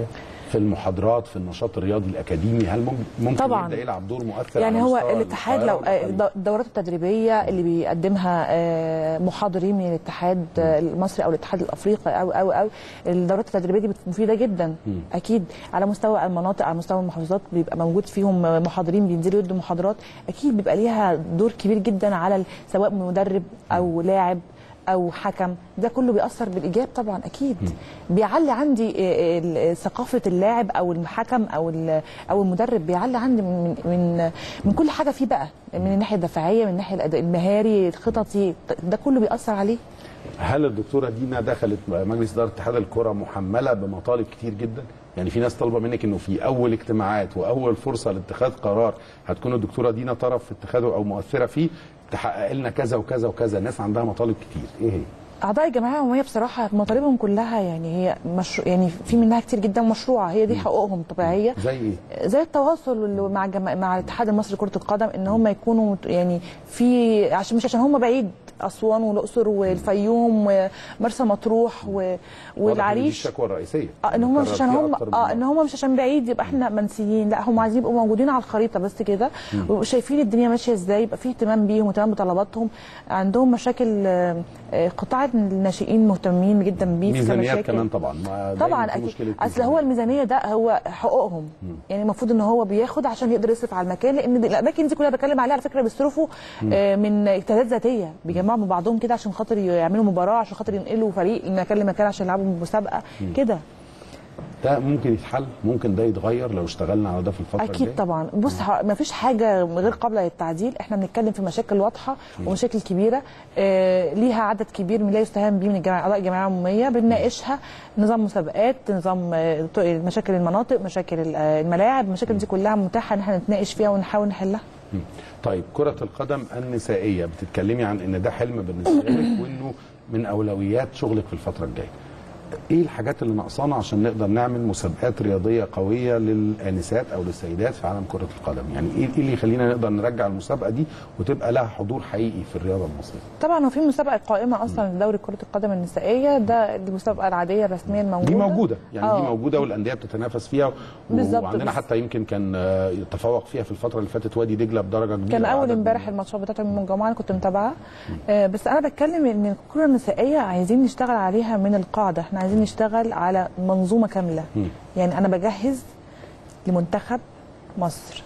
في المحاضرات في النشاط الرياضي الاكاديمي هل مم- ممكن طبعا. يبدا يلعب دور مؤثر يعني على هو مستوى الاتحاد القاهرة لو آه، والمحلية؟ الد- الدورات التدريبيه اللي بيقدمها آه، محاضرين من الاتحاد آه، المصري او الاتحاد الافريقي او او او الدورات التدريبيه دي بت- مفيده جدا اكيد على مستوى المناطق على مستوى المحافظات بيبقى موجود فيهم محاضرين بينزلوا يدوا محاضرات اكيد بيبقى ليها دور كبير جدا على ال- سواء مدرب او لاعب او حكم ده كله بيأثر بالايجاب طبعا اكيد بيعلي عندي آه، ال- ثقافه اللاعب او الحكم او ال- او المدرب بيعلي عندي من من من كل حاجه فيه بقى من الناحيه الدفاعيه من الناحيه الأداء المهاري الخططي ده كله بيأثر عليه هل الدكتوره دينا دخلت مجلس اداره اتحاد الكره محمله بمطالب كتير جدا؟ يعني في ناس طالبه منك انه في اول اجتماعات واول فرصه لاتخاذ قرار هتكون الدكتوره دينا طرف في اتخاذه او مؤثره فيه تحقق لنا كذا وكذا وكذا، ناس عندها مطالب كتير، ايه هي؟ اعضاء الجمعيه العموميه بصراحه مطالبهم كلها يعني هي مشروع يعني في منها كتير جدا مشروعه هي دي حقوقهم طبيعيه زي ايه؟ زي التواصل اللي مع الجما... مع الاتحاد المصري لكره القدم ان هم يكونوا مت- يعني في عشان مش عشان هم بعيد اسوان والاقصر والفيوم ومرسى مطروح و... واضح إن دي والعريش الشكوى الرئيسيه اه ان هم مش بنكرر عشان فيها هم أكتر من اه مرة. ان هم مش عشان بعيد يبقى احنا منسيين لا هم عايزين يبقوا موجودين على الخريطه بس كده ويبقوا شايفين الدنيا ماشيه ازاي يبقى في اهتمام بيهم واهتمام بطلباتهم عندهم مشاكل آه، آه، قطاع الناشئين مهتمين جدا بيه في ميزانيات كمشاكل. كمان طبعا ما دايماً طبعا في اكيد مشكلة اصل هو الميزانيه ده هو حقوقهم يعني المفروض ان هو بياخد عشان يقدر يصرف على المكان لان دي- الاماكن دي كلها بتكلم عليها على فكره بيصرفوا آه، من اجتهادات ذاتيه بيجمعوا من بعضهم كده عشان خاطر يعملوا مباراه عشان خاطر ينقلوا فريق من مكان لمكان عشان يلعبوا مسابقه كده ده ممكن يتحل ممكن ده يتغير لو اشتغلنا على ده في الفتره اكيد الجايه طبعا بص ما فيش حاجه غير قابله للتعديل احنا بنتكلم في مشاكل واضحه ومشاكل كبيره آه ليها عدد كبير من لا يستهان به من الجمعيه اعضاء الجمعيه العموميه بنناقشها نظام مسابقات نظام آه، ط- مشاكل المناطق مشاكل ال- آه، الملاعب المشاكل دي كلها متاحه ان احنا نتناقش فيها ونحاول نحلها مم. طيب كرة القدم النسائية بتتكلمي عن ان ده حلم بالنسبة لك وانه من اولويات شغلك في الفترة الجاية. ايه الحاجات اللي ناقصانا عشان نقدر نعمل مسابقات رياضية قوية للآنسات او للسيدات في عالم كرة القدم؟ يعني ايه إيه اللي يخلينا نقدر نرجع المسابقة دي وتبقى لها حضور حقيقي في الرياضة المصرية؟ طبعا هو في مسابقه قائمه اصلا لدوري كره القدم النسائيه ده دي المسابقه العاديه الرسميه الموجوده دي موجودة يعني دي آه. موجودة والاندية بتتنافس فيها و- بالظبط، وعندنا بس- حتى يمكن كان آه، يتفوق فيها في الفترة اللي فاتت وادي دجلة بدرجة كبيرة كان اول عدد امبارح من- الماتشات بتاعت من الجمعه انا كنت متابعه آه بس انا بتكلم ان الكره النسائيه عايزين نشتغل عليها من القاعده احنا عايزين نشتغل على منظومه كامله يعني انا بجهز لمنتخب مصر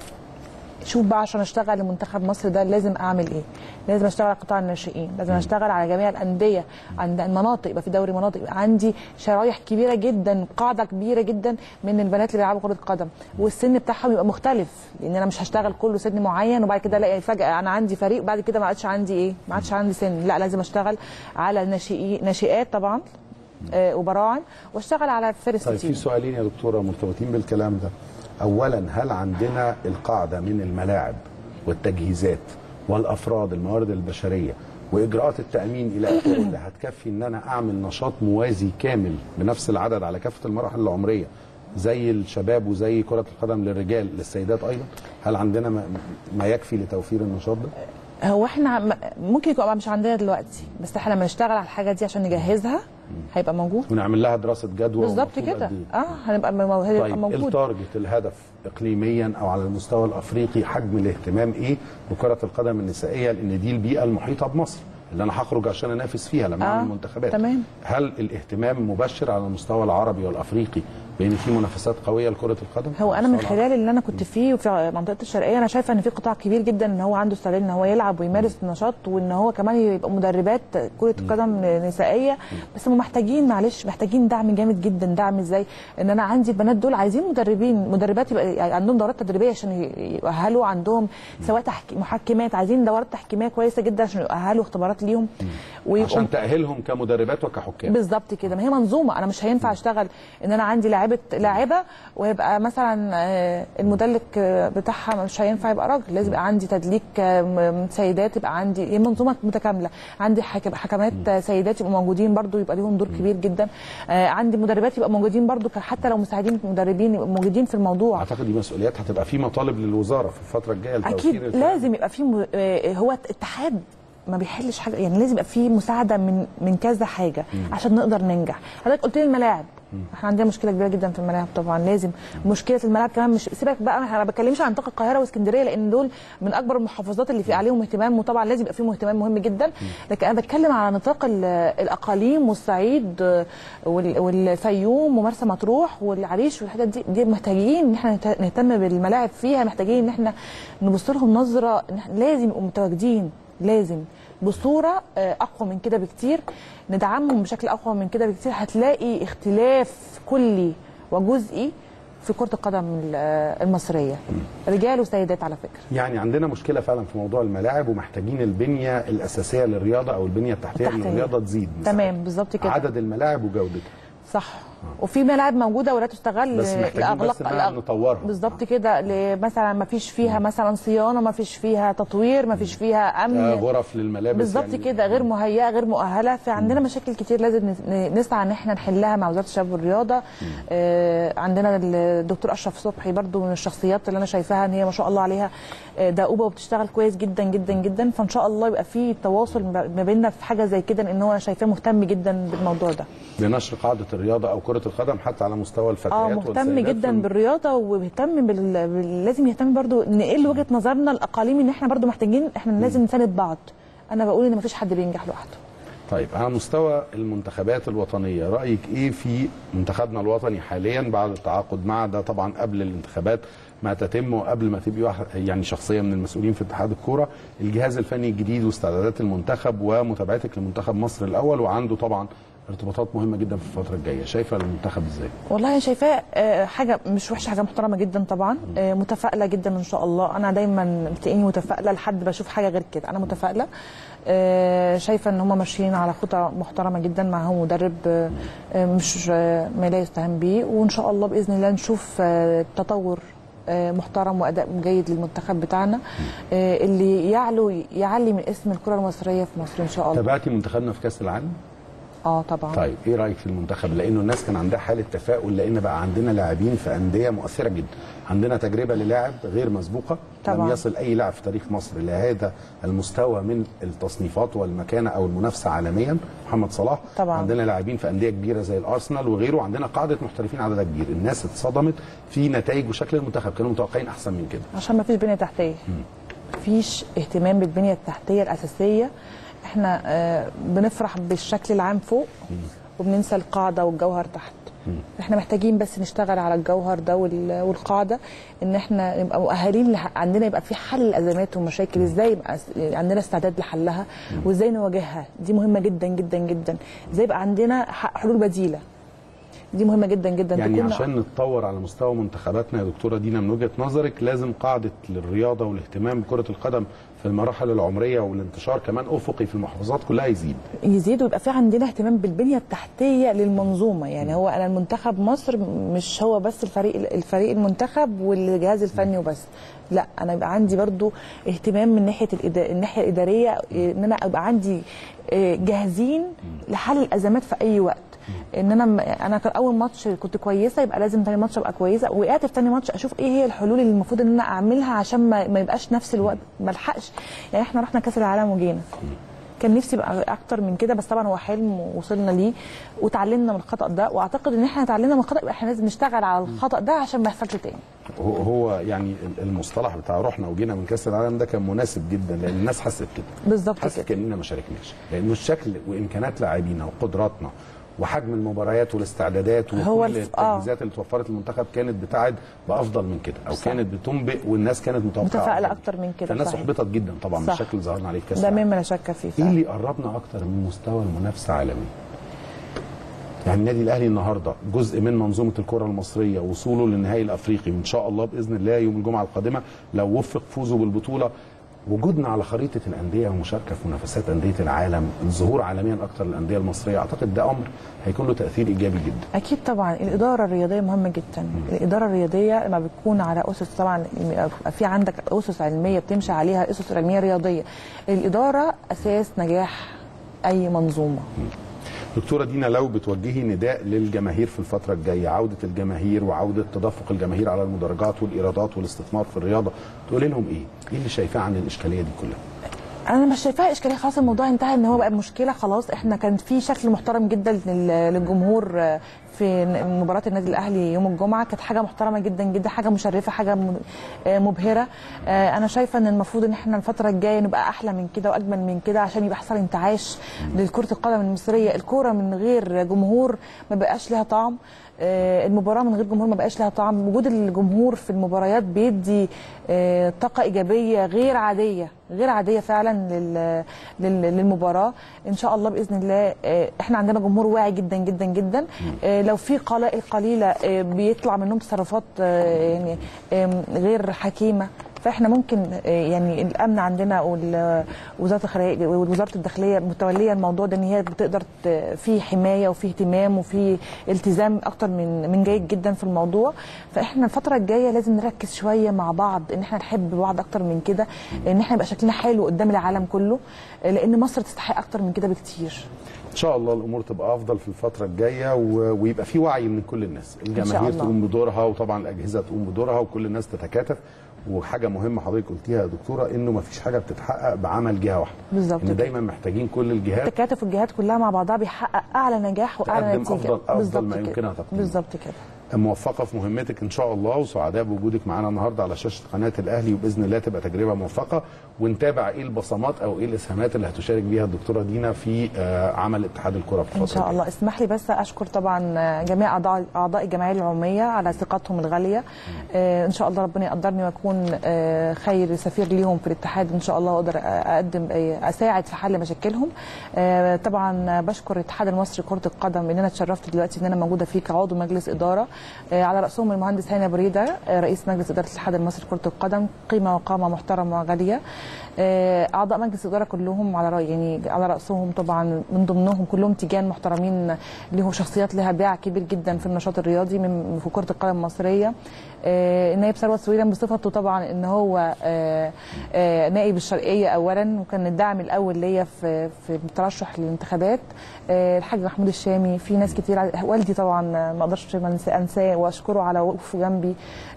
شوف بقى عشان اشتغل لمنتخب مصر ده لازم اعمل ايه لازم اشتغل على قطاع الناشئين لازم اشتغل على جميع الانديه عند المناطق يبقى في دوري مناطق يبقى عندي شرايح كبيره جدا قاعده كبيره جدا من البنات اللي بيلعبوا كره قدم والسن بتاعهم يبقى مختلف لان انا مش هشتغل كله سن معين وبعد كده الاقي فجاه انا عندي فريق بعد كده ما عادش عندي ايه ما عادش عندي سن لا لازم اشتغل على ناشئين ناشئات طبعا آه وبراعم واشتغل على فيرست طيب تيم في سؤالين يا دكتوره مرتبطين بالكلام ده. اولا هل عندنا القاعده من الملاعب والتجهيزات والافراد الموارد البشريه واجراءات التامين الى اخره اللي هتكفي ان انا اعمل نشاط موازي كامل بنفس العدد على كافه المراحل العمريه زي الشباب وزي كره القدم للرجال للسيدات ايضا؟ هل عندنا ما, ما يكفي لتوفير النشاط ده؟ هو احنا م- ممكن يبقى مش عندنا دلوقتي بس احنا لما نشتغل على الحاجه دي عشان نجهزها هيبقى موجود ونعمل لها دراسه جدوى بالظبط ومفروض كده قد إيه؟ اه هنبقى مو- هيبقى طيب موجود التارجت الهدف اقليميا او على المستوى الافريقي حجم الاهتمام ايه بكره القدم النسائيه لان دي البيئه المحيطه بمصر اللي انا هخرج عشان انافس فيها لما آه، اعمل منتخبات تمام. هل الاهتمام مبشر على المستوى العربي والافريقي بان في منافسات قويه لكره القدم هو على انا من المستوى خلال اللي انا كنت فيه وفي منطقه الشرقيه انا شايفه ان في قطاع كبير جدا ان هو عنده استعداد ان هو يلعب ويمارس النشاط وان هو كمان يبقى مدربات كره قدم نسائيه بس هم محتاجين معلش محتاجين دعم جامد جدا دعم ازاي ان انا عندي البنات دول عايزين مدربين مدربات يبقى يعني عندهم دورات تدريبيه عشان يؤهلوا عندهم سواء تحك... محكمات عايزين دورات تحكيميه كويسه جدا عشان يؤهلوا اختبارات ليهم ويبقوا عشان تاهلهم كمدربات وكحكام بالظبط كده ما هي منظومه انا مش هينفع اشتغل ان انا عندي لاعبه لاعبه ويبقى مثلا آه، المدلك آه، بتاعها مش هينفع يبقى راجل لازم يبقى عندي تدليك آه، م- سيدات يبقى عندي هي منظومه متكامله عندي حك- حكمات آه، سيدات يبقوا موجودين برضو يبقى ليهم دور كبير جدا آه، عندي مدربات يبقى موجودين برضو ك- حتى لو مساعدين مدربين يبقوا موجودين في الموضوع اعتقد دي مسؤوليات هتبقى في مطالب للوزاره في الفتره الجايه لتوفير اكيد الفرق. لازم يبقى في م... آه، هو اتحاد ما بيحلش حاجه يعني لازم يبقى في مساعده من من كذا حاجه عشان نقدر ننجح حضرتك قلت لي الملاعب احنا عندنا مشكله كبيره جدا في الملاعب طبعا لازم مشكله الملاعب كمان مش سيبك بقى انا ما بتكلمش عن منطقه القاهره واسكندريه لان دول من اكبر المحافظات اللي في عليهم اهتمام وطبعا لازم يبقى فيهم اهتمام مهم جدا لكن انا بتكلم على نطاق ال- الاقاليم والصعيد آه، وال- والفيوم ومرسى مطروح والعريش والحاجات دي دي محتاجين ان احنا نهت- نهتم بالملاعب فيها محتاجين ان احنا نبص لهم نظره إن إحنا لازم يبقوا متواجدين لازم بصوره آه، اقوى من كده بكتير ندعمهم بشكل اقوى من كده بكتير هتلاقي اختلاف كلي وجزئي في كره القدم ال- آه، المصريه رجال وسيدات على فكره يعني عندنا مشكله فعلا في موضوع الملاعب ومحتاجين البنيه الاساسيه للرياضه او البنيه التحتيه التحتية. للرياضه تزيد تمام بالظبط كده عدد الملاعب وجودتها صح وفي ملاعب موجوده ولا تستغل بس محتاجين بس إنها نطورها. بالظبط كده ل- مثلا ما فيش فيها مثلا صيانه ما فيش فيها تطوير ما فيش فيها آه، امن غرف للملابس بالظبط يعني كده غير مهيئه غير مؤهله فعندنا مشاكل كتير لازم نس- ن- نسعى ان احنا نحلها مع وزاره الشباب والرياضه آه عندنا الدكتور اشرف صبحي برضو من الشخصيات اللي انا شايفاها ان هي ما شاء الله عليها آه، دؤوبه وبتشتغل كويس جدا جدا جدا فان شاء الله يبقى في تواصل ما ما بيننا في حاجه زي كده ان هو شايفاه مهتم جدا بالموضوع ده بنشر قاعده الرياضه او كره القدم حتى على مستوى الفتيات اه مهتم والسيدات جدا في- بالرياضه وبيهتم بال... بال... لازم يهتم برضو نقل وجهه نظرنا الاقاليم ان احنا برضو محتاجين احنا لازم نساند بعض انا بقول ان مفيش حد بينجح لوحده طيب على مستوى المنتخبات الوطنيه رايك ايه في منتخبنا الوطني حاليا بعد التعاقد مع ده طبعا قبل الانتخابات ما تتم وقبل ما تبقي واحد يعني شخصيه من المسؤولين في اتحاد الكوره الجهاز الفني الجديد واستعدادات المنتخب ومتابعتك لمنتخب مصر الاول وعنده طبعا ارتباطات مهمه جدا في الفتره الجايه شايفه المنتخب ازاي والله انا شايفاه آه، حاجه مش وحشه حاجه محترمه جدا طبعا آه، متفائله جدا ان شاء الله انا دايما بتلاقيني متفائله لحد بشوف حاجه غير كده انا متفائله آه، شايفه ان هم ماشيين على خطى محترمه جدا معاهم مدرب آه، آه، مش آه، ما لا يستهان بيه وان شاء الله باذن الله نشوف آه، تطور آه، محترم واداء جيد للمنتخب بتاعنا آه، اللي يعلو يعلي من اسم الكره المصريه في مصر ان شاء الله تابعتي منتخبنا في كاس العالم اه طبعا طيب ايه رايك في المنتخب لانه الناس كان عندها حاله تفاؤل لان بقى عندنا لاعبين في انديه مؤثره جدا عندنا تجربه للاعب غير مسبوقه طبعاً. لم يصل اي لاعب في تاريخ مصر لهذا المستوى من التصنيفات والمكانه او المنافسه عالميا محمد صلاح طبعاً. عندنا لاعبين في انديه كبيره زي الارسنال وغيره وعندنا قاعده محترفين عددها كبير الناس اتصدمت في نتائج وشكل المنتخب كانوا متوقعين احسن من كده عشان ما فيش بنيه تحتيه مفيش اهتمام بالبنيه التحتيه الاساسيه احنا آه، بنفرح بالشكل العام فوق وبننسى القاعده والجوهر تحت احنا محتاجين بس نشتغل على الجوهر ده وال- والقاعده ان احنا نبقى مؤهلين لح- عندنا يبقى في حل الازمات والمشاكل ازاي يبقى س- عندنا استعداد لحلها وازاي نواجهها دي مهمه جدا جدا جدا ازاي يبقى عندنا ح- حلول بديله دي مهمه جدا جدا يعني تكون- عشان نتطور على مستوى منتخباتنا يا دكتوره دينا من وجهه نظرك لازم قاعده للرياضه والاهتمام بكره القدم في المراحل العمريه والانتشار كمان افقي في المحافظات كلها يزيد يزيد ويبقى في عندنا اهتمام بالبنيه التحتيه للمنظومه يعني هو انا المنتخب مصر مش هو بس الفريق الفريق المنتخب والجهاز الفني وبس لا انا يبقى عندي برضو اهتمام من ناحيه الإدا- الناحيه الاداريه ان انا ابقى عندي آه، جاهزين لحل الازمات في اي وقت ان انا م- انا كان اول ماتش كنت كويسه يبقى لازم تاني ماتش ابقى كويسه وقعت في تاني ماتش اشوف ايه هي الحلول اللي المفروض ان انا اعملها عشان ما, ما يبقاش نفس الوقت ما الحقش يعني احنا رحنا كاس العالم وجينا كان نفسي يبقى اكتر من كده بس طبعا هو حلم ووصلنا ليه وتعلمنا من الخطا ده واعتقد ان احنا اتعلمنا من الخطا يبقى احنا لازم نشتغل على الخطا ده عشان ما يحصلش تاني هو- هو يعني المصطلح بتاع رحنا وجينا من كاس العالم ده كان مناسب جدا لان الناس حست كده بالظبط حست كده كاننا ما شاركناش لانه الشكل وامكانات لاعبينا وقدراتنا وحجم المباريات والاستعدادات هو وكل الف- آه. التجهيزات اللي توفرت المنتخب كانت بتعد بافضل من كده او صح. كانت بتنبئ والناس كانت متوقعه متفائلة أفضل. أكتر من كده، فالناس صحيح. احبطت جدا طبعا صح. بالشكل اللي ظهرنا عليه في كاس ده العالم مما لا شك فيه ايه فعلا. اللي قربنا اكتر من مستوى المنافسه عالميا يعني النادي الاهلي النهارده جزء من منظومه الكره المصريه وصوله للنهائي الافريقي وان شاء الله باذن الله يوم الجمعه القادمه لو وفق فوزه بالبطوله وجودنا على خريطه الانديه والمشاركه في منافسات انديه العالم الظهور عالميا اكتر للانديه المصريه اعتقد ده امر هيكون له تاثير ايجابي جدا اكيد طبعا الاداره الرياضيه مهمه جدا الاداره الرياضيه لما بتكون على اسس طبعا يبقى في عندك اسس علميه بتمشي عليها اسس علميه رياضيه الاداره اساس نجاح اي منظومه دكتوره دينا لو بتوجهي نداء للجماهير في الفتره الجايه عوده الجماهير وعوده تدفق الجماهير على المدرجات والايرادات والاستثمار في الرياضه تقولي لهم ايه؟ ايه اللي شايفاه عن الاشكاليه دي كلها؟ انا مش شايفاها اشكاليه خلاص الموضوع انتهى ان هو بقى مشكله خلاص احنا كان في شكل محترم جدا لل- للجمهور آه، في مباراه النادي الاهلي يوم الجمعه كانت حاجه محترمه جدا جدا حاجه مشرفه حاجه م- آه، مبهره آه، انا شايفه ان المفروض ان احنا الفتره الجايه نبقى احلى من كده واجمل من كده عشان يبقى يحصل انتعاش لكره القدم المصريه الكوره من غير جمهور ما بقاش لها طعم آه، المباراه من غير جمهور ما بقاش لها طعم وجود الجمهور في المباريات بيدي آه، طاقه ايجابيه غير عاديه غير عاديه فعلا لل- لل- للمباراه ان شاء الله باذن الله آه، احنا عندنا جمهور واعي جدا جدا جدا آه، لو في قلائل قليله آه، بيطلع منهم تصرفات آه، يعني آم، غير حكيمه فاحنا ممكن آه، يعني الامن عندنا وال- وزاره الخارجيه ووزاره الداخليه متوليه الموضوع ده ان هي بتقدر ت- في حمايه وفي اهتمام وفي التزام اكتر من من جيد جدا في الموضوع فاحنا الفتره الجايه لازم نركز شويه مع بعض ان احنا نحب بعض اكتر من كده ان احنا يبقى شكلنا حلو قدام العالم كله آه، لان مصر تستحق اكتر من كده بكتير ان شاء الله الامور تبقى افضل في الفتره الجايه و... ويبقى في وعي من كل الناس الجماهير الله. تقوم بدورها وطبعا الاجهزه تقوم بدورها وكل الناس تتكاتف وحاجه مهمه حضرتك قلتيها يا دكتوره انه ما فيش حاجه بتتحقق بعمل جهه واحده بالظبط ان كده. دايما محتاجين كل الجهات تكاتف الجهات كلها مع بعضها بيحقق اعلى نجاح واعلى تقدم نتيجه أفضل- أفضل بالظبط ما كده. يمكنها تقديمه. بالظبط كده موفقه في مهمتك ان شاء الله وسعداء بوجودك معانا النهارده على شاشه قناه الاهلي وباذن الله تبقى تجربه موفقه ونتابع ايه البصمات او ايه الاسهامات اللي هتشارك بيها الدكتوره دينا في آه، عمل اتحاد الكره في الفتره ان شاء الجاية. الله اسمح لي بس اشكر طبعا جميع اعضاء اعضاء الجمعيه العموميه على ثقتهم الغاليه آه، ان شاء الله ربنا يقدرني واكون آه، خير سفير ليهم في الاتحاد ان شاء الله اقدر اقدم آه، اساعد في حل مشاكلهم آه، طبعا بشكر الاتحاد المصري لكره القدم ان انا اتشرفت دلوقتي ان انا موجوده فيه كعضو مجلس اداره آه، على راسهم المهندس هاني بريده آه، رئيس مجلس اداره الاتحاد المصري لكره القدم قيمه وقامه محترمه وغاليه آه، اعضاء مجلس الاداره كلهم على رأي يعني على راسهم طبعا من ضمنهم كلهم تيجان محترمين لهم شخصيات لها باع كبير جدا في النشاط الرياضي من في كره القدم المصريه آه، النائب ثروت سويلم بصفته طبعا ان هو آه، آه، نائب الشرقيه اولا وكان الدعم الاول ليا في في الترشح للانتخابات آه، الحاج محمود الشامي في ناس كتير والدي طبعا ما اقدرش ما أنسى- انساه واشكره على وقوفه جنبي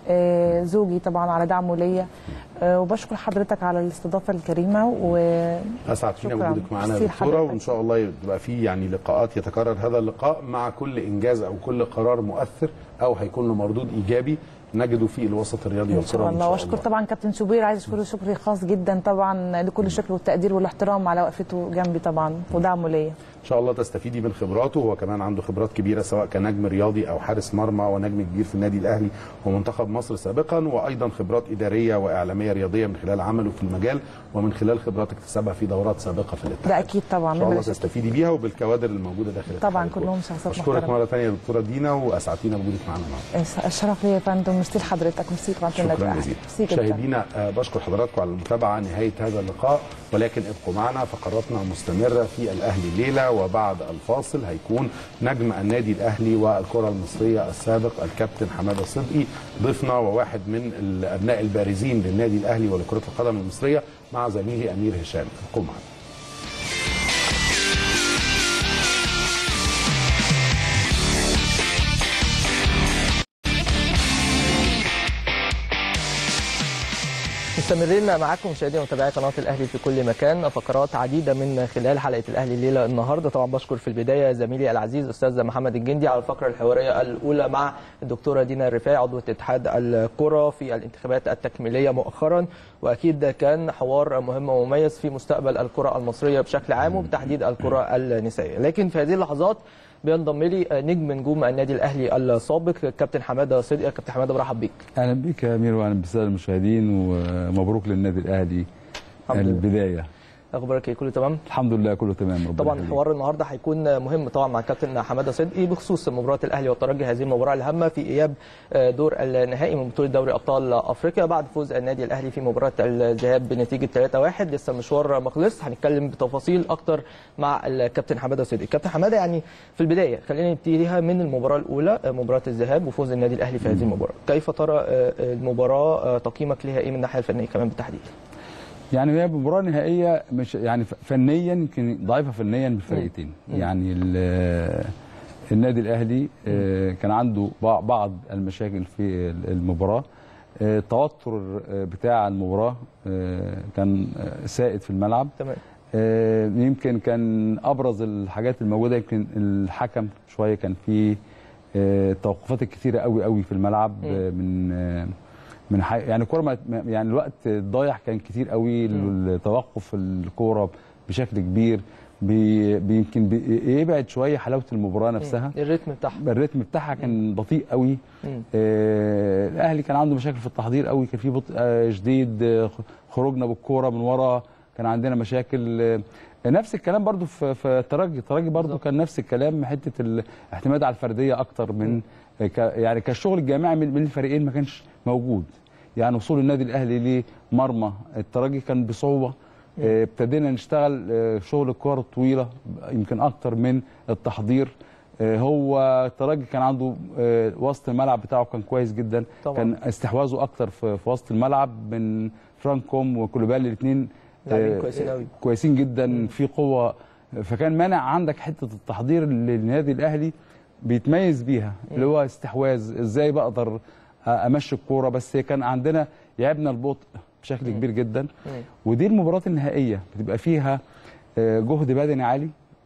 آه، زوجي طبعا على دعمه ليا آه، وبشكر حضرتك على الاستضافه الكريمه و اسعد فينا شكراً. وجودك معانا يا ميرسي دكتوره لحضرتك. وان شاء الله يبقى في يعني لقاءات يتكرر هذا اللقاء مع كل انجاز او كل قرار مؤثر او هيكون له مردود ايجابي نجده في الوسط الرياضي ان والكره شاء الله واشكر طبعا كابتن شوبير عايز اشكره شكر خاص جدا طبعا لكل الشكر والتقدير والاحترام على وقفته جنبي طبعا ودعمه ليا ان شاء الله تستفيدي من خبراته هو كمان عنده خبرات كبيره سواء كنجم رياضي او حارس مرمى ونجم كبير في النادي الاهلي ومنتخب مصر سابقا وايضا خبرات اداريه واعلاميه رياضيه من خلال عمله في المجال ومن خلال خبرات اكتسبها في دورات سابقه في الاتحاد ده اكيد طبعا ان شاء الله بلا شك. تستفيدي بيها وبالكوادر الموجوده داخل طبعا اتحاد الكرة. كلهم شخصيات اشكرك محترمة. مره ثانيه يا دكتوره دينا واسعدتينا بوجودك معانا النهارده الشرف ليا يا فندم ميرسي لحضرتك ميرسي لقناه النادي شكرا الاهلي جزيلا ميرسي جدا مشاهدينا آه، بشكر حضراتكم على المتابعه نهايه هذا اللقاء ولكن ابقوا معنا فقراتنا مستمره في الاهلي الليله وبعد الفاصل هيكون نجم النادي الاهلي والكره المصريه السابق الكابتن حماده صدقي ضيفنا وواحد من الابناء البارزين للنادي الاهلي ولكره القدم المصريه مع زميلي امير هشام ابقوا معنا مستمرين معاكم مشاهدينا ومتابعي قناه الاهلي في كل مكان فقرات عديده من خلال حلقه الاهلي الليله النهارده طبعا بشكر في البدايه زميلي العزيز استاذ محمد الجندي على الفقره الحواريه الاولى مع الدكتوره دينا الرفاعي عضوه اتحاد الكره في الانتخابات التكميليه مؤخرا واكيد كان حوار مهم ومميز في مستقبل الكره المصريه بشكل عام وبتحديد الكره النسائيه لكن في هذه اللحظات بينضم لي نجم نجوم النادي الاهلي السابق كابتن حماده صدقي كابتن حماده برحب بيك اهلا بك يا امير واهلا بالساده المشاهدين ومبروك للنادي الاهلي الحمد لله. البدايه اخبارك ايه كله تمام الحمد لله كله تمام ربنا طبعا يخليك. حوار النهارده هيكون مهم طبعا مع كابتن حماده صدقي بخصوص مباراه الاهلي والترجي هذه المباراه الهامه في اياب آه، دور النهائي من بطوله دوري ابطال افريقيا بعد فوز النادي الاهلي في مباراه الذهاب بنتيجه 3-1 لسه المشوار ما خلص هنتكلم بتفاصيل اكتر مع الكابتن حماده صدقي كابتن حماده يعني في البدايه خلينا نبتديها من المباراه الاولى آه، مباراه الذهاب وفوز النادي الاهلي في هذه المباراه كيف ترى آه، المباراه آه، تقييمك لها ايه من الناحيه الفنيه كمان بالتحديد يعني هي مباراه نهائيه مش يعني ف- فنيا يمكن ضعيفه فنيا بالفريقين يعني ال- النادي الاهلي آه، كان عنده بع- بعض المشاكل في ال- المباراه آه، التوتر آه، بتاع المباراه آه، كان آه، سائد في الملعب تمام آه، يمكن كان ابرز الحاجات الموجوده يمكن الحكم شويه كان فيه آه، التوقفات الكتيره قوي قوي في الملعب آه، من آه، من حي... يعني الكوره ما- ما- يعني الوقت الضايع كان كتير قوي التوقف الكوره بشكل كبير بي... بي- يمكن بي... يبعد شويه حلاوه المباراه نفسها الريتم بتاعها الريتم بتاعها كان بطيء قوي مم. آه الاهلي كان عنده مشاكل في التحضير قوي كان في بطء آه شديد آه خروجنا بالكوره من ورا كان عندنا مشاكل آه نفس الكلام برضو في في الترجي الترجي برضو بالظبط. كان نفس الكلام حته الاعتماد على الفرديه اكتر من آه ك يعني كالشغل الجماعي من من الفريقين ما كانش موجود يعني وصول النادي الاهلي لمرمى الترجي كان بصعوبه آه، ابتدينا نشتغل آه، شغل الكور الطويله يمكن اكتر من التحضير آه، هو الترجي كان عنده آه، وسط الملعب بتاعه كان كويس جدا طبعاً. كان استحواذه اكتر في في وسط الملعب من فرانكوم وكولوبالي الاثنين لاعبين كويسين قوي. كويسين جدا في قوه فكان مانع عندك حته التحضير اللي النادي الاهلي بيتميز بيها اللي هو استحواذ ازاي بقدر امشي الكوره بس كان عندنا لعبنا البطء بشكل كبير جدا ودي المباراه النهائيه بتبقى فيها آه، جهد بدني عالي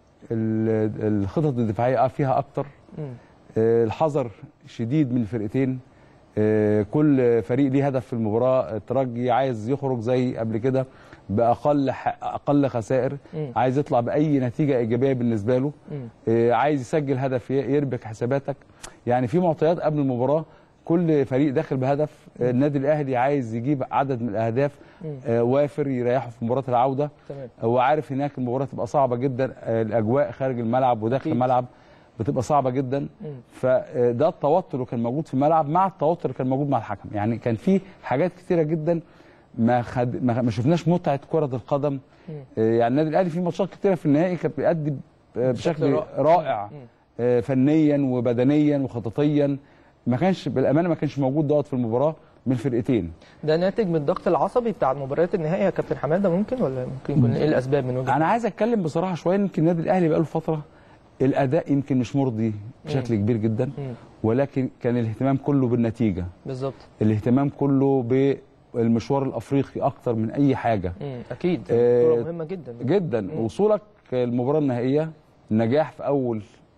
ال- الخطط الدفاعيه فيها اكتر مم. آه، الحذر شديد من الفرقتين آه، كل فريق ليه هدف في المباراه الترجي عايز يخرج زي قبل كده باقل ح- اقل خسائر مم. عايز يطلع باي نتيجه ايجابيه بالنسبه له مم. آه، عايز يسجل هدف ي- يربك حساباتك يعني في معطيات قبل المباراه كل فريق داخل بهدف آه، النادي الاهلي عايز يجيب عدد من الاهداف آه، وافر يريحه في مباراه العوده تمام هو عارف هناك المباراه تبقى صعبه جدا آه، الاجواء خارج الملعب وداخل أكيد. الملعب بتبقى صعبه جدا فده التوتر اللي كان موجود في الملعب مع التوتر اللي كان موجود مع الحكم يعني كان في حاجات كتيره جدا ما خد ما ما شفناش متعه كره القدم آه، يعني النادي الاهلي في ماتشات كتيره في النهائي كانت بيأدي آه، بشكل رائع. رائع آه، فنيا وبدنيا وخططيا ما كانش بالامانه ما كانش موجود دوت في المباراه من الفرقتين ده ناتج من الضغط العصبي بتاع مباريات النهائي يا كابتن حماده ممكن ولا ممكن يكون ايه الاسباب من وجهه انا عايز اتكلم بصراحه شويه يمكن النادي الاهلي بقاله فتره الاداء يمكن مش مرضي بشكل كبير جدا ولكن كان الاهتمام كله بالنتيجه بالظبط الاهتمام كله بالمشوار الافريقي اكتر من اي حاجه مم. اكيد آه، بطوله مهمه جدا جدا وصولك المباراه النهائيه النجاح في اول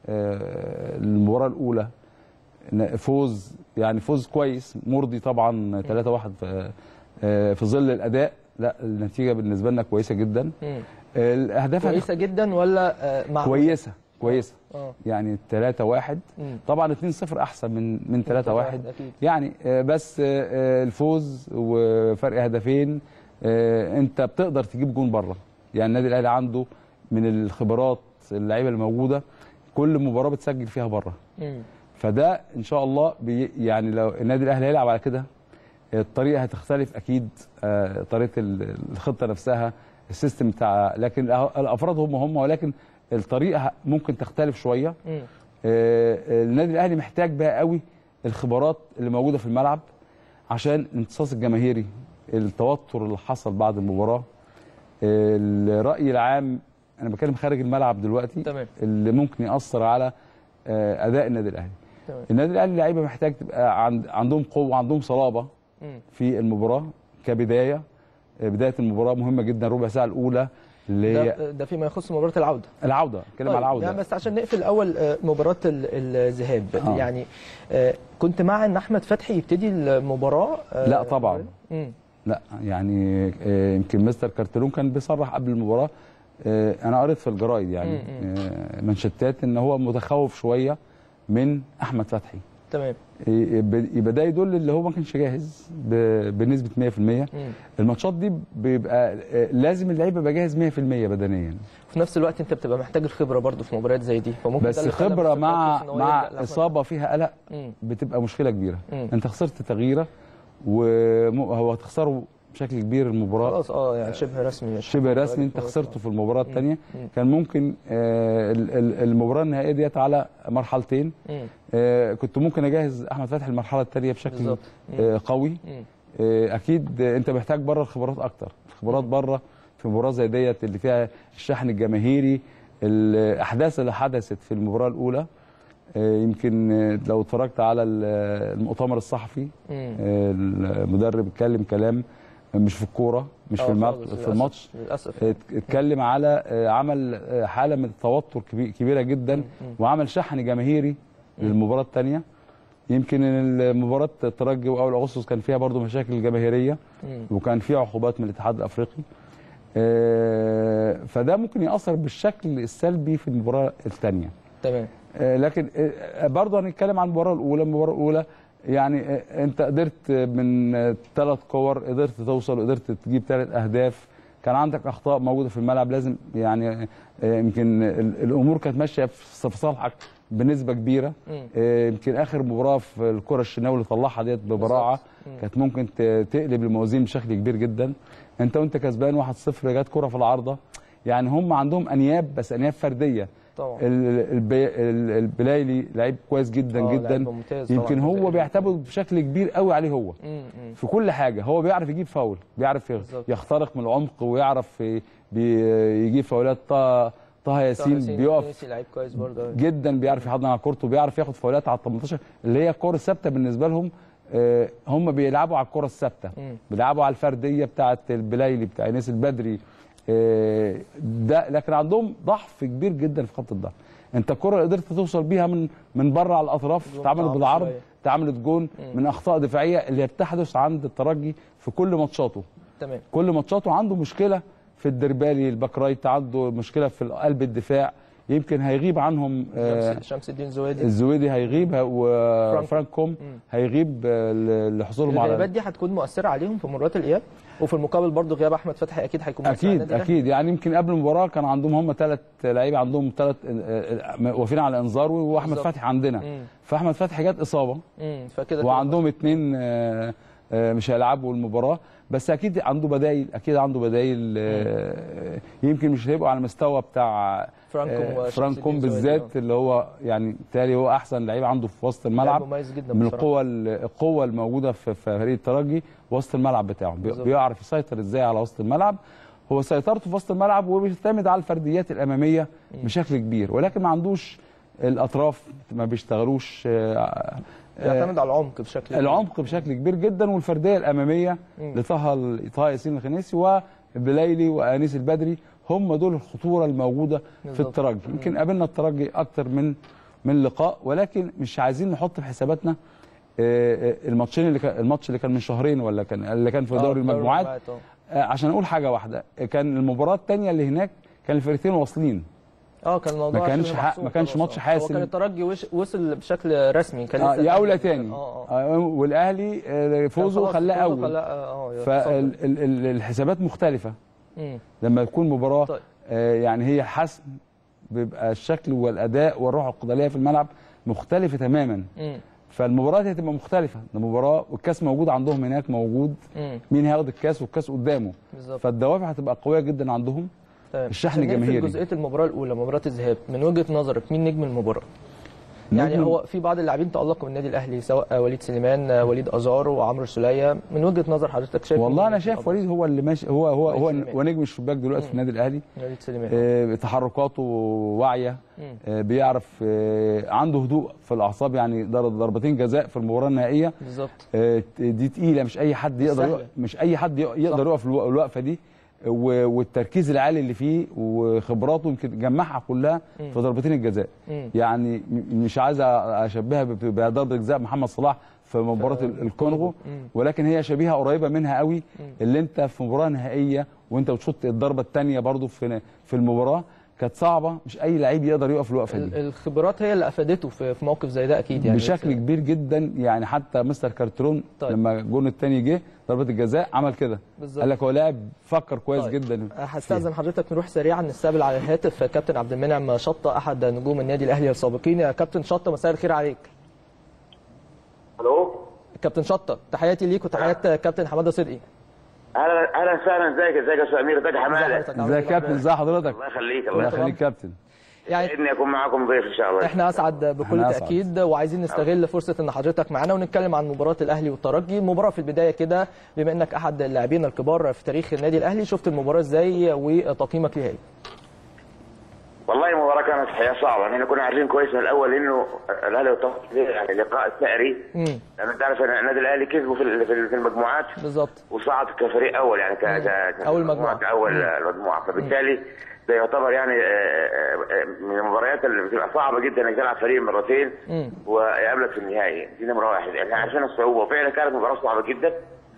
آه، المباراه الاولى ن- فوز يعني فوز كويس مرضي طبعا 3-1 في آه، في ظل الاداء لا النتيجه بالنسبه لنا كويسه جدا مم. الاهداف كويسه جدا ولا آه، مع كويسه كويسه اه يعني 3 1 مم. طبعا 2 0 احسن من من 3 1 أكيد. يعني آه، بس آه، آه، الفوز وفرق هدفين آه، انت بتقدر تجيب جون بره يعني النادي الاهلي عنده من الخبرات اللعيبه اللي موجوده كل مباراه بتسجل فيها بره مم. فده ان شاء الله بي يعني لو النادي الاهلي هيلعب على كده الطريقه هتختلف اكيد آه، طريقه ال- الخطه نفسها السيستم بتاع لكن الأ- الافراد هم هم ولكن الطريقه ممكن تختلف شويه مم. آه، النادي الاهلي محتاج بقى قوي الخبرات اللي موجوده في الملعب عشان الامتصاص الجماهيري التوتر اللي حصل بعد المباراه الراي العام انا بتكلم خارج الملعب دلوقتي تمام. اللي ممكن ياثر على آه، اداء النادي الاهلي تمام. النادي الاهلي اللعيبه محتاج تبقى عند عندهم قوه عندهم صلابه مم. في المباراه كبدايه آه، بدايه المباراه مهمه جدا ربع ساعه الاولى اللي هي ده ده فيما يخص مباراه العوده العوده اتكلم على العوده يعني بس عشان نقفل الاول آه، مباراه ال- الذهاب آه. يعني آه، كنت مع ان احمد فتحي يبتدي المباراه آه، لا طبعا. مم. لا يعني آه، يمكن مستر كارتلون كان بيصرح قبل المباراه آه، انا قريت في الجرايد يعني آه، منشتات ان هو متخوف شويه من احمد فتحي تمام يبقى يبقى ده يدل اللي هو ما كانش جاهز ب- بنسبه 100% مم. الماتشات دي بيبقى آه، لازم اللعيب يبقى جاهز 100% بدنيا في نفس الوقت انت بتبقى محتاج الخبره برضو في مباريات زي دي فممكن ده بس اللي خلى خبره مستر مع كارتوس إن هو مع يلجأ لأحمد اصابه فيها قلق مم. بتبقى مشكله كبيره مم. انت خسرت تغييره وهو هتخسره بشكل كبير المباراه خلاص اه يعني شبه رسمي شبه رسمي انت خسرته في المباراه الثانيه كان ممكن آه، ال- ال- المباراه النهائيه ديت على مرحلتين مم. آه، كنت ممكن اجهز احمد فتحي المرحله الثانيه بشكل بالظبط. آه، قوي مم. آه، اكيد آه، انت محتاج بره الخبرات اكتر الخبرات بره في مباراه زي ديت اللي فيها الشحن الجماهيري الاحداث اللي حدثت في المباراه الاولى آه، يمكن آه، لو اتفرجت على ال- المؤتمر الصحفي مم. آه، المدرب اتكلم كلام مش في الكوره مش في آه الماتش خالص، في للأسف. الماتش للاسف ات- اتكلم على آه، عمل آه، حاله من التوتر كبي- كبيره جدا وعمل شحن جماهيري للمباراه الثانيه يمكن المباراه الترجي واول اغسطس كان فيها برضو مشاكل جماهيريه وكان فيها عقوبات من الاتحاد الافريقي آه، فده ممكن ياثر بالشكل السلبي في المباراه الثانيه تمام آه، لكن آه، برضه هنتكلم عن المباراه الاولى المباراه الاولى يعني آه، انت قدرت من ثلاث كور قدرت توصل قدرت تجيب ثلاث اهداف كان عندك اخطاء موجوده في الملعب لازم يعني آه، يمكن ال- الامور كانت ماشيه في في صالحك بنسبه كبيره آه، يمكن اخر مباراه في الكره الشناوي اللي طلعها ديت ببراعه كانت ممكن ت- تقلب الموازين بشكل كبير جدا انت وانت كسبان 1-0 جت كره في العارضه يعني هم عندهم انياب بس انياب فرديه طبعا ال- البي- ال- البلايلي لعيب كويس جدا آه، جدا لعيب ممتاز طبعاً. يمكن هو بيعتمد بشكل كبير قوي عليه هو مم، مم. في كل حاجه هو بيعرف يجيب فاول بيعرف ي- بالظبط. يخترق من العمق ويعرف ي- بي- يجيب فاولات طه طه ياسين بيقف ميسي لعيب كويس برضه جدا بيعرف يحضن على كورته وبيعرف ياخد فاولات على ال 18 اللي هي الكور الثابته بالنسبه لهم آه، هم بيلعبوا على الكره الثابته مم. بيلعبوا على الفرديه بتاعه البلايلي بتاع انيس البدري آه، ده لكن عندهم ضعف كبير جدا في خط الظهر انت الكره اللي قدرت توصل بيها من من بره على الاطراف جون اتعملت صعب بالعرض شوية. اتعملت جون من اخطاء دفاعيه اللي بتحدث عند الترجي في كل ماتشاته تمام كل ماتشاته عنده مشكله في الدربالي الباك رايت عنده مشكله في قلب الدفاع يمكن هيغيب عنهم آه، شمس- شمس الدين زويدي الزويدي هيغيب وفرانك كوم هيغيب آه، ل- لحصولهم الغيابات على دي هتكون مؤثره عليهم في مباراه الاياب وفي المقابل برضه غياب احمد فتحي اكيد هيكون مؤثر على اكيد النادي الأهلي. اكيد يعني يمكن قبل المباراه كان عندهم هم ثلاث لعيبه عندهم ثلاث واقفين على انذار واحمد بالظبط. فتحي عندنا مم. فاحمد فتحي جت اصابه امم فكده وعندهم اثنين مش هيلعبوا المباراه بس اكيد عنده بدايل اكيد عنده بدايل آه، يمكن مش هيبقوا على المستوى بتاع فرانكوم آه، وشمس فرانكوم الدين زويدي، بالذات اللي هو يعني بالتالي هو احسن لعيب عنده في وسط لاعب الملعب مميز جدا من بصراحة. القوه القوه الموجوده في في فريق الترجي وسط الملعب بتاعه بي- بالظبط. بيعرف يسيطر ازاي على وسط الملعب هو سيطرته في وسط الملعب وبيعتمد على الفرديات الاماميه بشكل كبير ولكن ما عندوش الاطراف ما بيشتغلوش آه، بيعتمد على العمق بشكل كبير. العمق بشكل كبير جدا والفرديه الاماميه لطه طه ياسين الخنيسي وبلايلي وانيس البدري هم دول الخطوره الموجوده في بالظبط. الترجي يمكن قابلنا الترجي اكتر من من لقاء ولكن مش عايزين نحط في حساباتنا آه، آه، الماتشين اللي كان الماتش اللي كان من شهرين ولا كان اللي كان في آه، دوري المجموعات آه. آه، عشان اقول حاجه واحده كان المباراه الثانيه اللي هناك كان الفرقتين واصلين اه كان الموضوع ما كانش شبه ح- محسوم ما كانش خلاص. ماتش آه. حاسم. هو كان الترجي وش- وصل بشكل رسمي كان آه لسه يا اولى اه تاني اه آه، والاهلي آه، فوزه خلاص، خلاه فوزه اول خلاه اه يتصدر. فالحسابات مختلفه مم. لما تكون مباراه طيب. آه يعني هي حسم بيبقى الشكل والاداء والروح القتاليه في الملعب مختلفه تماما مم. فالمباراه دي هتبقى مختلفه المباراه والكاس موجود عندهم هناك موجود مم. مين هياخد الكاس والكاس قدامه بالظبط فالدوافع هتبقى قويه جدا عندهم تمام. الشحن عشان نقفل الجماهيري. جزئيه المباراه الاولى مباراه الذهاب من وجهه نظرك مين نجم المباراه؟ يعني نجم- هو في بعض اللاعبين تالقوا من النادي الاهلي سواء وليد سليمان وليد ازارو وعمرو سليه من وجهه نظر حضرتك شايف والله مين انا شايف الأفضل؟ وليد هو اللي ماشي هو هو هو, وليد سليمان. هو نجم الشباك دلوقتي في النادي الاهلي وليد سليمان آه، تحركاته واعيه مم. آه، بيعرف آه، عنده هدوء في الاعصاب يعني ضرب ضربتين جزاء في المباراه النهائيه بالظبط آه، دي تقيله مش اي حد يقدر سهلة. يقف مش اي حد يق- يقدر صح. يقف الو- الوقفه دي و- والتركيز العالي اللي فيه وخبراته يمكن جمعها كلها في ضربتين الجزاء مم. يعني م- مش عايز اشبهها ب- بضربه جزاء محمد صلاح في مباراه ال- الكونغو ولكن هي شبيهه قريبه منها قوي اللي انت في مباراه نهائيه وانت بتشوط الضربه الثانيه برضو في في المباراه كانت صعبه مش اي لعيب يقدر يقف الوقفه ال- دي الخبرات هي اللي افادته في في موقف زي ده اكيد يعني بشكل بس- كبير جدا يعني حتى مستر كارترون طيب. لما الجون الثاني جه ضربه الجزاء عمل كده بالظبط. قال لك هو لاعب فكر كويس طيب. جدا هستأذن حضرتك نروح سريعا نستقبل على الهاتف كابتن عبد المنعم شطة أحد نجوم النادي الأهلي السابقين يا كابتن شطة مساء الخير عليك الو كابتن شطة تحياتي ليك وتحيات كابتن حمادة صدقي اهلا اهلا وسهلا ازيك ازيك يا استاذ امير ازيك يا حماده حضرتك؟ ازيك يا كابتن ازي حضرتك الله يخليك الله الله يخليك كابتن يعني اني اكون معاكم ضيف ان شاء الله احنا اسعد بكل إحنا أسعد. تاكيد وعايزين نستغل فرصه ان حضرتك معانا ونتكلم عن مباراه الاهلي والترجي المباراه في البدايه كده بما انك احد اللاعبين الكبار في تاريخ النادي الاهلي شفت المباراه ازاي وتقييمك ليها ايه والله المباراه كانت حقيقه صعبه يعني كنا عارفين كويس من الاول انه الاهلي والترجي يعني لقاء ثأري امم لان انت عارف ان النادي الاهلي كسبوا في ال- في ال- في المجموعات بالظبط وصعد كفريق اول يعني ك ك- أول مجموعة. كاول المجموعه فبالتالي ده يعتبر يعني آه، آه، من المباريات اللي بتبقى صعبه جدا انك تلعب فريق مرتين ويقابلك في النهائي دي نمره واحد احنا عارفين الصعوبه وفعلا كانت مباراه صعبه جدا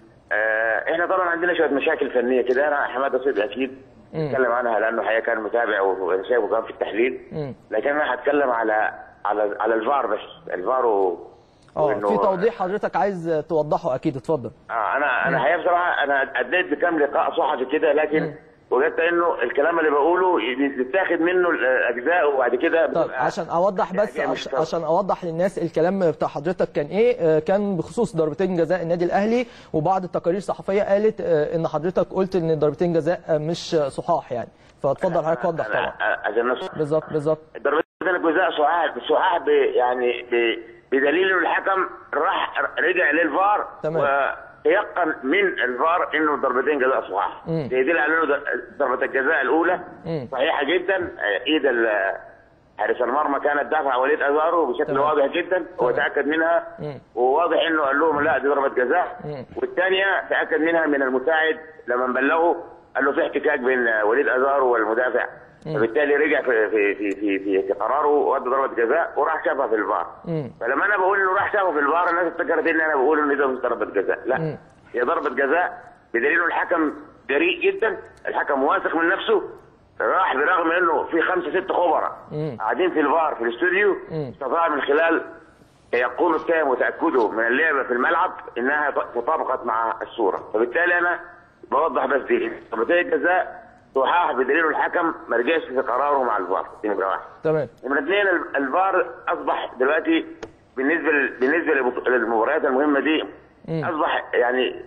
آه، احنا طبعا عندنا شويه مشاكل فنيه كده انا حماده صدقي اكيد اتكلم عنها لانه الحقيقه كان متابع وانا شايفه كان في التحليل لكن انا هتكلم على على على الفار بس الفار و... اه وإنه- في توضيح حضرتك عايز توضحه اكيد اتفضل آه انا انا الحقيقه بصراحه انا اديت بكام لقاء صحفي كده لكن وجدت انه الكلام اللي بقوله يتاخد منه الاجزاء وبعد كده طيب بتبقى- عشان اوضح بس يعني عش- مش عشان اوضح للناس الكلام بتاع حضرتك كان ايه آه، كان بخصوص ضربتين جزاء النادي الاهلي وبعض التقارير الصحفيه قالت آه، ان حضرتك قلت ان ضربتين جزاء آه، مش صحاح يعني فاتفضل حضرتك وضح أنا- طبعا عشان الناس بالظبط بالظبط ضربتين الجزاء صحاح صحاح ب يعني ب بدليل انه الحكم راح رجع للفار تمام. وتيقن من الفار انه ضربتين جزاء صحاح يدل على انه ضربه الجزاء الاولى صحيحه جدا آه، ايد ال- حارس المرمى كانت دافع وليد ازارو بشكل تمام. واضح جدا هو تاكد منها وواضح انه قال لهم لا دي ضربه جزاء والثانيه تاكد منها من المساعد لما بلغه قال له في احتكاك بين وليد ازارو والمدافع فبالتالي رجع في في في في, في, في قراره وادى ضربه جزاء وراح شافها في الفار فلما انا بقول انه راح شافها في الفار الناس افتكرت ان انا بقول ان ده مش ضربه جزاء لا هي ضربه جزاء بدليل انه الحكم جريء جدا الحكم واثق من نفسه راح برغم انه في خمسه ست خبراء قاعدين في الفار في الاستوديو استطاع من خلال يقول التام وتاكده من اللعبه في الملعب انها تطابقت مع الصوره فبالتالي انا بوضح بس دي ضربتي الجزاء صحاح بدليل الحكم ما رجعش في قراره مع الفار دي نمره واحد تمام نمرة اثنين ال- الفار اصبح دلوقتي بالنسبه لل- بالنسبه للبط- للمباريات المهمه دي اصبح يعني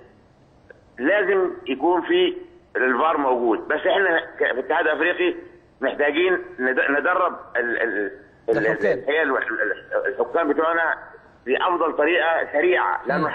لازم يكون في الفار موجود بس احنا ك- في الاتحاد الافريقي محتاجين ند- ندرب ال ال ال- الحكام. ال- هي ال- ال- الحكام بتوعنا بافضل طريقه سريعه لانه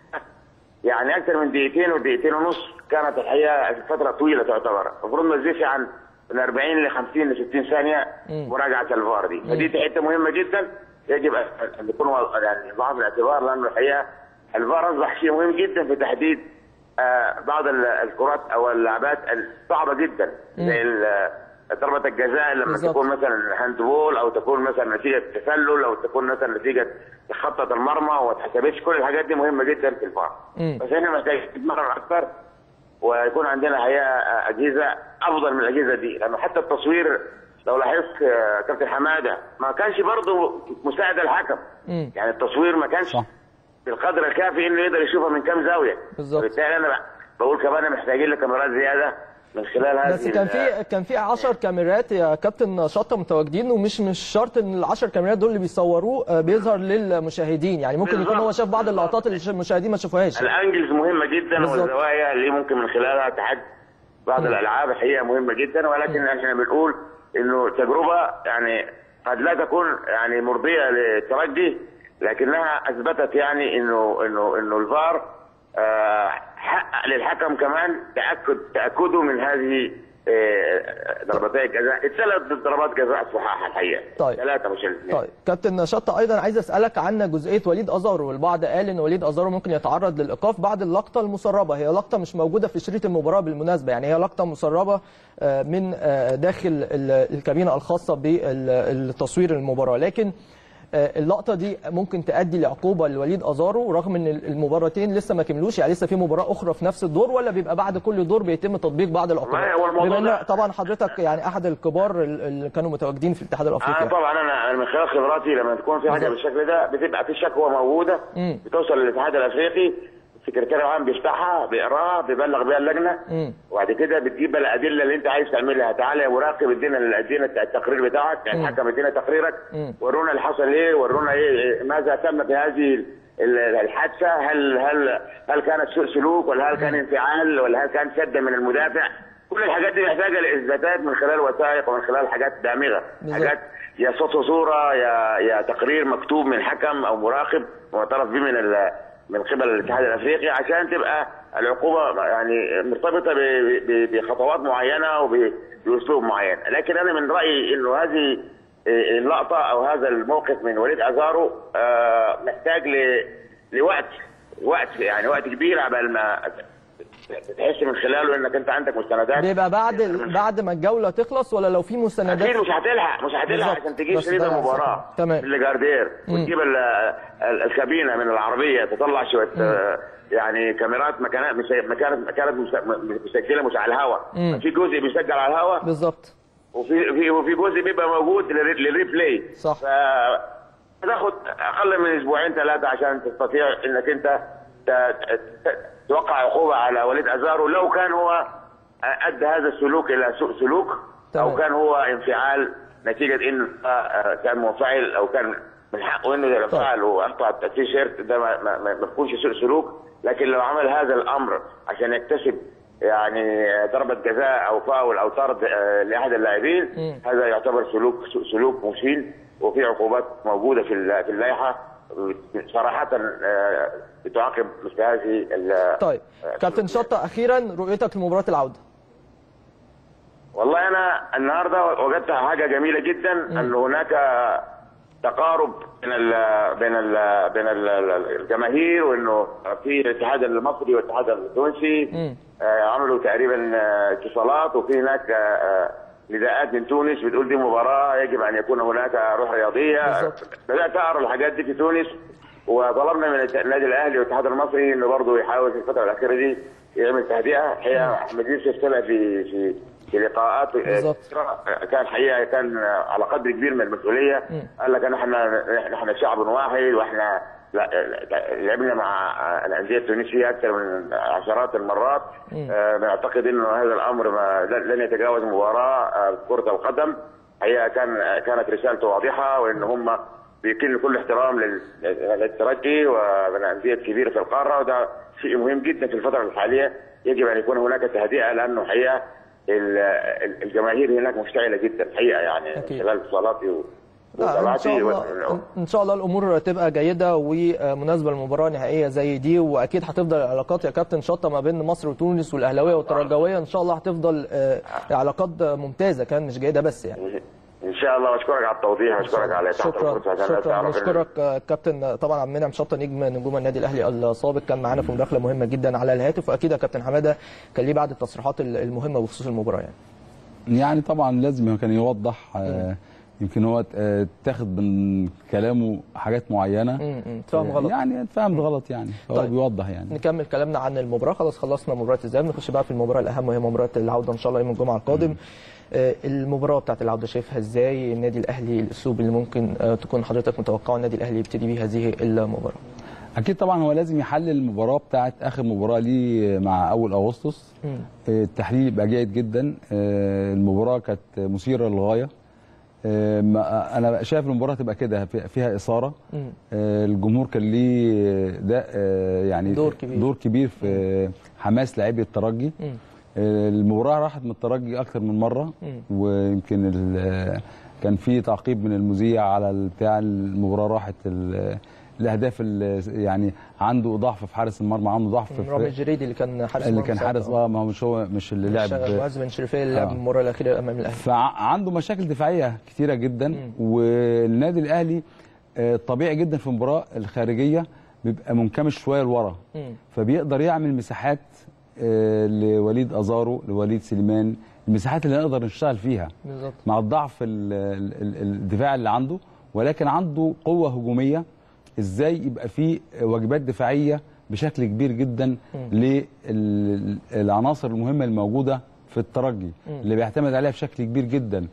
يعني اكثر من دقيقتين ودقيقتين ونص كانت الحقيقه فتره طويله تعتبر المفروض ما تزيدش عن من 40 ل 50 ل 60 ثانيه مراجعه الفار دي فدي حته مهمه جدا يجب أن- ان تكون و- يعني ضعف الاعتبار لانه الحقيقه الفار اصبح شيء مهم جدا في تحديد آه، بعض ال- الكرات او اللعبات الصعبه جدا زي ال- ضربه الجزاء لما بالظبط. تكون مثلا هاند بول او تكون مثلا نتيجه تسلل او تكون مثلا نتيجه تخطط المرمى وما اتحسبتش كل الحاجات دي مهمه جدا في الفار بس احنا محتاجين نتمرن اكثر ويكون عندنا حقيقه اجهزه افضل من الاجهزه دي لانه حتى التصوير لو لاحظت آه، كابتن حماده ما كانش برضه مساعد الحكم يعني التصوير ما كانش صح. بالقدر الكافي انه يقدر يشوفها من كام زاويه بالظبط. بالتالي انا بقول كمان محتاجين لكاميرات زياده من خلال هذه بس كان ال- في كان في 10 كاميرات يا كابتن شطه متواجدين ومش مش شرط ان ال 10 كاميرات دول اللي بيصوروه آه، بيظهر للمشاهدين يعني ممكن يكون بالظبط. هو شاف بعض اللقطات اللي المشاهدين ما شافوهاش الانجلز مهمه جدا بالظبط. والزوايا اللي ممكن من خلالها تحد بعض الالعاب الحقيقه مهمه جدا ولكن احنا بنقول انه تجربه يعني قد لا تكون يعني مرضيه للترجي لكنها اثبتت يعني انه انه انه الفار آه، حقق للحكم كمان تاكد تاكده من هذه آه، ضربتي الجزاء الثلاث ضربات جزاء صحاح الحقيقه طيب. ثلاثه مش الاثنين طيب كابتن شطه ايضا عايز اسالك عن جزئيه وليد ازارو والبعض قال ان وليد ازارو ممكن يتعرض للايقاف بعد اللقطه المسربه هي لقطه مش موجوده في شريط المباراه بالمناسبه يعني هي لقطه مسربه آه، من آه، داخل ال- الكابينه الخاصه بالتصوير المباراه لكن آه، اللقطه دي ممكن تؤدي لعقوبه لوليد ازارو رغم ان المباراتين لسه ما كملوش يعني لسه في مباراه اخرى في نفس الدور ولا بيبقى بعد كل دور بيتم تطبيق بعض العقوبات والله هو الموضوع بما ان ده- طبعا حضرتك يعني احد الكبار اللي كانوا متواجدين في الاتحاد الافريقي انا طبعا انا أنا من خلال خبراتي لما تكون في حاجه بالظبط. بالشكل ده بتبقى في شكوى موجوده مم. بتوصل للاتحاد الافريقي السكرتير العام بيفتحها بيقراها بيبلغ بيها اللجنه مم. وبعد كده بتجيب الادله اللي انت عايز تعملها تعالى يا مراقب ادينا ادينا التقرير بتاعك يعني الحكم ادينا تقريرك مم. ورونا اللي حصل ايه ورونا ايه إيه- ماذا تم في هذه ال- الحادثه هل هل هل كانت سوء سلوك ولا هل كان انفعال ولا هل كان شده من المدافع كل الحاجات دي محتاجه لاثباتات من خلال وثائق ومن خلال حاجات دامغه بالظبط. حاجات يا صوت وصوره يا يا تقرير مكتوب من حكم او مراقب معترف به من ال- من قبل الاتحاد الافريقي عشان تبقى العقوبه يعني مرتبطه ب- ب- بخطوات معينه وباسلوب معين لكن انا من رايي انه هذه اللقطه او هذا الموقف من وليد ازارو آه، محتاج ل- لوقت وقت يعني وقت كبير قبل ما تحس من خلاله انك انت عندك مستندات بيبقى بعد بعد ما الجوله تخلص ولا لو في مستندات اكيد مش هتلحق مش هتلحق بالظبط. عشان تجيب بس شريط ده المباراه تمام. الجاردير وتجيب ال- ال- الكابينه من العربيه تطلع شويه آه، يعني كاميرات مكانات مش مكانت مكانت مس- مسجله مش على الهواء في جزء بيسجل على الهواء بالظبط وفي في وفي جزء بيبقى موجود للري- للريبلاي صح. ف تاخد اقل من اسبوعين ثلاثه عشان تستطيع انك انت ت- ت- توقع عقوبه على وليد ازارو لو كان هو ادى هذا السلوك الى سوء سلوك تمام. او كان هو انفعال نتيجه انه آه، كان منفعل او كان من حقه انه اذا فعل واقطع التيشيرت ده ما, ما, ما ما بيكونش سوء سلوك لكن لو عمل هذا الامر عشان يكتسب يعني ضربة جزاء او فاول او طرد آه، لاحد اللاعبين هذا يعتبر سلوك سوء سلوك مشين وفي عقوبات موجوده في ال- في اللائحه صراحه آه، بتعاقب مثل هذه ال- طيب آه، كابتن شطه اخيرا رؤيتك لمباراه العوده والله انا النهارده وجدت حاجه جميله جدا ان هناك تقارب بين ال بين ال بين ال الجماهير وانه في الاتحاد المصري والاتحاد التونسي آه، عملوا تقريبا آه، اتصالات وفي هناك آه، آه، نداءات من تونس بتقول دي مباراه يجب ان يكون هناك روح رياضيه بالظبط. بدات اقرا الحاجات دي في تونس وطلبنا من النادي الاهلي والاتحاد المصري انه برضه يحاول في الفتره الاخيره دي يعمل تهدئه الحقيقه احمد يوسف طلع في في في لقاءات بالظبط. كان حقيقه كان على قدر كبير من المسؤوليه قال لك احنا احنا شعب واحد واحنا لا لعبنا مع الانديه التونسيه اكثر من عشرات المرات آه، نعتقد انه هذا الامر ما لن يتجاوز مباراه آه، كره القدم حقيقه كان كانت رسالته واضحه وان هم بيكن كل احترام لل- للترجي ومن الانديه الكبيره في القاره وده شيء مهم جدا في الفتره الحاليه يجب ان يكون هناك تهدئه لانه حقيقه ال- ال- الجماهير هناك مشتعله جدا حقيقه يعني أكيد. خلال اتصالاتي و- لا ان شاء ومتابعتي الله و- ان شاء الله الامور تبقى جيده ومناسبه لمباراه نهائيه زي دي واكيد هتفضل العلاقات يا كابتن شطه ما بين مصر وتونس والاهلاويه والترجويه ان شاء الله هتفضل آه، علاقات ممتازه كان مش جيده بس يعني ان شاء الله واشكرك على التوضيح واشكرك على تحت شكرا الفرصه عشان شكرا تعرف إن- بشكرك آه، كابتن طبعا عبد المنعم شطه نجم نجوم النادي الاهلي السابق كان معانا في مداخله مهمه جدا على الهاتف واكيد يا كابتن حماده كان ليه بعض التصريحات المهمه بخصوص المباراه يعني يعني طبعا لازم كان يوضح آه، يمكن هو آه، اتاخد من كلامه حاجات معينه امم اتفهم غلط يعني اتفهم غلط يعني فهو طيب. بيوضح يعني نكمل كلامنا عن المباراه خلاص خلصنا مباراه الذهاب نخش بقى في المباراه الاهم وهي مباراه العوده ان شاء الله يوم الجمعه القادم آه، المباراه بتاعت العوده شايفها ازاي النادي الاهلي الاسلوب اللي ممكن آه، تكون حضرتك متوقعه النادي الاهلي يبتدي بيه هذه المباراه اكيد طبعا هو لازم يحلل المباراه بتاعت اخر مباراه ليه مع اول اغسطس مم. آه، التحليل يبقى جيد جدا آه، المباراه كانت مثيره للغايه آه، ما- انا شايف المباراه تبقى كده في- فيها اثاره مم. آه، الجمهور كان ليه ده آه، يعني دور كبير. دور كبير في حماس لاعبي الترجي مم. آه، المباراه راحت من الترجي اكثر من مره مم. ويمكن ال- كان في تعقيب من المذيع على ال- بتاع المباراه راحت ال- الاهداف ال- يعني عنده ضعف في حارس المرمى عنده ضعف في رامي الجريدي اللي كان حارس اللي مرمى كان حارس ساعتها. اه ما هو مش هو مش اللي لعب معز بن شريفيه اللي لعب آه. المباراه الاخيره امام الاهلي فعنده مشاكل دفاعيه كتيره جدا والنادي الاهلي آه، طبيعي جدا في المباراه الخارجيه بيبقى منكمش شويه لورا مم. فبيقدر يعمل مساحات آه، لوليد ازارو لوليد سليمان المساحات اللي نقدر نشتغل فيها بالظبط مع الضعف ال- ال- ال- الدفاع اللي عنده ولكن عنده قوه هجوميه ازاي يبقى فيه واجبات دفاعيه بشكل كبير جدا للعناصر المهمه الموجوده في الترجي اللي بيعتمد عليها بشكل كبير جدا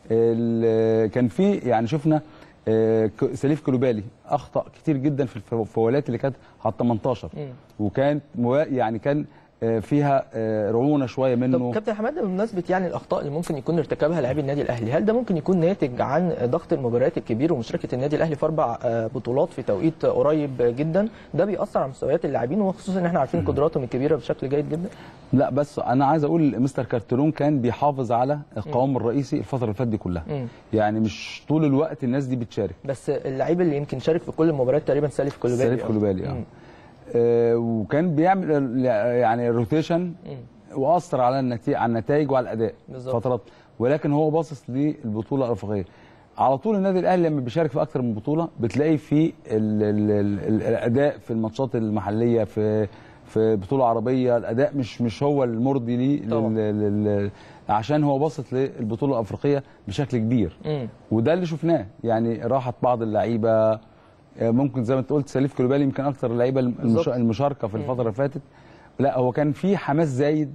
ال- كان في يعني شفنا آه، ك- سليف كلوبالي اخطا كتير جدا في الف- الفاولات اللي كانت على 18 وكانت موا- يعني كان آه، فيها آه، رعونه شويه طب منه كابتن حماده بمناسبه يعني الاخطاء اللي ممكن يكون ارتكبها لاعبي النادي الاهلي هل ده ممكن يكون ناتج عن ضغط المباريات الكبير ومشاركه النادي الاهلي في اربع آه، بطولات في توقيت قريب جدا ده بيأثر على مستويات اللاعبين وخصوصا ان احنا عارفين قدراتهم الكبيره بشكل جيد جدا لا بس انا عايز اقول مستر كارترون كان بيحافظ على القوام الرئيسي الفتره اللي فاتت دي كلها مم. يعني مش طول الوقت الناس دي بتشارك بس اللعيب اللي يمكن شارك في كل المباريات تقريبا سالف كولوبالي سليف كلوبالي اه مم. آه، وكان بيعمل يعني روتيشن واثر على النتيجه على النتائج وعلى الاداء بالظبط. فترات ولكن هو باصص للبطوله الافريقيه على طول النادي الاهلي لما بيشارك في اكتر من بطوله بتلاقي في ال ال ال ال الاداء في الماتشات المحليه في في بطوله عربيه الاداء مش مش هو المرضي ليه طبعاً. لل- لل- عشان هو باصص للبطوله الافريقيه بشكل كبير مم. وده اللي شفناه يعني راحت بعض اللعيبه آه، ممكن زي ما انت قلت سليف كولوبالي يمكن اكتر اللعيبه المش- بالظبط. المشاركه في الفتره اللي فاتت لا هو كان في حماس زايد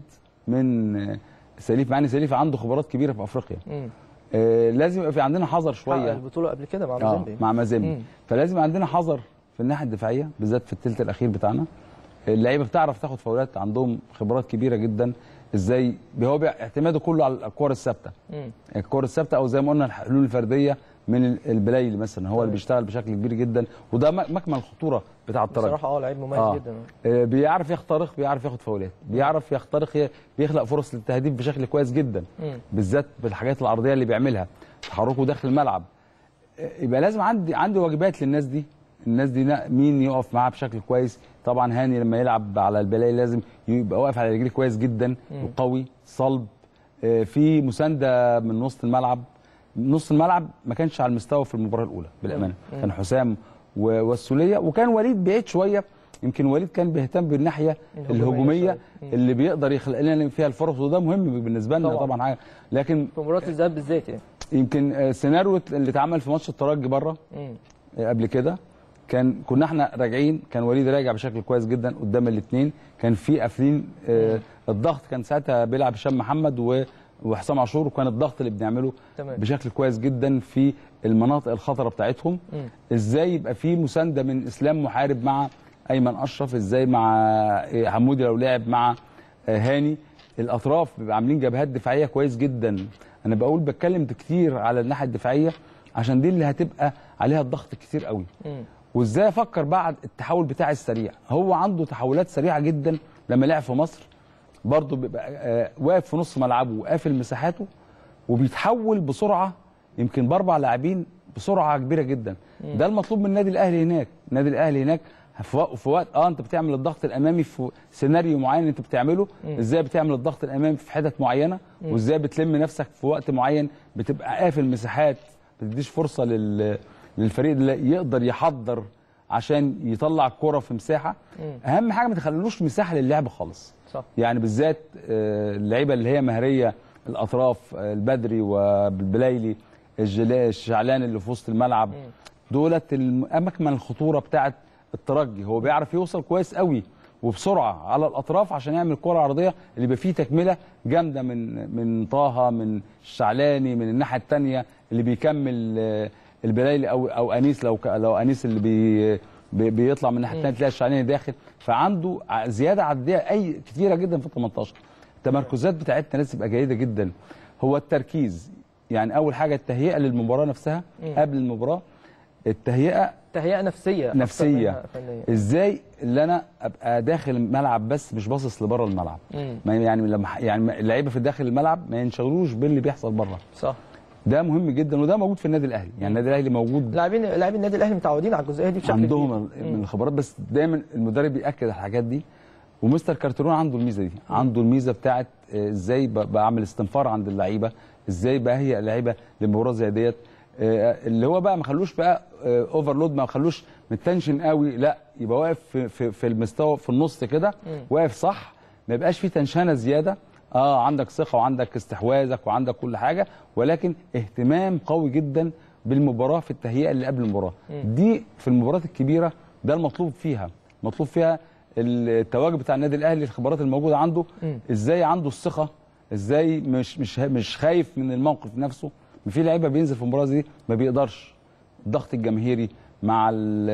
من آه، سليف مع ان سليف عنده خبرات كبيره في افريقيا مم. آه، لازم يبقى في عندنا حذر حقق شويه البطوله قبل كده مع آه موزمبي مع مازيمبي مم. فلازم عندنا حذر في الناحيه الدفاعيه بالذات في الثلث الاخير بتاعنا اللعيبه بتعرف تاخد فاولات عندهم خبرات كبيره جدا ازاي هو بيع- اعتماده كله على الكور الثابته مم. الكور الثابته او زي ما قلنا الحلول الفرديه من ال- البلايلي مثلا هو اللي بيشتغل بشكل كبير جدا وده م- مكمن الخطوره بتاع الترجي بصراحه اه لعيب مميز آه. جدا آه، بيعرف يخترق بيعرف ياخد فاولات بيعرف يخترق ي- بيخلق فرص للتهديف بشكل كويس جدا مم. بالذات بالحاجات العرضيه اللي بيعملها تحركه داخل الملعب آه، يبقى لازم عندي عندي واجبات للناس دي الناس دي نا- مين يقف معاه بشكل كويس طبعا هاني لما يلعب على البلاي لازم يبقى واقف على رجليه كويس جدا وقوي صلب آه، في مسانده من وسط الملعب نص الملعب ما كانش على المستوى في المباراه الاولى بالامانه كان حسام و- والسوليه وكان وليد بعيد شويه يمكن وليد كان بيهتم بالناحيه الهجومية الهجوميه شوية. اللي بيقدر يخلق لنا فيها الفرص وده مهم بالنسبه لنا طبعاً. طبعا حاجه لكن في مباراه الذهاب بالذات يعني يمكن آه، سيناريو اللي اتعمل في ماتش الترجي بره مم. آه، قبل كده كان كنا احنا راجعين كان وليد راجع بشكل كويس جدا قدام الاثنين كان في قافلين آه، الضغط كان ساعتها بيلعب هشام محمد و- وحسام عاشور وكان الضغط اللي بنعمله تمام. بشكل كويس جدا في المناطق الخطره بتاعتهم مم. ازاي يبقى في مسانده من اسلام محارب مع ايمن اشرف ازاي مع آه، حمودي لو لعب مع آه، هاني الاطراف بيبقى عاملين جبهات دفاعيه كويس جدا انا بقول بتكلم كتير على الناحيه الدفاعيه عشان دي اللي هتبقى عليها الضغط كتير قوي مم. وازاي افكر بعد التحول بتاعي السريع هو عنده تحولات سريعه جدا لما لعب في مصر برضه بيبقى آه، واقف في نص ملعبه وقافل مساحاته وبيتحول بسرعه يمكن باربع لاعبين بسرعه كبيره جدا ده المطلوب من النادي الاهلي هناك النادي الاهلي هناك في وق- في وقت اه انت بتعمل الضغط الامامي في سيناريو معين انت بتعمله ازاي بتعمل الضغط الامامي في حتت معينه وازاي بتلم نفسك في وقت معين بتبقى قافل مساحات ما تديش فرصه لل للفريق اللي يقدر يحضر عشان يطلع الكرة في مساحه اهم حاجه ما تخللوش مساحه للعب خالص صح يعني بالذات آه، اللعيبه اللي هي مهريه الاطراف آه، البدري والبلايلي الجلا- الشعلان اللي في وسط الملعب دولت الم- اماكن الخطوره بتاعه الترجي هو بيعرف يوصل كويس قوي وبسرعه على الاطراف عشان يعمل كره عرضيه اللي يبقى فيه تكمله جامده من من طه من الشعلاني من الناحيه الثانيه اللي بيكمل آه، البلايلي او او انيس لو ك- لو انيس اللي بي بي- بيطلع من الناحيه الثانيه تلاقي الشعلاني داخل فعنده ع- زياده عدديه اي كتيره جدا في ال 18 التمركزات بتاعتنا لازم تبقى جيده جدا هو التركيز يعني اول حاجه التهيئه للمباراه نفسها قبل المباراه التهيئه تهيئه نفسيه أكتر نفسيه منها فنيه ازاي اللي انا ابقى داخل الملعب بس مش باصص لبره الملعب مم. ما يعني لما يعني اللعيبه في داخل الملعب ما ينشغلوش باللي بيحصل بره صح ده مهم جدا وده موجود في النادي الاهلي يعني النادي الاهلي موجود لاعبين لاعبين النادي الاهلي متعودين على الجزئيه دي بشكل عندهم كبير. من الخبرات بس دايما المدرب بياكد على الحاجات دي ومستر كارترون عنده الميزه دي عنده الميزه بتاعت آه، ازاي ب- بعمل استنفار عند اللعيبه ازاي بهيئ اللعيبه لمباراه زي ديت آه، اللي هو بقى ما خلوش بقى اوفرلود ما خلوش متنشن قوي لا يبقى واقف في, في, في المستوى في النص كده واقف صح ما يبقاش في تنشنه زياده اه عندك ثقه وعندك استحواذك وعندك كل حاجه ولكن اهتمام قوي جدا بالمباراه في التهيئه اللي قبل المباراه دي في المباريات الكبيره ده المطلوب فيها مطلوب فيها التواجد بتاع النادي الاهلي الخبرات الموجوده عنده ازاي عنده الثقه ازاي مش مش مش خايف من الموقف نفسه في لعيبه بينزل في مباراه زي دي ما بيقدرش الضغط الجماهيري مع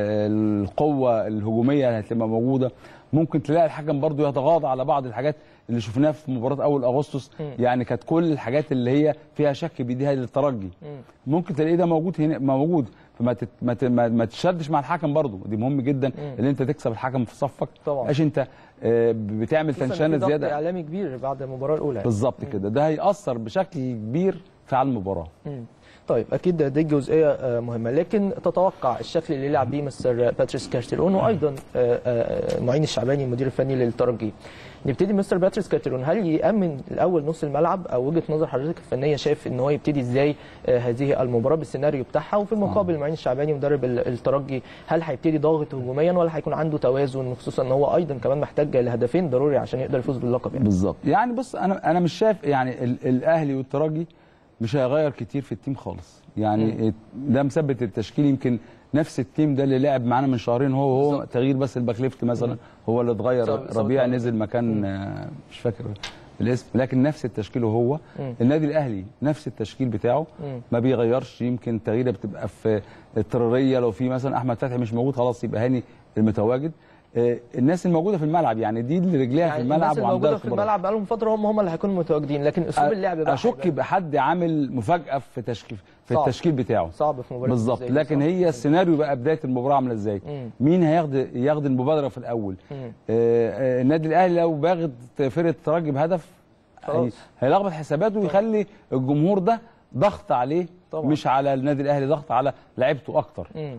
ال- القوه الهجوميه اللي هتبقى موجوده ممكن تلاقي الحكم برضو يتغاضى على بعض الحاجات اللي شفناها في مباراه اول اغسطس يعني كانت كل الحاجات اللي هي فيها شك بيديها للترجي ممكن تلاقيه ده موجود هنا موجود فما تت ما, ت- ما, ما تشدش مع الحكم برضو دي مهم جدا ان انت تكسب الحكم في صفك طبعا. عشان انت آه، بتعمل خصوصاً إن تنشانه في ضغط زياده اعلامي كبير بعد المباراه الاولى بالظبط كده ده هيأثر بشكل كبير في المباراه مم. طيب اكيد دي جزئيه آه، مهمه لكن تتوقع الشكل اللي يلعب بيه مستر باتريس كارتيرون وايضا آه، آه، معين الشعباني المدير الفني للترجي نبتدي مستر باتريس كارتيرون هل يامن الاول نص الملعب او وجهه نظر حضرتك الفنيه شايف ان هو يبتدي ازاي آه، هذه المباراه بالسيناريو بتاعها وفي المقابل معين الشعباني مدرب ال- الترجي هل هيبتدي ضاغط هجوميا ولا هيكون عنده توازن خصوصا ان هو ايضا كمان محتاج لهدفين ضروري عشان يقدر يفوز باللقب يعني بالظبط يعني بص انا انا مش شايف يعني ال- الاهلي والترجي مش هيغير كتير في التيم خالص يعني ده مثبت التشكيل يمكن نفس التيم ده اللي لعب معانا من شهرين هو هو بالظبط. تغيير بس الباك ليفت مثلا هو اللي اتغير صاب- صاب ربيع طبعا. نزل مكان آه، مش فاكر الاسم لكن نفس التشكيل هو مم. النادي الاهلي نفس التشكيل بتاعه مم. ما بيغيرش يمكن تغييره بتبقى في اضطراريه لو في مثلا احمد فتحي مش موجود خلاص يبقى هاني المتواجد آه، الناس الموجوده في الملعب يعني دي اللي رجليها في يعني الملعب الناس وعندها الموجوده في خبرات. الملعب بقالهم فتره هم هم اللي هيكونوا متواجدين لكن اسلوب اللعب بقى اشك هيبقى يبقى حد عامل مفاجاه في تشكيل في صعب. التشكيل بتاعه صعب في مباراه بالظبط زي دي، لكن صعب. هي السيناريو بقى بدايه المباراه عامله ازاي مم. مين هياخد ياخد المبادره في الاول مم. آه، آه، النادي الاهلي لو باغت فرقه الترجي بهدف خلاص. هي- هيلخبط حساباته ويخلي الجمهور ده ضغط عليه طبعا. مش على النادي الاهلي ضغط على لعيبته اكتر مم.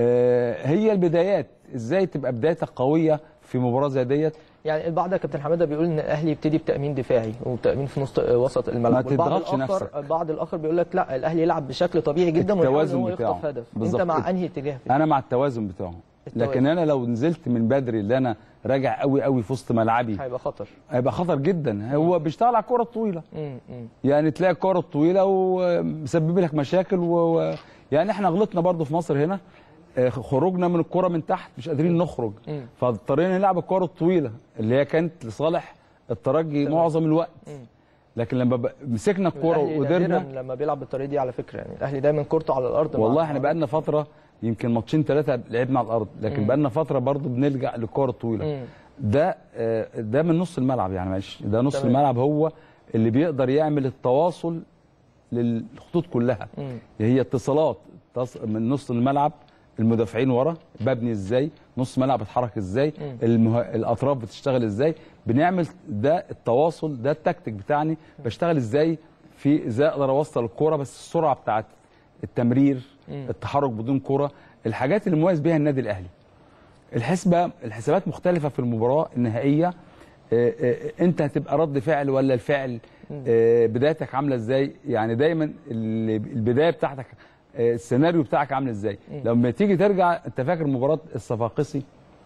آه، هي البدايات ازاي تبقى بدايتك قويه في مباراه زي ديت يعني البعض يا كابتن حماده بيقول ان الاهلي يبتدي بتامين دفاعي وتامين في نص وسط الملعب ما والبعض تضغطش الاخر نفسك. البعض الاخر بيقول لك لا الاهلي يلعب بشكل طبيعي جدا ويحاول ان التوازن هو بتاعه. يخطف هدف بالظبط. انت مع انهي اتجاه في انا مع التوازن بتاعه التوازن. لكن انا لو نزلت من بدري اللي انا راجع قوي قوي في وسط ملعبي هيبقى خطر هيبقى خطر جدا هو بيشتغل على الكره الطويله مم. مم. يعني تلاقي الكره الطويله ومسبب لك مشاكل و... و... يعني احنا غلطنا برضو في مصر هنا آه، خروجنا من الكره من تحت مش قادرين نخرج مم. فاضطرينا نلعب الكره الطويله اللي هي كانت لصالح الترجي معظم الوقت لكن لما ب... مسكنا الكره الأهلي وقدرنا نادراً لما بيلعب بالطريقه دي على فكره يعني الاهلي دايما كورته على الارض مع- والله احنا بقالنا فتره يمكن ماتشين ثلاثه لعبنا على الارض لكن بقالنا فتره برضو بنلجا للكره الطويله مم. ده آه، ده من نص الملعب يعني معلش ده نص تمام. الملعب هو اللي بيقدر يعمل التواصل للخطوط كلها مم. هي اتصالات تص- من نص الملعب المدافعين ورا ببني ازاي نص ملعب اتحرك ازاي مم. المه... الاطراف بتشتغل ازاي بنعمل ده التواصل ده التكتيك بتاعنا بشتغل ازاي في ازاي اقدر اوصل الكوره بس السرعه بتاعت التمرير مم. التحرك بدون كوره الحاجات اللي مميز بيها النادي الاهلي الحسبه الحسابات مختلفه في المباراه النهائيه آه، آه، انت هتبقى رد فعل ولا الفعل آه، بدايتك عامله ازاي يعني دايما ال- البدايه بتاعتك آه، السيناريو بتاعك عامل ازاي لما تيجي ترجع انت فاكر مباراه الصفاقسي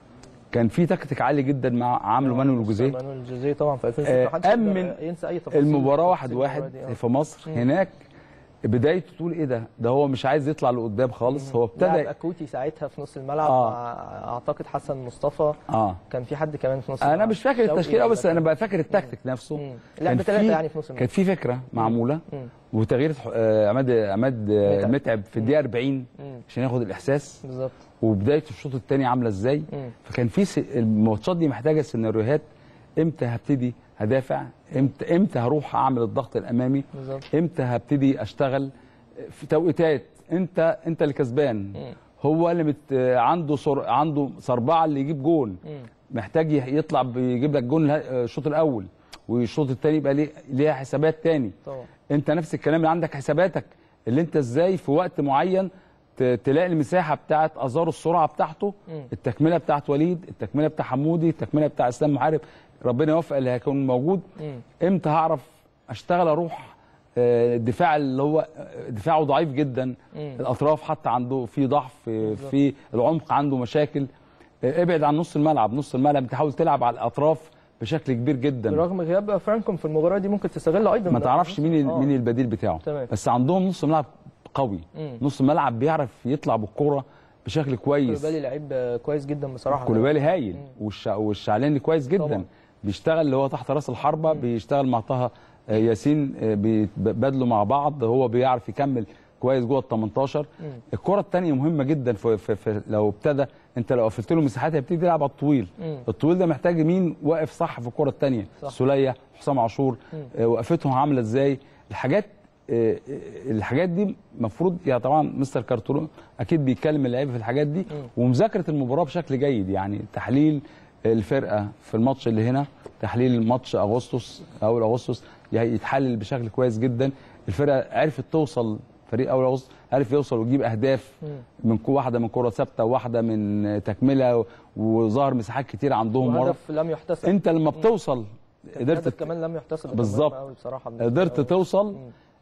كان في تكتيك عالي جدا مع عامله مانويل جوزيه مانويل جوزيه طبعا في 2006 آه، محدش يقدر أمن ينسى اي تفاصيل المباراه واحد تفاصيل واحد المباراة دي، آه. في مصر هناك بدايته تقول ايه ده ده هو مش عايز يطلع لقدام خالص هو لعب ابتدى اكوتي ساعتها في نص الملعب آه. مع اعتقد حسن مصطفى اه كان في حد كمان في نص انا الملعب. مش فاكر شوقي التشكيل قوي بس ولا انا كان- بقى فاكر التكتيك نفسه مم. كان لعب في- ثلاثه يعني في نص الملعب كانت في فكره معموله مم. وتغيير آه، عماد عماد آه، متعب. متعب في الدقيقه 40 مم. عشان ياخد الاحساس بالظبط وبدايه الشوط الثاني عامله ازاي مم. فكان في س... الماتشات دي محتاجه سيناريوهات امتى هبتدي هدافع امتى امتى هروح اعمل الضغط الامامي بالظبط. امتى هبتدي اشتغل في توقيتات انت انت اللي كسبان هو اللي مت... عنده سر... عنده سربعه اللي يجيب جون مم. محتاج ي- يطلع بيجيب لك جون اله- الشوط الاول والشوط الثاني يبقى ليه ليها حسابات تاني طبعا انت نفس الكلام اللي عندك حساباتك اللي انت ازاي في وقت معين ت- تلاقي المساحه بتاعت ازار السرعه بتاعته مم. التكمله بتاعت وليد التكمله بتاع حمودي التكمله بتاع اسلام محارب ربنا يوفق اللي هيكون موجود مم. امتى هعرف اشتغل اروح آه، الدفاع اللي هو آه، دفاعه ضعيف جدا مم. الاطراف حتى عنده في ضعف آه، في العمق عنده مشاكل آه، ابعد عن نص الملعب نص الملعب تحاول تلعب على الاطراف بشكل كبير جدا برغم غياب فرانكوم في المباراه دي ممكن تستغل ايضا ما ده. تعرفش مين ال- آه. مين البديل بتاعه تمام. بس عندهم نص ملعب قوي مم. نص ملعب بيعرف يطلع بالكرة بشكل كويس كوليبالي لعيب آه، كويس جدا بصراحه كوليبالي هايل والشع... والشعلاني كويس جدا طبعا. بيشتغل اللي هو تحت راس الحربه بيشتغل مع طه آه، ياسين آه، بيتبادلوا مع بعض هو بيعرف يكمل كويس جوه ال 18 الكره الثانيه مهمه جدا في, في, في لو ابتدى انت لو قفلت له مساحات هيبتدي يلعب على الطويل مم. الطويل ده محتاج مين واقف صح في الكره الثانيه صح. سوليه حسام عاشور آه، وقفتهم عامله ازاي الحاجات آه، آه، الحاجات دي المفروض يعني طبعا مستر كارتورون اكيد بيتكلم اللعيبه في الحاجات دي ومذاكره المباراه بشكل جيد يعني تحليل الفرقه في الماتش اللي هنا تحليل ماتش اغسطس اول اغسطس يتحلل بشكل كويس جدا الفرقه عرفت توصل فريق اول وسط عرف يوصل ويجيب اهداف من كو واحده من كره ثابته وواحده من تكمله وظهر مساحات كتير عندهم ورا وهدف لم يحتسب انت لما بتوصل قدرت قدرت كمان لم يحتسب ده بالظبط. مهم قوي بصراحه بالنسبة قدرت لي. توصل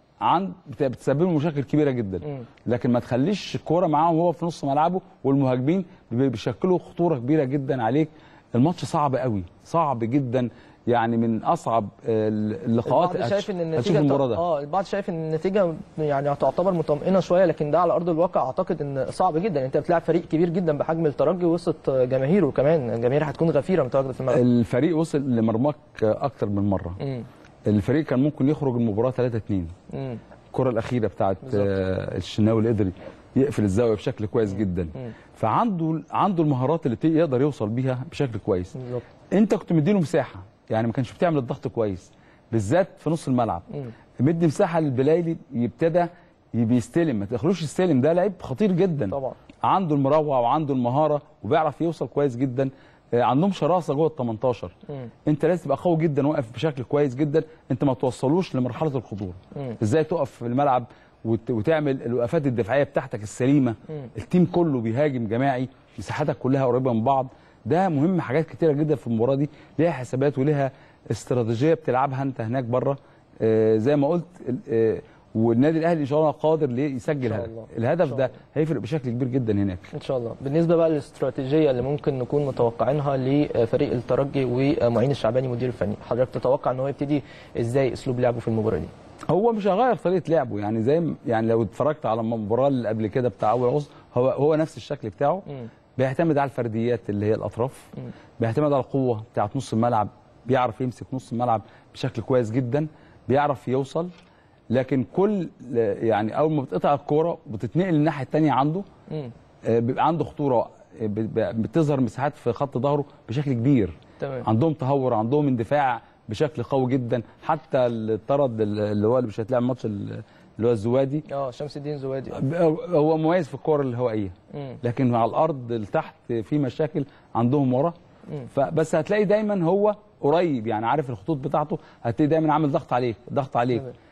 عن بت- بتسبب له مشاكل كبيره جدا لكن ما تخليش الكوره معاهم هو في نص ملعبه والمهاجمين بي- بيشكلوا خطوره كبيره جدا عليك الماتش صعب قوي صعب جدا يعني من اصعب آه، اللقاءات البعض شايف ان هتش- النتيجه هتشوف المباراه ده اه البعض شايف ان النتيجه يعني هتعتبر مطمئنه شويه لكن ده على ارض الواقع اعتقد ان صعب جدا انت بتلعب فريق كبير جدا بحجم الترجي وسط جماهيره كمان الجماهير هتكون غفيره متواجده في الملعب الفريق وصل لمرماك اكتر من مره مم. الفريق كان ممكن يخرج المباراه 3 2 مم. الكره الاخيره بتاعت آه، الشناوي اللي قدر يقفل الزاويه بشكل كويس جدا فعنده عنده المهارات اللي يقدر يوصل بيها بشكل كويس بالظبط انت كنت مديله مساحه يعني ما كانش بتعمل الضغط كويس بالذات في نص الملعب مدي مساحه للبلايلي يبتدى بيستلم ما تخلوش يستلم ده لعيب خطير جدا طبعا. عنده المروعه وعنده المهاره وبيعرف يوصل كويس جدا آه، عندهم شراسه جوه ال 18 انت لازم تبقى قوي جدا واقف بشكل كويس جدا انت ما توصلوش لمرحله الخطوره ازاي تقف في الملعب وت- وتعمل الوقفات الدفاعيه بتاعتك السليمه التيم كله بيهاجم جماعي مساحاتك كلها قريبه من بعض ده مهم حاجات كتيره جدا في المباراه دي ليها حسابات وليها استراتيجيه بتلعبها انت هناك بره آه زي ما قلت ال- آه والنادي الاهلي ان شاء الله قادر ليه يسجل شاء هدف الله. الهدف إن شاء ده الله. هيفرق بشكل كبير جدا هناك ان شاء الله بالنسبه بقى للاستراتيجيه اللي ممكن نكون متوقعينها لفريق الترجي ومعين الشعباني مدير الفني حضرتك تتوقع ان هو يبتدي ازاي اسلوب لعبه في المباراه دي هو مش هيغير طريقه لعبه يعني زي ما- يعني لو اتفرجت على المباراه اللي قبل كده بتاع اول عصر هو هو نفس الشكل بتاعه بيعتمد على الفرديات اللي هي الاطراف بيعتمد على القوه بتاعت نص الملعب بيعرف يمسك نص الملعب بشكل كويس جدا بيعرف يوصل لكن كل يعني اول ما بتقطع الكوره وبتتنقل الناحيه الثانيه عنده آه، بيبقى عنده خطوره آه، ب- ب- بتظهر مساحات في خط ظهره بشكل كبير تمام. عندهم تهور عندهم اندفاع بشكل قوي جدا حتى الطرد اللي هو اللي مش هيتلعب ماتش اللي هو الزوادي اه شمس الدين زوادي هو مميز في الكور الهوائيه مم. لكن على الارض لتحت في مشاكل عندهم ورا فبس هتلاقي دايما هو قريب يعني عارف الخطوط بتاعته هتلاقي دايما عامل ضغط عليك ضغط عليك تمام.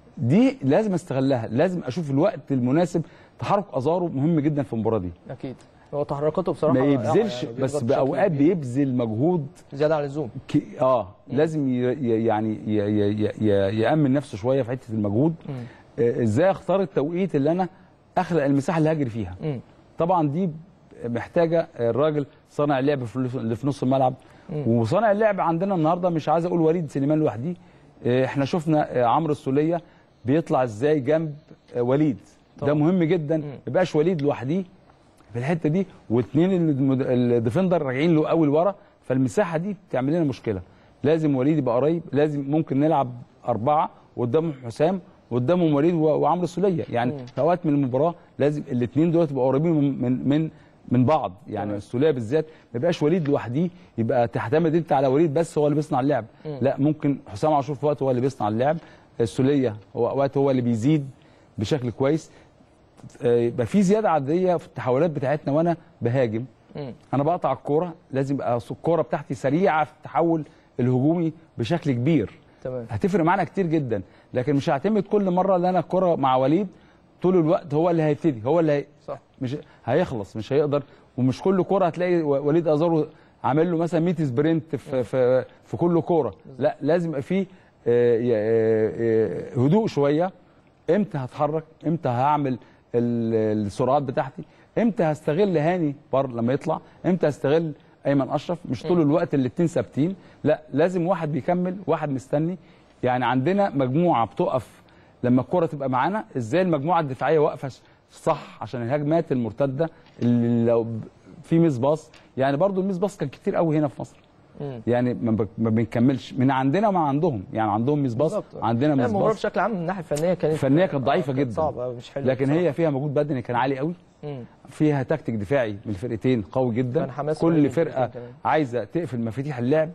دي لازم استغلها لازم اشوف الوقت المناسب تحرك ازارو مهم جدا في المباراه دي اكيد هو تحركاته بصراحه ما رائعة يبذلش يعني بس بيضغط باوقات بشكل كبير. بيبذل مجهود زياده عن اللزوم ك... اه لازم ي... ي- يعني ي... ي... ي... يامن نفسه شويه في حته المجهود آه، ازاي اختار التوقيت اللي انا اخلق المساحه اللي هجري فيها مم. طبعا دي محتاجه الراجل صانع اللعب في اللي في نص الملعب وصانع اللعب عندنا النهارده مش عايز اقول وليد سليمان لوحدي آه، احنا شفنا آه، عمرو السوليه بيطلع ازاي جنب آه، وليد ده مهم جدا ما يبقاش وليد لوحديه في الحته دي واثنين المد- الديفندر راجعين له قوي لورا فالمساحه دي بتعمل لنا مشكله لازم وليد يبقى قريب لازم ممكن نلعب اربعه قدامهم حسام قدامهم وليد و- وعمرو السوليه يعني في اوقات من المباراه لازم الاثنين دول يبقوا قريبين من من من, من بعض يعني السوليه بالذات ما يبقاش وليد لوحديه يبقى تعتمد انت على وليد بس هو اللي بيصنع اللعب لا ممكن حسام عاشور في وقت هو اللي بيصنع اللعب السوليه هو وقت هو اللي بيزيد بشكل كويس آه، يبقى في زياده عدديه في التحولات بتاعتنا وانا بهاجم انا بقطع الكوره لازم يبقى الكوره بتاعتي سريعه في التحول الهجومي بشكل كبير تمام هتفرق معانا كتير جدا لكن مش هعتمد كل مره ان انا الكوره مع وليد طول الوقت هو اللي هيبتدي هو اللي هي... صح. مش هيخلص مش هيقدر ومش كل كوره هتلاقي و- وليد ازارو عامل له مثلا 100 سبرنت في في, في كل كوره لا لازم يبقى فيه آه، ي- آه، آه، هدوء شويه امتى هتحرك امتى هعمل ال- السرعات بتاعتي امتى هستغل هاني بار لما يطلع امتى هستغل ايمن اشرف مش طول الوقت الاتنين ثابتين لا لازم واحد بيكمل واحد مستني يعني عندنا مجموعه بتقف لما الكره تبقى معانا ازاي المجموعه الدفاعيه واقفه صح عشان الهجمات المرتده اللي لو ب- في ميس باص يعني برضو الميس باص كان كتير قوي هنا في مصر يعني ما ب- ما بنكملش من عندنا ومع عندهم يعني عندهم ميس باص بالظبط. عندنا لا، ميس المباراه باص بشكل عام من الناحيه الفنيه كانت الفنيه كانت ضعيفه آه، جدا صعبه مش حلوه لكن هي فيها مجهود بدني كان عالي قوي مم. فيها تكتيك دفاعي من الفرقتين قوي جدا كان حماس رهيب كل من فرقه الفرقتين كمان. عايزه تقفل مفاتيح اللعب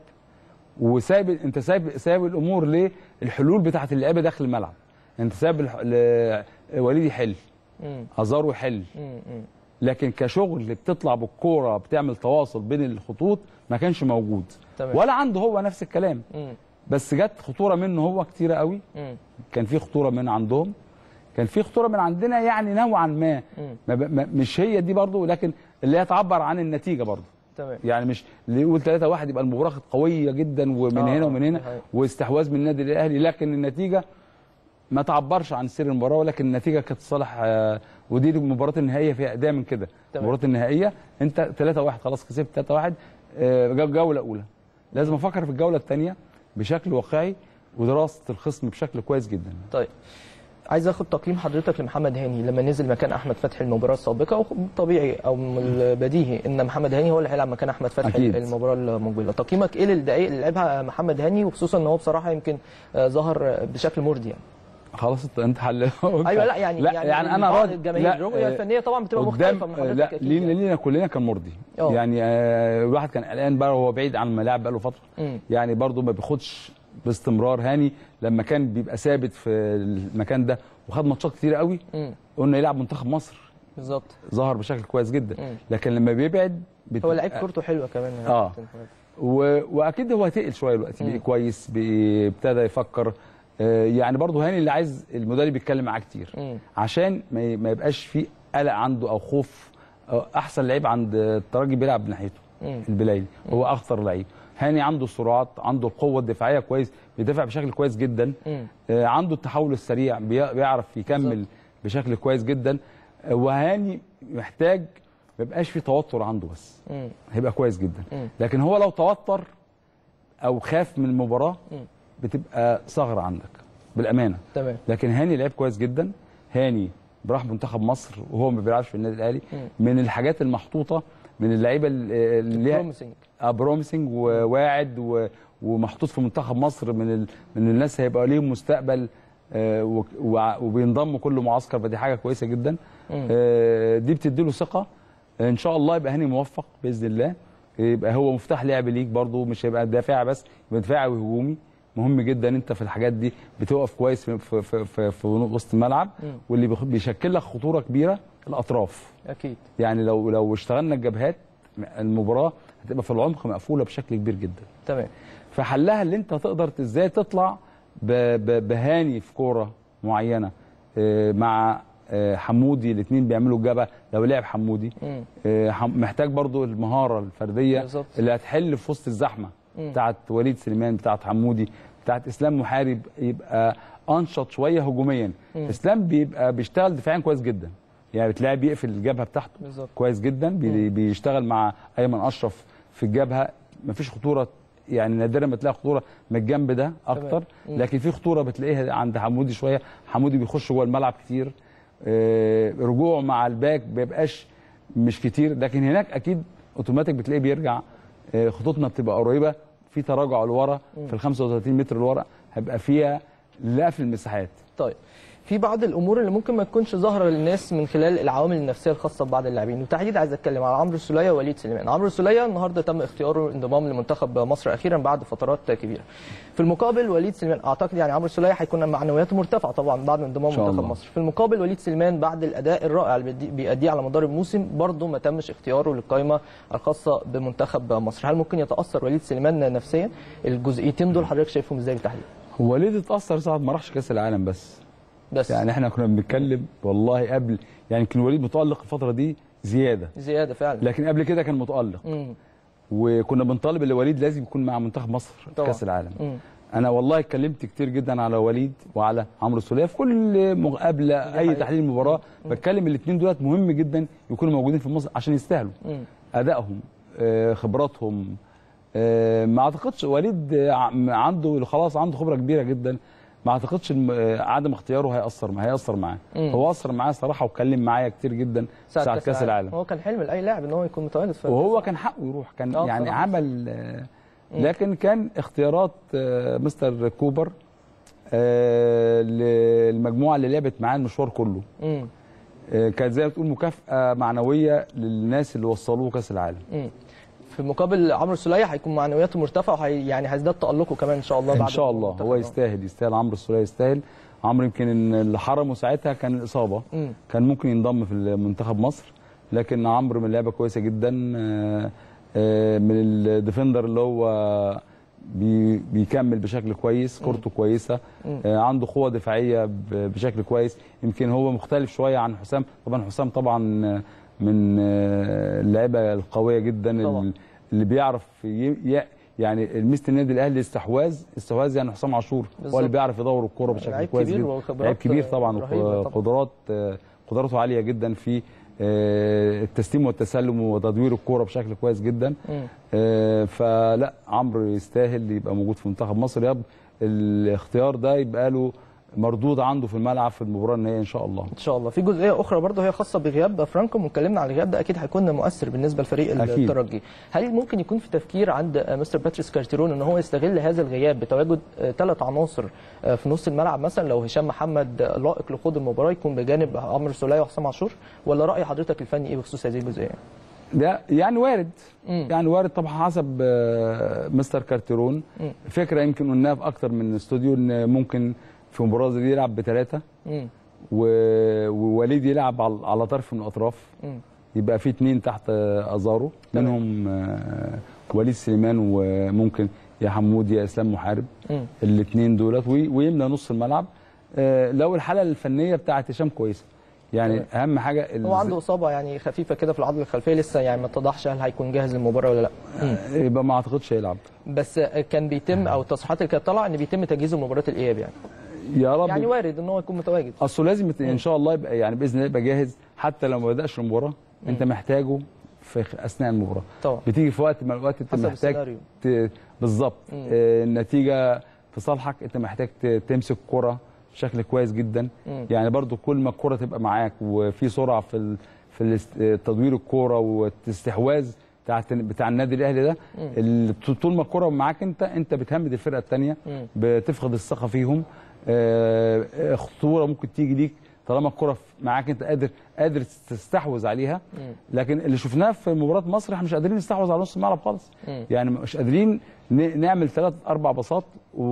وسايب انت سايب سايب الامور للحلول بتاعه اللعيبه داخل الملعب انت سايب الح... ل... وليد يحل مم. ازارو يحل مم. مم. لكن كشغل بتطلع بالكوره بتعمل تواصل بين الخطوط ما كانش موجود تمام. ولا عنده هو نفس الكلام مم. بس جت خطوره منه هو كتيره قوي مم. كان في خطوره من عندهم كان في خطوره من عندنا يعني نوعا ما ما ب- ما مش هي دي برضو لكن اللي هي تعبر عن النتيجه برضو تمام يعني مش اللي يقول 3 1 يبقى المباراه كانت قويه جدا ومن آه، هنا ومن هنا دي حقيقة. واستحواذ من النادي الاهلي لكن النتيجه ما تعبرش عن سير المباراه ولكن النتيجه كانت صالح آه، ودي المباراه النهائيه فيها اداء من كده تمام. المباراه النهائيه انت 3 1 خلاص كسبت 3 1 جوله اولى لازم افكر في الجوله الثانيه بشكل واقعي ودراسه الخصم بشكل كويس جدا طيب عايز اخد تقييم حضرتك لمحمد هاني لما نزل مكان احمد فتحي المباراه السابقه وطبيعي او من البديهي ان محمد هاني هو اللي هيلعب مكان احمد فتحي أكيد. المباراه المقبله تقييمك ايه للدقائق اللي لعبها محمد هاني وخصوصا ان هو بصراحه يمكن آه، ظهر بشكل مرضي يعني خلاص انت انت حل ايوه لا يعني لا يعني, يعني انا بعض راضي الجماهير الرؤيه آه، الفنيه طبعا بتبقى قدام مختلفه من حضرتك لا اكيد لينا يعني. لينا كلنا كان مرضي أه. يعني آه، الواحد كان قلقان بقى وهو بعيد عن الملاعب بقى له فتره مم. يعني برضه ما بياخدش باستمرار هاني لما كان بيبقى ثابت في المكان ده وخد ماتشات كتير قوي مم. قلنا يلعب منتخب مصر بالظبط ظهر بشكل كويس جدا مم. لكن لما بيبعد بت... هو لعيب كورته حلوه كمان يا آه. كابتن فؤاد. و... واكيد هو تقل شويه دلوقتي بقى كويس بقى ابتدى يفكر آه، يعني برضه هاني اللي عايز المدرب يتكلم معاه كتير مم. عشان ما ي- ما يبقاش في قلق عنده او خوف أو احسن لعيب عند الترجي بيلعب ناحيته مم. البلايلي هو اخطر لعيب هاني عنده السرعات عنده القوه الدفاعيه كويس بيدافع بشكل كويس جدا مم. آه، عنده التحول السريع بي- بيعرف يكمل بالظبط. بشكل كويس جدا آه، وهاني محتاج ما يبقاش في توتر عنده بس مم. هيبقى كويس جدا مم. لكن هو لو توتر او خاف من المباراه مم. بتبقى ثغره عندك بالامانه تمام لكن هاني لعب كويس جدا هاني براح منتخب مصر وهو ما بيلعبش في النادي الاهلي من الحاجات المحطوطه من اللعيبه اللي اللي ليها- بروميسنج آه، بروميسنج وواعد و- ومحطوط في منتخب مصر من ال... من الناس هيبقى ليهم مستقبل آه، و- وع- وبينضموا كل معسكر فدي حاجه كويسه جدا آه، دي بتدي له ثقه ان شاء الله يبقى هاني موفق باذن الله يبقى هو مفتاح لعب ليك برضه مش هيبقى دافع بس يبقى دفاعي وهجومي مهم جدا انت في الحاجات دي بتقف كويس في في في, في, في وسط الملعب واللي بيخ- بيشكل لك خطوره كبيره الاطراف اكيد يعني لو لو اشتغلنا الجبهات المباراه هتبقى في العمق مقفوله بشكل كبير جدا تمام فحلها اللي انت تقدر ازاي تطلع ب- ب- بهاني في كوره معينه آه، مع آه، حمودي الاثنين بيعملوا الجبهه لو لعب حمودي مم. آه، حم- محتاج برضو المهاره الفرديه بالظبط. اللي هتحل في وسط الزحمه بتاعت وليد سليمان بتاعت حمودي بتاعت اسلام محارب يبقى انشط شويه هجوميا اسلام بيبقى بيشتغل دفاعيا كويس جدا يعني بتلاقيه بيقفل الجبهه بتاعته بالظبط. كويس جدا بي بيشتغل مع ايمن اشرف في الجبهه مفيش خطوره يعني نادرا ما تلاقي خطوره من الجنب ده اكتر لكن في خطوره بتلاقيها عند حمودي شويه حمودي بيخش جوه الملعب كتير آه، رجوعه مع الباك ما بيبقاش مش كتير لكن هناك اكيد اوتوماتيك بتلاقيه بيرجع آه، خطوطنا بتبقى قريبه في تراجع لورا في ال 35 متر لورا هيبقى فيها لقف المساحات طيب في بعض الامور اللي ممكن ما تكونش ظاهره للناس من خلال العوامل النفسيه الخاصه ببعض اللاعبين وتحديد عايز اتكلم على عمرو السوليه ووليد سليمان عمرو السوليه النهارده تم اختياره انضمام لمنتخب مصر اخيرا بعد فترات كبيره في المقابل وليد سليمان اعتقد يعني عمرو السوليه هيكون معنوياته مرتفعه طبعا بعد انضمام شاء منتخب الله. مصر في المقابل وليد سليمان بعد الاداء الرائع اللي بيدي- بيأديه على مدار الموسم برضه ما تمش اختياره للقائمه الخاصه بمنتخب مصر هل ممكن يتاثر وليد سليمان نفسيا الجزئيتين دول حضرتك شايفهم ازاي بالتحديد وليد اتاثر ساعه ما راحش كاس العالم بس بس يعني احنا كنا بنتكلم والله قبل يعني كان وليد متالق الفتره دي زياده زياده فعلا لكن قبل كده كان متالق مم. وكنا بنطالب ان وليد لازم يكون مع منتخب مصر في طبعا. كاس العالم مم. انا والله اتكلمت كتير جدا على وليد وعلى عمرو السوليه في كل مقابله اي حقيقة. تحليل مباراه بتكلم الاثنين دولت مهم جدا يكونوا موجودين في مصر عشان يستاهلوا مم. ادائهم آه، خبراتهم آه، ما اعتقدش وليد آه، ع- عنده خلاص عنده خبره كبيره جدا ما اعتقدش إن، آه، عدم اختياره هيأثر معاه هيأثر معاه مم. هو أثر معاه صراحه واتكلم معايا كتير جدا ساعه كاس العالم هو كان حلم لاي لاعب ان هو يكون متواجد في وهو كان حقه يروح كان آه، يعني بصراحة. عمل آه، لكن كان اختيارات آه، مستر كوبر آه، للمجموعه اللي لعبت معاه المشوار كله مم. آه، كانت زي ما تقول مكافاه معنويه للناس اللي وصلوه كاس العالم مم. في المقابل عمرو السوليه هيكون معنوياته مرتفعه وهي يعني هيزداد تألقه كمان ان شاء الله بعد ان شاء الله المنتخب. هو يستاهل يستاهل عمرو السوليه يستاهل عمرو يمكن إن اللي حرمه ساعتها كان الاصابه مم. كان ممكن ينضم في منتخب مصر لكن عمرو من لعبه كويسه جدا آه، آه، من الديفندر اللي هو بي بيكمل بشكل كويس كورته كويسه آه عنده قوه دفاعيه ب- بشكل كويس يمكن هو مختلف شويه عن حسام طبعا حسام طبعا آه، من آه، اللعيبه القويه جدا طبعاً. ال- اللي بيعرف ي... ي... يعني ميزه النادي الاهلي استحواذ استحواذ يعني حسام عاشور هو بالظبط. اللي بيعرف يدور الكوره بشكل لعيب كويس كبير جدا وخبرات، لعيب كبير طبعا رهيبة طبعاً. وقدرات آه، قدراته عاليه جدا في آه، التسليم والتسلم وتدوير الكوره بشكل كويس جدا مم. آه، فلا عمرو يستاهل يبقى موجود في منتخب مصر يب الاختيار ده يبقى له مردود عنده في الملعب في المباراه النهائيه ان شاء الله ان شاء الله في جزئيه اخرى برضه هي خاصه بغياب فرانكو واتكلمنا على الغياب ده اكيد هيكون مؤثر بالنسبه لفريق أكيد. الترجي هل ممكن يكون في تفكير عند مستر باتريس كارتيرون ان هو يستغل هذا الغياب بتواجد ثلاث عناصر آه، في نص الملعب مثلا لو هشام محمد لائق لخوض المباراه يكون بجانب عمرو سوليه وحسام عاشور ولا راي حضرتك الفني ايه بخصوص هذه الجزئيه ده يعني وارد مم. يعني وارد طبعا حسب آه، مستر كارتيرون مم. فكره يمكن قلناها في اكتر من استوديو ان ممكن في مباراه زي دي يلعب بثلاثه مم. و- ووليد يلعب على على طرف من الاطراف مم. يبقى في اثنين تحت آه، ازارو تمام. منهم آه، وليد سليمان وممكن يا حمود يا اسلام محارب مم. الاثنين دولت وي- ويملى نص الملعب آه، لو الحاله الفنيه بتاعت هشام كويسه يعني اهم حاجه ال- هو عنده اصابه يعني خفيفه كده في العضله الخلفيه لسه يعني ما اتضحش هل هيكون جاهز للمباراه ولا لا مم. يبقى ما اعتقدش هيلعب بس كان بيتم او التصريحات اللي كانت طالعه ان بيتم تجهيزه لمباراه الاياب يعني يا رب يعني وارد ان هو يكون متواجد اصله لازم يت- ان شاء الله يبقى يعني باذن الله يبقى جاهز حتى لو ما بداش المباراه انت محتاجه في خ- اثناء المباراه طبعا بتيجي في وقت من الاوقات انت حسب محتاج السيناريو. ت... بالظبط مم. آه، النتيجه في صالحك انت محتاج ت... تمسك كره بشكل كويس جدا مم. يعني برضو كل ما الكره تبقى معاك وفي سرعه في ال... في الاست- آه، تدوير الكره والاستحواذ بتاع بتاع النادي الاهلي ده ال- طول ما الكره معاك انت انت بتهمد الفرقه الثانيه مم. بتفقد الثقه فيهم آه، آه، خطوره ممكن تيجي ليك طالما الكره معاك انت قادر قادر تستحوذ عليها مم. لكن اللي شفناه في مباراه مصر احنا مش قادرين نستحوذ على نص الملعب خالص مم. يعني مش قادرين ن- نعمل ثلاث اربع باصات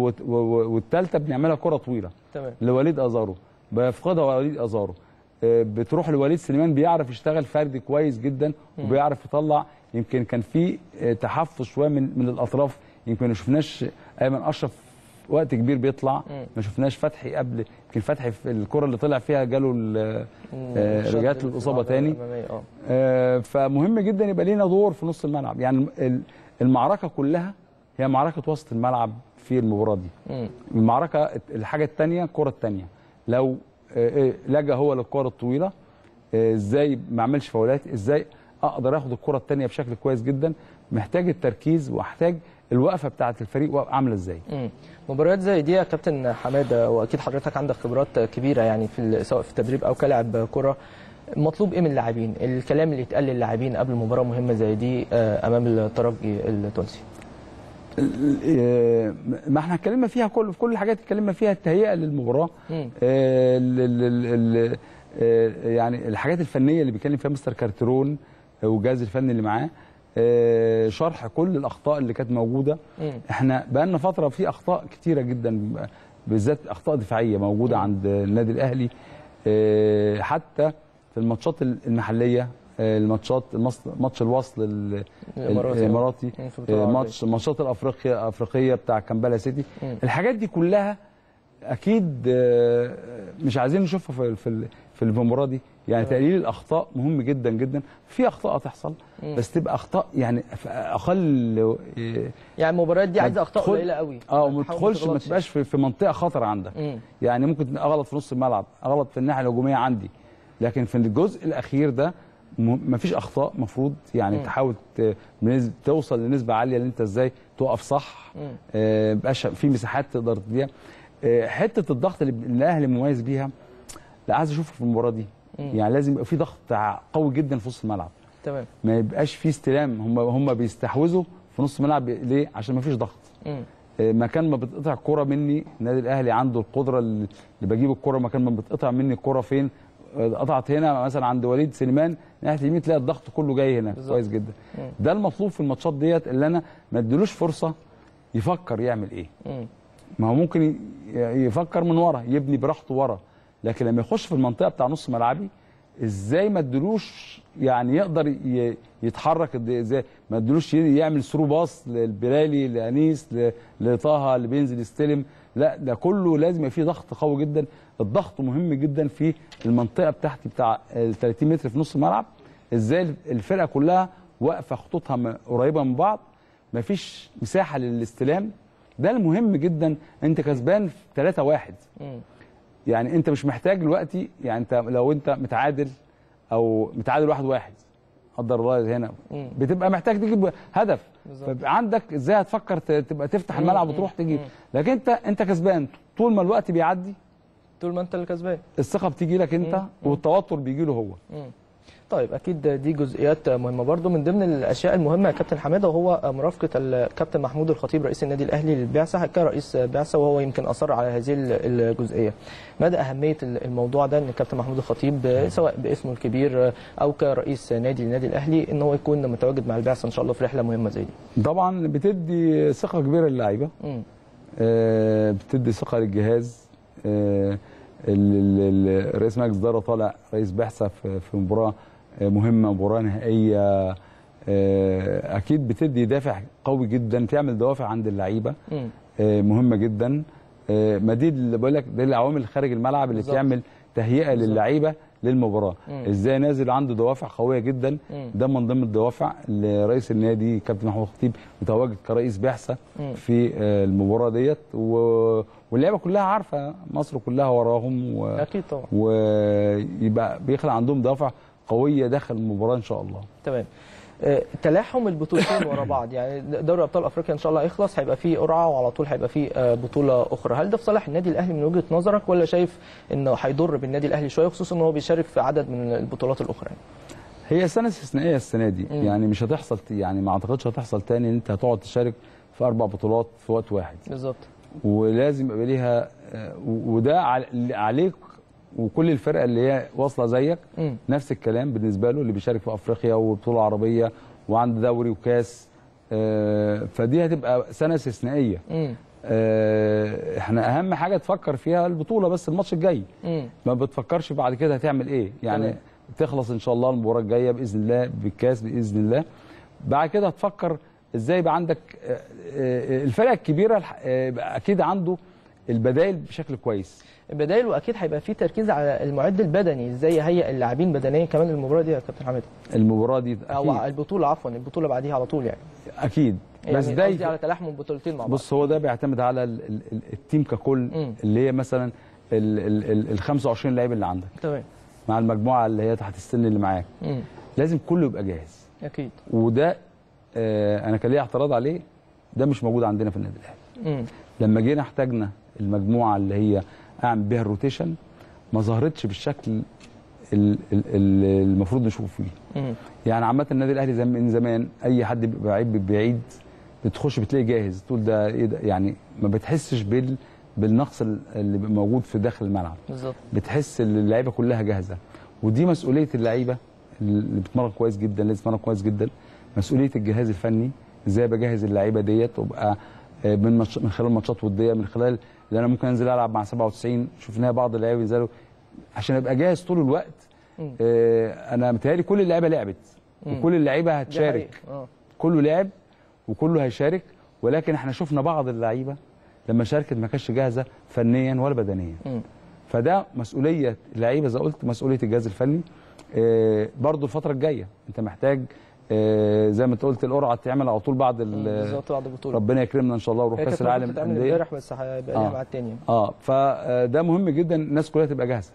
والثالثه بنعملها كره طويله تمام لوليد ازارو بيفقدها وليد ازارو آه، بتروح لوليد سليمان بيعرف يشتغل فردي كويس جدا وبيعرف يطلع يمكن كان في آه، تحفظ شويه من من الاطراف يمكن ما شفناش ايمن اشرف وقت كبير بيطلع ما شفناش فتحي قبل يمكن فتحي في الكره اللي طلع فيها جاله ال- آه، شد رجعت له الاصابه العضلة تاني الأمامية، اه آه، فمهم جدا يبقى لينا دور في نص الملعب يعني ال- المعركه كلها هي معركه وسط الملعب في المباراه دي مم. المعركه الحاجه الثانيه الكره الثانيه لو آه، آه، لجا هو للكره الطويله آه، ازاي ما اعملش فاولات ازاي اقدر اخد الكره الثانيه بشكل كويس جدا محتاج التركيز واحتاج الوقفه بتاعه الفريق واقفة عامله ازاي مم. مباريات زي دي يا كابتن حماده واكيد حضرتك عندك خبرات كبيره يعني في ال- سواء في التدريب او كلاعب كره مطلوب ايه من اللاعبين الكلام اللي يتقال للاعبين قبل مباراه مهمه زي دي آه، امام الترجي التونسي آه، ما احنا اتكلمنا فيها كل في كل الحاجات اتكلمنا فيها التهيئه للمباراه مم. آه، ال- ال- ال- ال- آه، يعني الحاجات الفنيه اللي بيتكلم فيها مستر كارترون والجهاز الفني اللي معاه آه، شرح كل الاخطاء اللي كانت موجوده مم. احنا بقالنا فتره في اخطاء كتيره جدا بالذات اخطاء دفاعيه موجوده عند النادي الاهلي آه، حتى في الماتشات المحليه آه، الماتشات المص- ماتش الوصل ال- الإماراتي. الاماراتي مم، في البطولة آه، العربية. ماتش ماتشات الافريقيا الافريقيه بتاع كامبالا سيتي مم. الحاجات دي كلها اكيد آه، مش عايزين نشوفها في في ال- في المباراه دي يعني تقليل الاخطاء مهم جدا جدا في اخطاء تحصل بس تبقى اخطاء يعني في اقل آه، يعني المباريات دي ما عايزه اخطاء تدخل- قليله قوي اه وما تحاول تدخلش ما تغلطش. تبقاش في, في منطقه خطر عندك مم. يعني ممكن اغلط في نص الملعب اغلط في الناحيه الهجوميه عندي لكن في الجزء الاخير ده ما فيش اخطاء مفروض يعني مم. تحاول ت- بنسبة- توصل لنسبه عاليه ان انت ازاي تقف صح مم. آه، مبقاش في مساحات تقدر تديها آه، حته الضغط اللي الاهلي مميز بيها لا عايز اشوفه في المباراه دي مم. يعني لازم يبقى في ضغط ع- قوي جدا في وسط الملعب تمام ما يبقاش في استلام هم هم بيستحوذوا في نص الملعب ليه عشان ما فيش ضغط مم. مكان ما بتقطع الكرة مني النادي الاهلي عنده القدره اللي بجيب الكرة مكان ما بتقطع مني الكرة فين قطعت هنا مثلا عند وليد سليمان ناحيه اليمين تلاقي الضغط كله جاي هنا بالظبط. كويس جدا مم. ده المطلوب في الماتشات ديت اللي انا ما اديلوش فرصه يفكر يعمل ايه مم. ما هو ممكن ي- يفكر من ورا يبني براحته ورا لكن لما يخش في المنطقه بتاع نص ملعبي ازاي ما ادلوش يعني يقدر ي- يتحرك قد إيه، ازاي ما ادلوش ي- يعمل ثرو باص للبلالي لانيس ل- لطه اللي بينزل يستلم لا ده كله لازم يبقى فيه ضغط قوي جدا الضغط مهم جدا في المنطقه بتاعتي بتاع ال 30 متر في نص الملعب ازاي الفرقه كلها واقفه خطوطها م- قريبه من بعض مفيش مساحه للاستلام ده المهم جدا انت كسبان 3 1 مم. يعني انت مش محتاج دلوقتي يعني انت لو انت متعادل او متعادل واحد واحد قدر الله هنا مم. بتبقى محتاج تجيب هدف بالظبط. فبقى عندك ازاي هتفكر ت- تبقى تفتح مم. الملعب مم. وتروح تجيب مم. لكن انت انت كسبان طول ما الوقت بيعدي طول ما انت اللي كسبان الثقه بتيجي لك انت والتوتر بيجي له هو طيب اكيد دي جزئيات مهمه برضو من ضمن الاشياء المهمه يا كابتن حماده وهو مرافقه الكابتن محمود الخطيب رئيس النادي الاهلي للبعثه كرئيس بعثه وهو يمكن اصر على هذه الجزئيه مدى اهميه الموضوع ده ان الكابتن محمود الخطيب سواء باسمه الكبير او كرئيس نادي النادي الاهلي ان هو يكون متواجد مع البعثه ان شاء الله في رحله مهمه زي دي طبعا بتدي ثقه كبيره للعيبه مم. آه، بتدي ثقه للجهاز آه، ال- ال- ال- رئيس مجلس الاداره طالع رئيس بعثه في في مباراه آه، مهمه مباراه نهائيه آه، اكيد بتدي دافع قوي جدا تعمل دوافع عند اللعيبه مم. آه، مهمه جدا آه، ما دي اللي بقول لك دي العوامل اللي خارج الملعب اللي بالظبط. تعمل تهيئه بالظبط. للعيبه للمباراه مم. ازاي نازل عنده دوافع قويه جدا مم. ده من ضمن الدوافع اللي رئيس النادي كابتن محمود خطيب متواجد كرئيس بعثه مم. في آه، المباراه ديت و... واللعيبه كلها عارفه مصر كلها وراهم و... اكيد طبعا ويبقى بيخلق عندهم دوافع قويه داخل المباراه ان شاء الله تمام آه، تلاحم البطولتين ورا بعض يعني دوري ابطال افريقيا ان شاء الله هيخلص هيبقى فيه قرعه وعلى طول هيبقى فيه آه، بطوله اخرى هل ده في صالح النادي الاهلي من وجهه نظرك ولا شايف انه هيضر بالنادي الاهلي شويه خصوصا ان هو بيشارك في عدد من البطولات الاخرى يعني. هي سنه استثنائيه السنه دي مم. يعني مش هتحصل يعني ما اعتقدش هتحصل تاني ان انت هتقعد تشارك في اربع بطولات في وقت واحد بالظبط ولازم يبقى ليها آه، و- وده عل- عليك وكل الفرقه اللي هي واصله زيك مم. نفس الكلام بالنسبه له اللي بيشارك في افريقيا وبطوله عربيه وعنده دوري وكاس آه، فدي هتبقى سنه استثنائيه مم. آه، احنا اهم حاجه تفكر فيها البطوله بس الماتش الجاي مم. ما بتفكرش بعد كده هتعمل ايه يعني تمام. تخلص ان شاء الله المباراه الجايه باذن الله بالكاس باذن الله بعد كده هتفكر ازاي يبقى عندك آه، آه، الفرق الكبيره الح- آه، يبقى اكيد عنده البدائل بشكل كويس البدائل واكيد هيبقى فيه تركيز على المعد البدني ازاي يهيئ اللاعبين بدنيا كمان المباراه دي يا كابتن حماده المباراه دي او اكيد البطوله عفوا البطوله بعديها على طول يعني اكيد بس يعني ده قصدي على يف- تلاحم البطولتين مع بعض بص هو ده بيعتمد على ال- ال- ال- التيم ككل مم. اللي هي مثلا ال ال- ال- ال 25 لعيب اللي عندك تمام مع المجموعه اللي هي تحت السن اللي معاك مم. لازم كله يبقى جاهز اكيد وده آه انا كان ليا اعتراض عليه ده مش موجود عندنا في النادي الاهلي مم. لما جينا احتاجنا المجموعه اللي هي اعمل بيها الروتيشن ما ظهرتش بالشكل ال- ال- ال- المفروض نشوفه فيه مم. يعني عامه النادي الاهلي زي من زمان اي حد بيبقى لعيب بعيد بتخش بتلاقي جاهز تقول ده ايه ده يعني ما بتحسش بال بالنقص ال- اللي بيبقى موجود في داخل الملعب بالظبط بتحس ان اللعيبه كلها جاهزه ودي مسؤوليه اللعيبه اللي بتمرن كويس جدا اللي بتمرن كويس جدا مسؤوليه الجهاز الفني ازاي بجهز اللعيبه ديت وابقى آه، من ماتش من خلال ماتشات وديه من خلال اللي انا ممكن انزل العب مع 97 شفناها بعض اللعيبه ينزلوا عشان ابقى جاهز طول الوقت مم. آه، انا متهيألي كل اللعيبه لعبت مم. وكل اللعيبه دي هتشارك حقيقة. اه كله لعب وكله هيشارك ولكن احنا شفنا بعض اللعيبه لما شاركت ما كانتش جاهزه فنيا ولا بدنيا مم. فده مسؤوليه اللعيبه زي قلت مسؤوليه الجهاز الفني آه، برضو الفتره الجايه انت محتاج آه، زي ما انت قلت القرعه تعمل على طول بعد ال- بالظبط بعد البطوله ربنا يكرمنا ان شاء الله ونروح هي كاس كانت العالم بتتعمل للانديه امبارح بس هيبقى ليها آه. ميعاد تاني اه فده مهم جدا الناس كلها تبقى جاهزه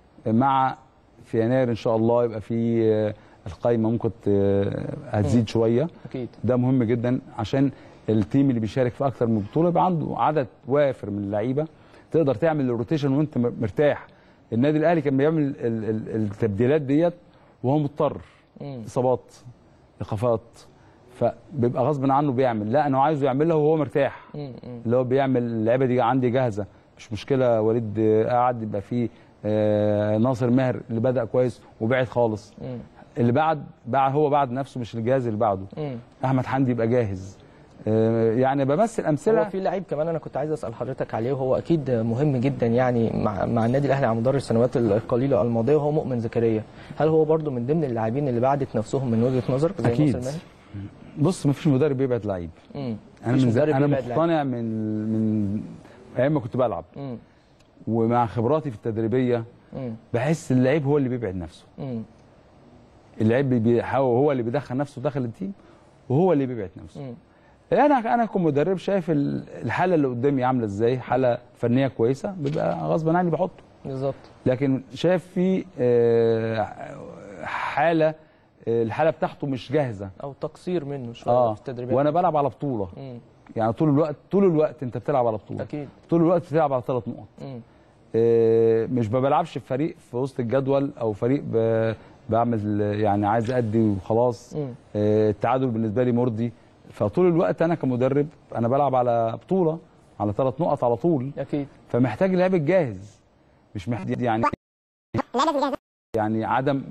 مع في يناير ان شاء الله يبقى في آه، القايمه ممكن ت- هتزيد شويه اكيد ده مهم جدا عشان التيم اللي بيشارك في اكثر من بطوله يبقى عنده عدد وافر من اللعيبه تقدر تعمل الروتيشن وانت م- مرتاح النادي الاهلي كان بيعمل ال- ال- التبديلات ديت وهو مضطر مم. اصابات ايقافات فبيبقى غصب عنه بيعمل لا انا عايزه يعملها وهو مرتاح مم. مم. اللي هو بيعمل اللعيبه دي عندي جاهزه مش مشكله وليد آه، قاعد يبقى فيه آه، ناصر ماهر اللي بدا كويس وبعد خالص مم. اللي بعد بعد هو بعد نفسه مش الجهاز اللي بعده مم. احمد حمدي يبقى جاهز آه، يعني بمثل هو امثله في لعيب كمان انا كنت عايز اسال حضرتك عليه وهو اكيد مهم جدا يعني مع مع النادي الاهلي على مدار السنوات القليله الماضيه وهو مؤمن زكريا هل هو برضو من ضمن اللاعبين اللي بعدت نفسهم من وجهه نظرك زي أكيد. ناصر ماهر؟ بص مفيش مدرب بيبعد لعيب مم. انا مفيش من زي مدرب انا بيبعد لعيب. مقتنع من من ايام ما كنت بلعب مم. ومع خبراتي في التدريبيه مم. بحس اللعيب هو اللي بيبعد نفسه مم. اللعيب بيحاول هو اللي بيدخل نفسه داخل التيم وهو اللي بيبعد نفسه مم. انا انا كمدرب شايف ال- الحاله اللي قدامي عامله ازاي حاله فنيه كويسه بيبقى غصبا عني بحطه بالظبط لكن شايف في آه، حاله آه، الحاله بتاعته مش جاهزه او تقصير منه شويه اه في التدريبات وانا بلعب على بطوله مم. يعني طول الوقت طول الوقت انت بتلعب على بطوله اكيد طول الوقت بتلعب على ثلاث نقط مم. آه، مش ما بلعبش في فريق في وسط الجدول او فريق ب- بعمل يعني عايز ادي وخلاص مم. آه، التعادل بالنسبه لي مرضي فطول الوقت انا كمدرب انا بلعب على بطوله على ثلاث نقط على طول اكيد فمحتاج لعيب الجاهز مش محتاج يعني يعني عدم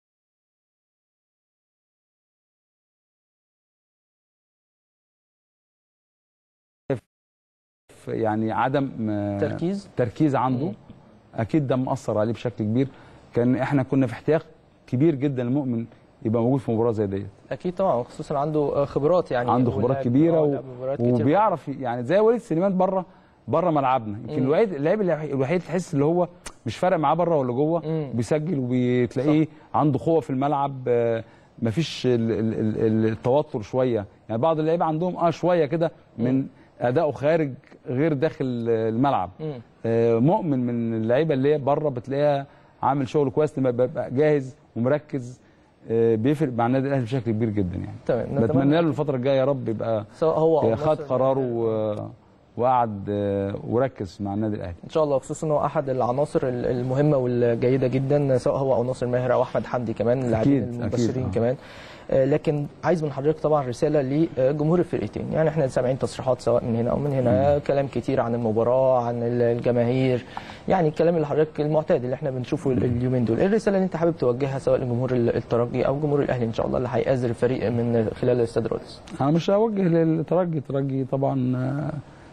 يعني عدم تركيز تركيز عنده مم. اكيد ده مأثر عليه بشكل كبير كان احنا كنا في احتياج كبير جدا المؤمن يبقى موجود في مباراه زي ديت اكيد طبعا خصوصا عنده خبرات يعني عنده خبرات ولعب- كبيره آه، و... لعب مباريات كتير. وبيعرف يعني زي وليد سليمان بره بره ملعبنا يمكن مم. الوحيد اللاعب الوحيد الوحيد تحس اللي هو مش فارق معاه بره ولا جوه مم. بيسجل وبتلاقيه عنده قوه في الملعب آه، مفيش ال- ال- ال- التوتر شويه يعني بعض اللعيبه عندهم اه شويه كده من اداؤه خارج غير داخل آه، الملعب مم. آه، مؤمن من اللعيبه اللي هي بره بتلاقيها عامل شغل كويس لما بيبقى جاهز ومركز آه، بيفرق مع النادي الاهلي بشكل كبير جدا يعني تمام نتمنى بتمنى له الفتره الجايه يا رب يبقى سواء هو أو خد نصر قراره الماهر. و... وقعد آه، وركز مع النادي الاهلي ان شاء الله خصوصا انه احد العناصر ال- المهمه والجيده جدا سواء هو او ناصر ماهر او احمد حمدي كمان اللاعبين أكيد، المبشرين أكيد، آه. كمان آه، لكن عايز من حضرتك طبعا رساله لجمهور الفرقتين يعني احنا سامعين تصريحات سواء من هنا او من هنا كلام كتير عن المباراه عن الجماهير يعني الكلام اللي حضرتك المعتاد اللي احنا بنشوفه ال- اليومين دول ايه الرساله اللي انت حابب توجهها سواء لجمهور ال- الترجي او جمهور الاهلي ان شاء الله اللي هيأزر الفريق من خلال الاستاد رودس انا مش هوجه للترجي الترجي طبعا آه،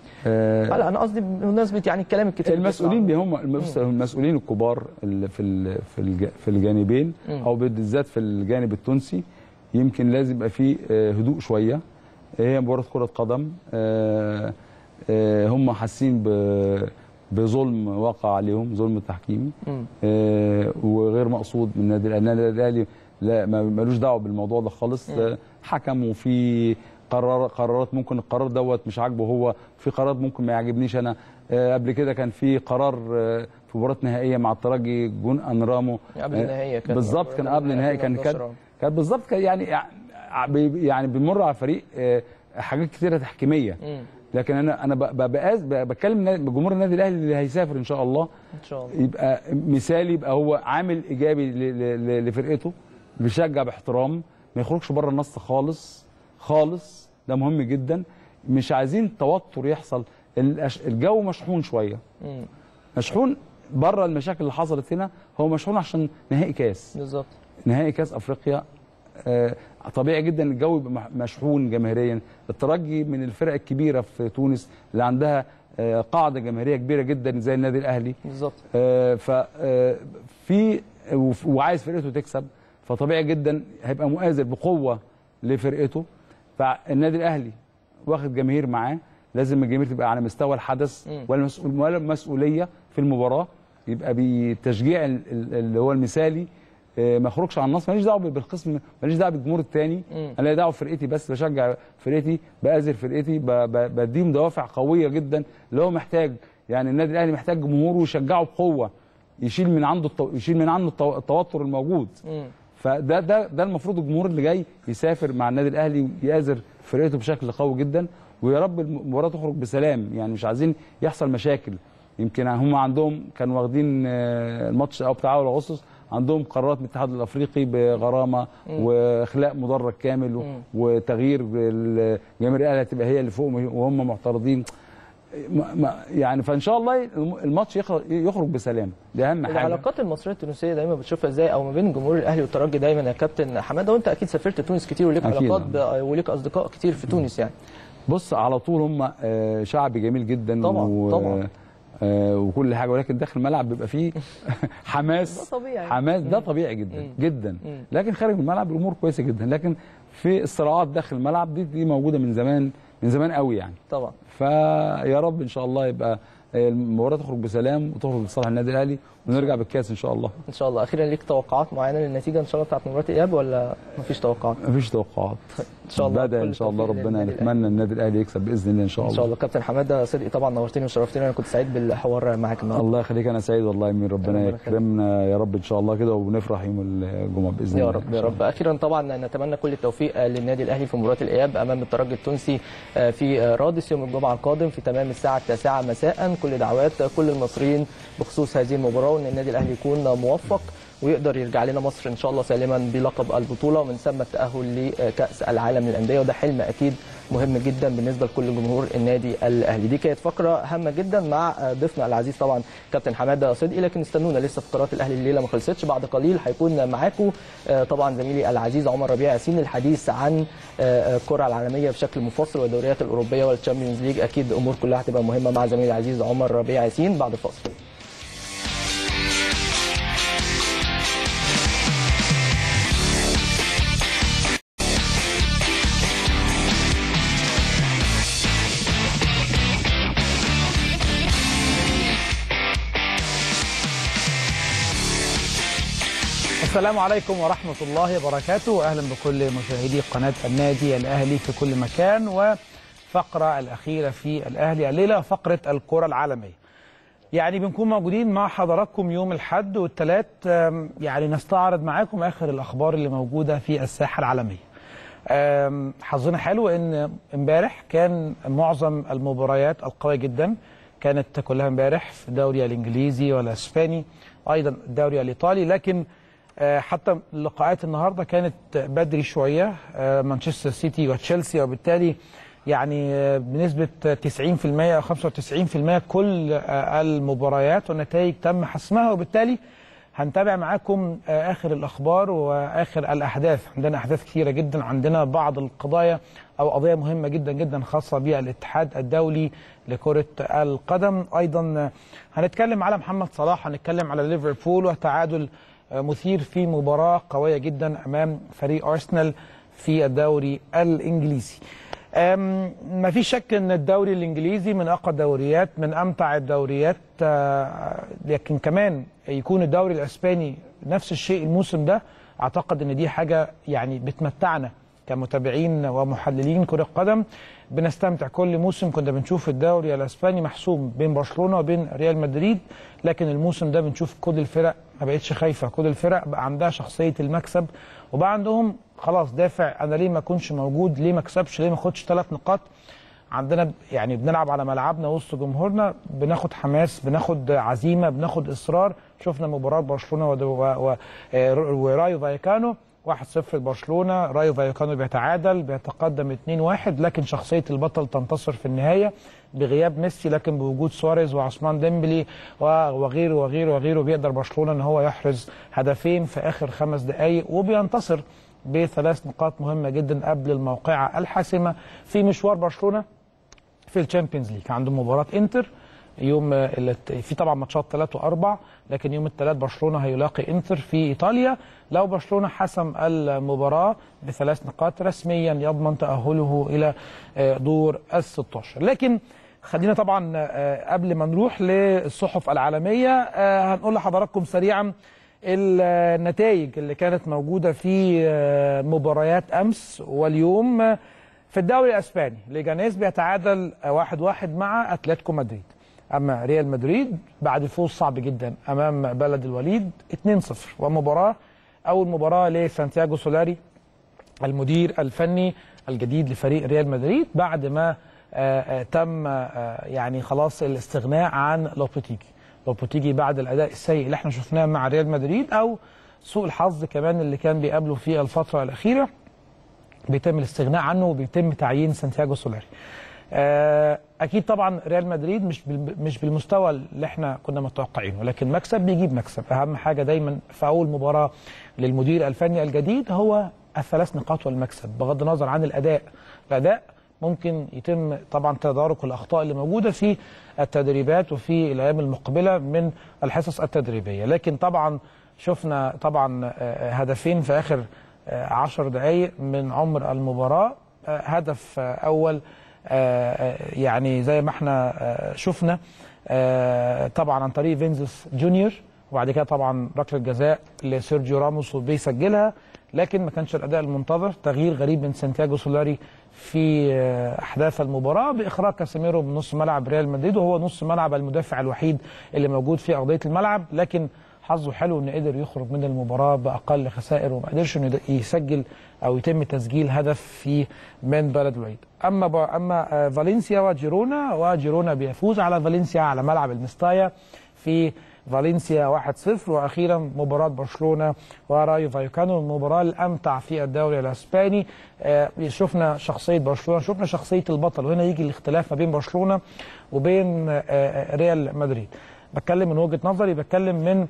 آه، لا انا قصدي بمناسبه يعني الكلام الكتير اللي المسؤولين بيطلع. هم المس- المسؤولين الكبار اللي في ال- في الج- في الجانبين مم. او بالذات في الجانب التونسي يمكن لازم يبقى فيه آه، هدوء شويه هي مباراه كره قدم آه، آه، هم حاسين ب- بظلم وقع عليهم ظلم تحكيمي مم. آه، وغير مقصود من النادي الاهلي النادي الاهلي لا ما- ملوش دعوه بالموضوع ده خالص آه، حكم وفي قرار قرارات ممكن القرار دوت مش عاجبه هو في قرارات ممكن ما يعجبنيش انا آه، قبل كده كان في قرار آه، في مباراه نهائيه مع الترجي جون انرامو قبل آه، النهائيه كان بالظبط كان قبل النهائي كان كان 2011. كان بالظبط كان يعني يعني بيمر على فريق آه، حاجات كتيره تحكيميه مم. لكن انا انا ب- ب- بقاس- ب- بتكلم بجمهور النادي الاهلي اللي هيسافر ان شاء الله ان شاء الله يبقى مثالي يبقى هو عامل ايجابي ل- ل- ل- لفرقته بيشجع باحترام ما يخرجش بره النص خالص خالص ده مهم جدا مش عايزين توتر يحصل الأش- الجو مشحون شويه مم. مشحون بره المشاكل اللي حصلت هنا هو مشحون عشان نهائي كاس بالظبط نهائي كاس افريقيا آه، طبيعي جدا الجو يبقى مح- مشحون جماهيريا الترجي من الفرق الكبيره في تونس اللي عندها آه، قاعده جماهيريه كبيره جدا زي النادي الاهلي بالظبط ففي وعايز فرقته تكسب فطبيعي جدا هيبقى مؤازر بقوه لفرقته فالنادي الاهلي واخد جماهير معاه لازم الجماهير تبقى على مستوى الحدث مم. والمسؤول- والمسؤوليه في المباراه يبقى بالتشجيع ال- ال- اللي هو المثالي آه، ما يخرجش عن النص ماليش دعوه بالقسم ماليش دعوه بالجمهور الثاني مم. انا ليا دعوه بفرقتي بس بشجع فرقتي باذر فرقتي ب- ب- بديهم دوافع قويه جدا اللي هو محتاج يعني النادي الاهلي محتاج جمهوره يشجعه بقوه يشيل من عنده التو... يشيل من عنده التو... التوتر الموجود مم. فده ده ده المفروض الجمهور اللي جاي يسافر مع النادي الاهلي ويآزر فرقته بشكل قوي جدا ويا رب المباراه تخرج بسلام يعني مش عايزين يحصل مشاكل يمكن هم عندهم كانوا واخدين آه، الماتش او بتاع اول اغسطس عندهم قرارات من الاتحاد الافريقي بغرامه واخلاء مدرج كامل و- مم. وتغيير الجماهير الاهلي هتبقى هي اللي فوق وهم معترضين ما- ما- يعني فان شاء الله الماتش يخرج يخرج بسلام دي اهم حاجه العلاقات المصريه التونسيه دايما بتشوفها ازاي او ما بين جمهور الاهلي والترجي دايما يا كابتن حماده وانت اكيد سافرت تونس كتير وليك أكيد، علاقات ب... وليك اصدقاء كتير في تونس يعني بص على طول هم آه، شعب جميل جدا طبعاً، طبعاً. آه، وكل حاجه ولكن داخل الملعب بيبقى فيه حماس ده طبيعي. حماس ده طبيعي جدا جدا لكن خارج الملعب الامور كويسه جدا لكن في الصراعات داخل الملعب دي دي موجوده من زمان من زمان قوي يعني طبعا فيا رب ان شاء الله يبقى المباراه تخرج بسلام وتخرج لصالح النادي الاهلي ونرجع بالكاس ان شاء الله ان شاء الله اخيرا ليك توقعات معينه للنتيجه ان شاء الله بتاعت مباراه الاياب ولا مفيش توقعات مفيش توقعات ان شاء الله بدا كل ان شاء الله التوفيق ربنا للنادي نتمنى النادي الاهلي يكسب باذن الله ان شاء ان الله شاء الله كابتن حماده صدقي طبعا نورتني وشرفتني انا كنت سعيد بالحوار معاك النهارده الله يخليك انا سعيد والله من ربنا ربنا يخليك. يكرمنا يا رب ان شاء الله كده ونفرح يوم الجمعه باذن يا الله رب يا رب اخيرا طبعا نتمنى كل التوفيق للنادي الاهلي في مباراه الاياب امام الترجي التونسي في رادس يوم الجمعه القادم في تمام الساعه 9 مساء كل دعوات كل المصريين بخصوص هذه المباراه وان النادي الاهلي يكون موفق ويقدر يرجع لنا مصر ان شاء الله سالما بلقب البطوله ومن ثم التاهل لكاس العالم للانديه وده حلم اكيد مهم جدا بالنسبه لكل جمهور النادي الاهلي دي كانت فقره هامه جدا مع ضيفنا العزيز طبعا كابتن حماده صدقي لكن استنونا لسه فقرات الاهلي الليله ما خلصتش بعد قليل هيكون معاكم طبعا زميلي العزيز عمر ربيع ياسين الحديث عن الكره العالميه بشكل مفصل والدوريات الاوروبيه والتشامبيونز ليج اكيد امور كلها هتبقى مهمه مع زميلي العزيز عمر ربيع ياسين بعد الفاصل السلام عليكم ورحمة الله وبركاته وأهلا بكل مشاهدي قناة النادي الأهلي في كل مكان وفقرة الأخيرة في الأهلي الليلة فقرة الكرة العالمية يعني بنكون موجودين مع حضراتكم يوم الحد والثلاث يعني نستعرض معاكم آخر الأخبار اللي موجودة في الساحة العالمية حظنا حلو ان امبارح كان معظم المباريات القوية جدا كانت كلها امبارح في الدوري الانجليزي والاسباني ايضا الدوري الايطالي لكن حتى اللقاءات النهارده كانت بدري شويه مانشستر سيتي وتشيلسي وبالتالي يعني بنسبه 90% او 95% كل المباريات والنتائج تم حسمها وبالتالي هنتابع معاكم اخر الاخبار واخر الاحداث عندنا احداث كثيره جدا عندنا بعض القضايا او قضيه مهمه جدا جدا خاصه بالاتحاد الدولي لكره القدم ايضا هنتكلم على محمد صلاح هنتكلم على ليفربول وتعادل مثير في مباراة قوية جدا أمام فريق أرسنال في الدوري الإنجليزي ما في شك أن الدوري الإنجليزي من أقوى الدوريات من أمتع الدوريات لكن كمان يكون الدوري الأسباني نفس الشيء الموسم ده أعتقد أن دي حاجة يعني بتمتعنا كمتابعين ومحللين كرة قدم بنستمتع كل موسم كنا بنشوف الدوري الاسباني محسوم بين برشلونه وبين ريال مدريد لكن الموسم ده بنشوف كل الفرق ما بقتش خايفه كل الفرق بقى عندها شخصيه المكسب وبقى عندهم خلاص دافع انا ليه ما اكونش موجود ليه ما اكسبش ليه ما اخدش ثلاث نقاط عندنا يعني بنلعب على ملعبنا وسط جمهورنا بناخد حماس بناخد عزيمه بناخد اصرار شفنا مباراه برشلونه ورايو فايكانو 1-0 لبرشلونه رايو فايكانو بيتعادل بيتقدم 2-1 لكن شخصيه البطل تنتصر في النهايه بغياب ميسي لكن بوجود سواريز وعثمان ديمبلي وغيره وغيره وغيره بيقدر برشلونه ان هو يحرز هدفين في اخر خمس دقائق وبينتصر بثلاث نقاط مهمه جدا قبل الموقعه الحاسمه في مشوار برشلونه في الشامبيونز ليج عنده مباراه انتر يوم في طبعا ماتشات ثلاث واربع لكن يوم الثلاث برشلونه هيلاقي انتر في ايطاليا لو برشلونه حسم المباراه بثلاث نقاط رسميا يضمن تاهله الى دور ال 16 لكن خلينا طبعا قبل ما نروح للصحف العالميه هنقول لحضراتكم سريعا النتائج اللي كانت موجوده في مباريات امس واليوم في الدوري الاسباني ليجانيس بيتعادل 1-1 واحد واحد مع اتلتيكو مدريد اما ريال مدريد بعد فوز صعب جدا امام بلد الوليد 2-0 ومباراه اول مباراه لسانتياغو سولاري المدير الفني الجديد لفريق ريال مدريد بعد ما آآ آآ تم آآ يعني خلاص الاستغناء عن لوبوتيجي لوبوتيجي بعد الاداء السيء اللي احنا شفناه مع ريال مدريد او سوء الحظ كمان اللي كان بيقابله في الفتره الاخيره بيتم الاستغناء عنه وبيتم تعيين سانتياغو سولاري اكيد طبعا ريال مدريد مش مش بالمستوى اللي احنا كنا متوقعينه لكن مكسب بيجيب مكسب اهم حاجه دايما في اول مباراه للمدير الفني الجديد هو الثلاث نقاط والمكسب بغض النظر عن الاداء الاداء ممكن يتم طبعا تدارك الاخطاء اللي موجوده في التدريبات وفي الايام المقبله من الحصص التدريبيه لكن طبعا شفنا طبعا آه، هدفين في اخر آه، عشر دقائق من عمر المباراه آه، هدف آه، اول آه، آه، يعني زي ما احنا آه، شفنا آه، طبعا عن طريق فينزوس جونيور وبعد كده طبعا ركله جزاء لسيرجيو راموس وبيسجلها لكن ما كانش الاداء المنتظر تغيير غريب من سانتياغو سولاري في آه، احداث المباراه باخراج كاسيميرو من نص ملعب ريال مدريد وهو نص ملعب المدافع الوحيد اللي موجود في ارضيه الملعب لكن حظه حلو انه قدر يخرج من المباراه باقل خسائر وما قدرش انه يسجل او يتم تسجيل هدف في من بلد الوليد اما ب... اما آه، فالنسيا وجيرونا وجيرونا بيفوز على فالنسيا على ملعب المستايا في فالنسيا 1-0 واخيرا مباراه برشلونه ورايو فايكانو المباراه الامتع في الدوري الاسباني آه، شفنا شخصيه برشلونه شفنا شخصيه البطل وهنا يجي الاختلاف ما بين برشلونه وبين آه، آه، ريال مدريد بتكلم من وجهه نظري بتكلم من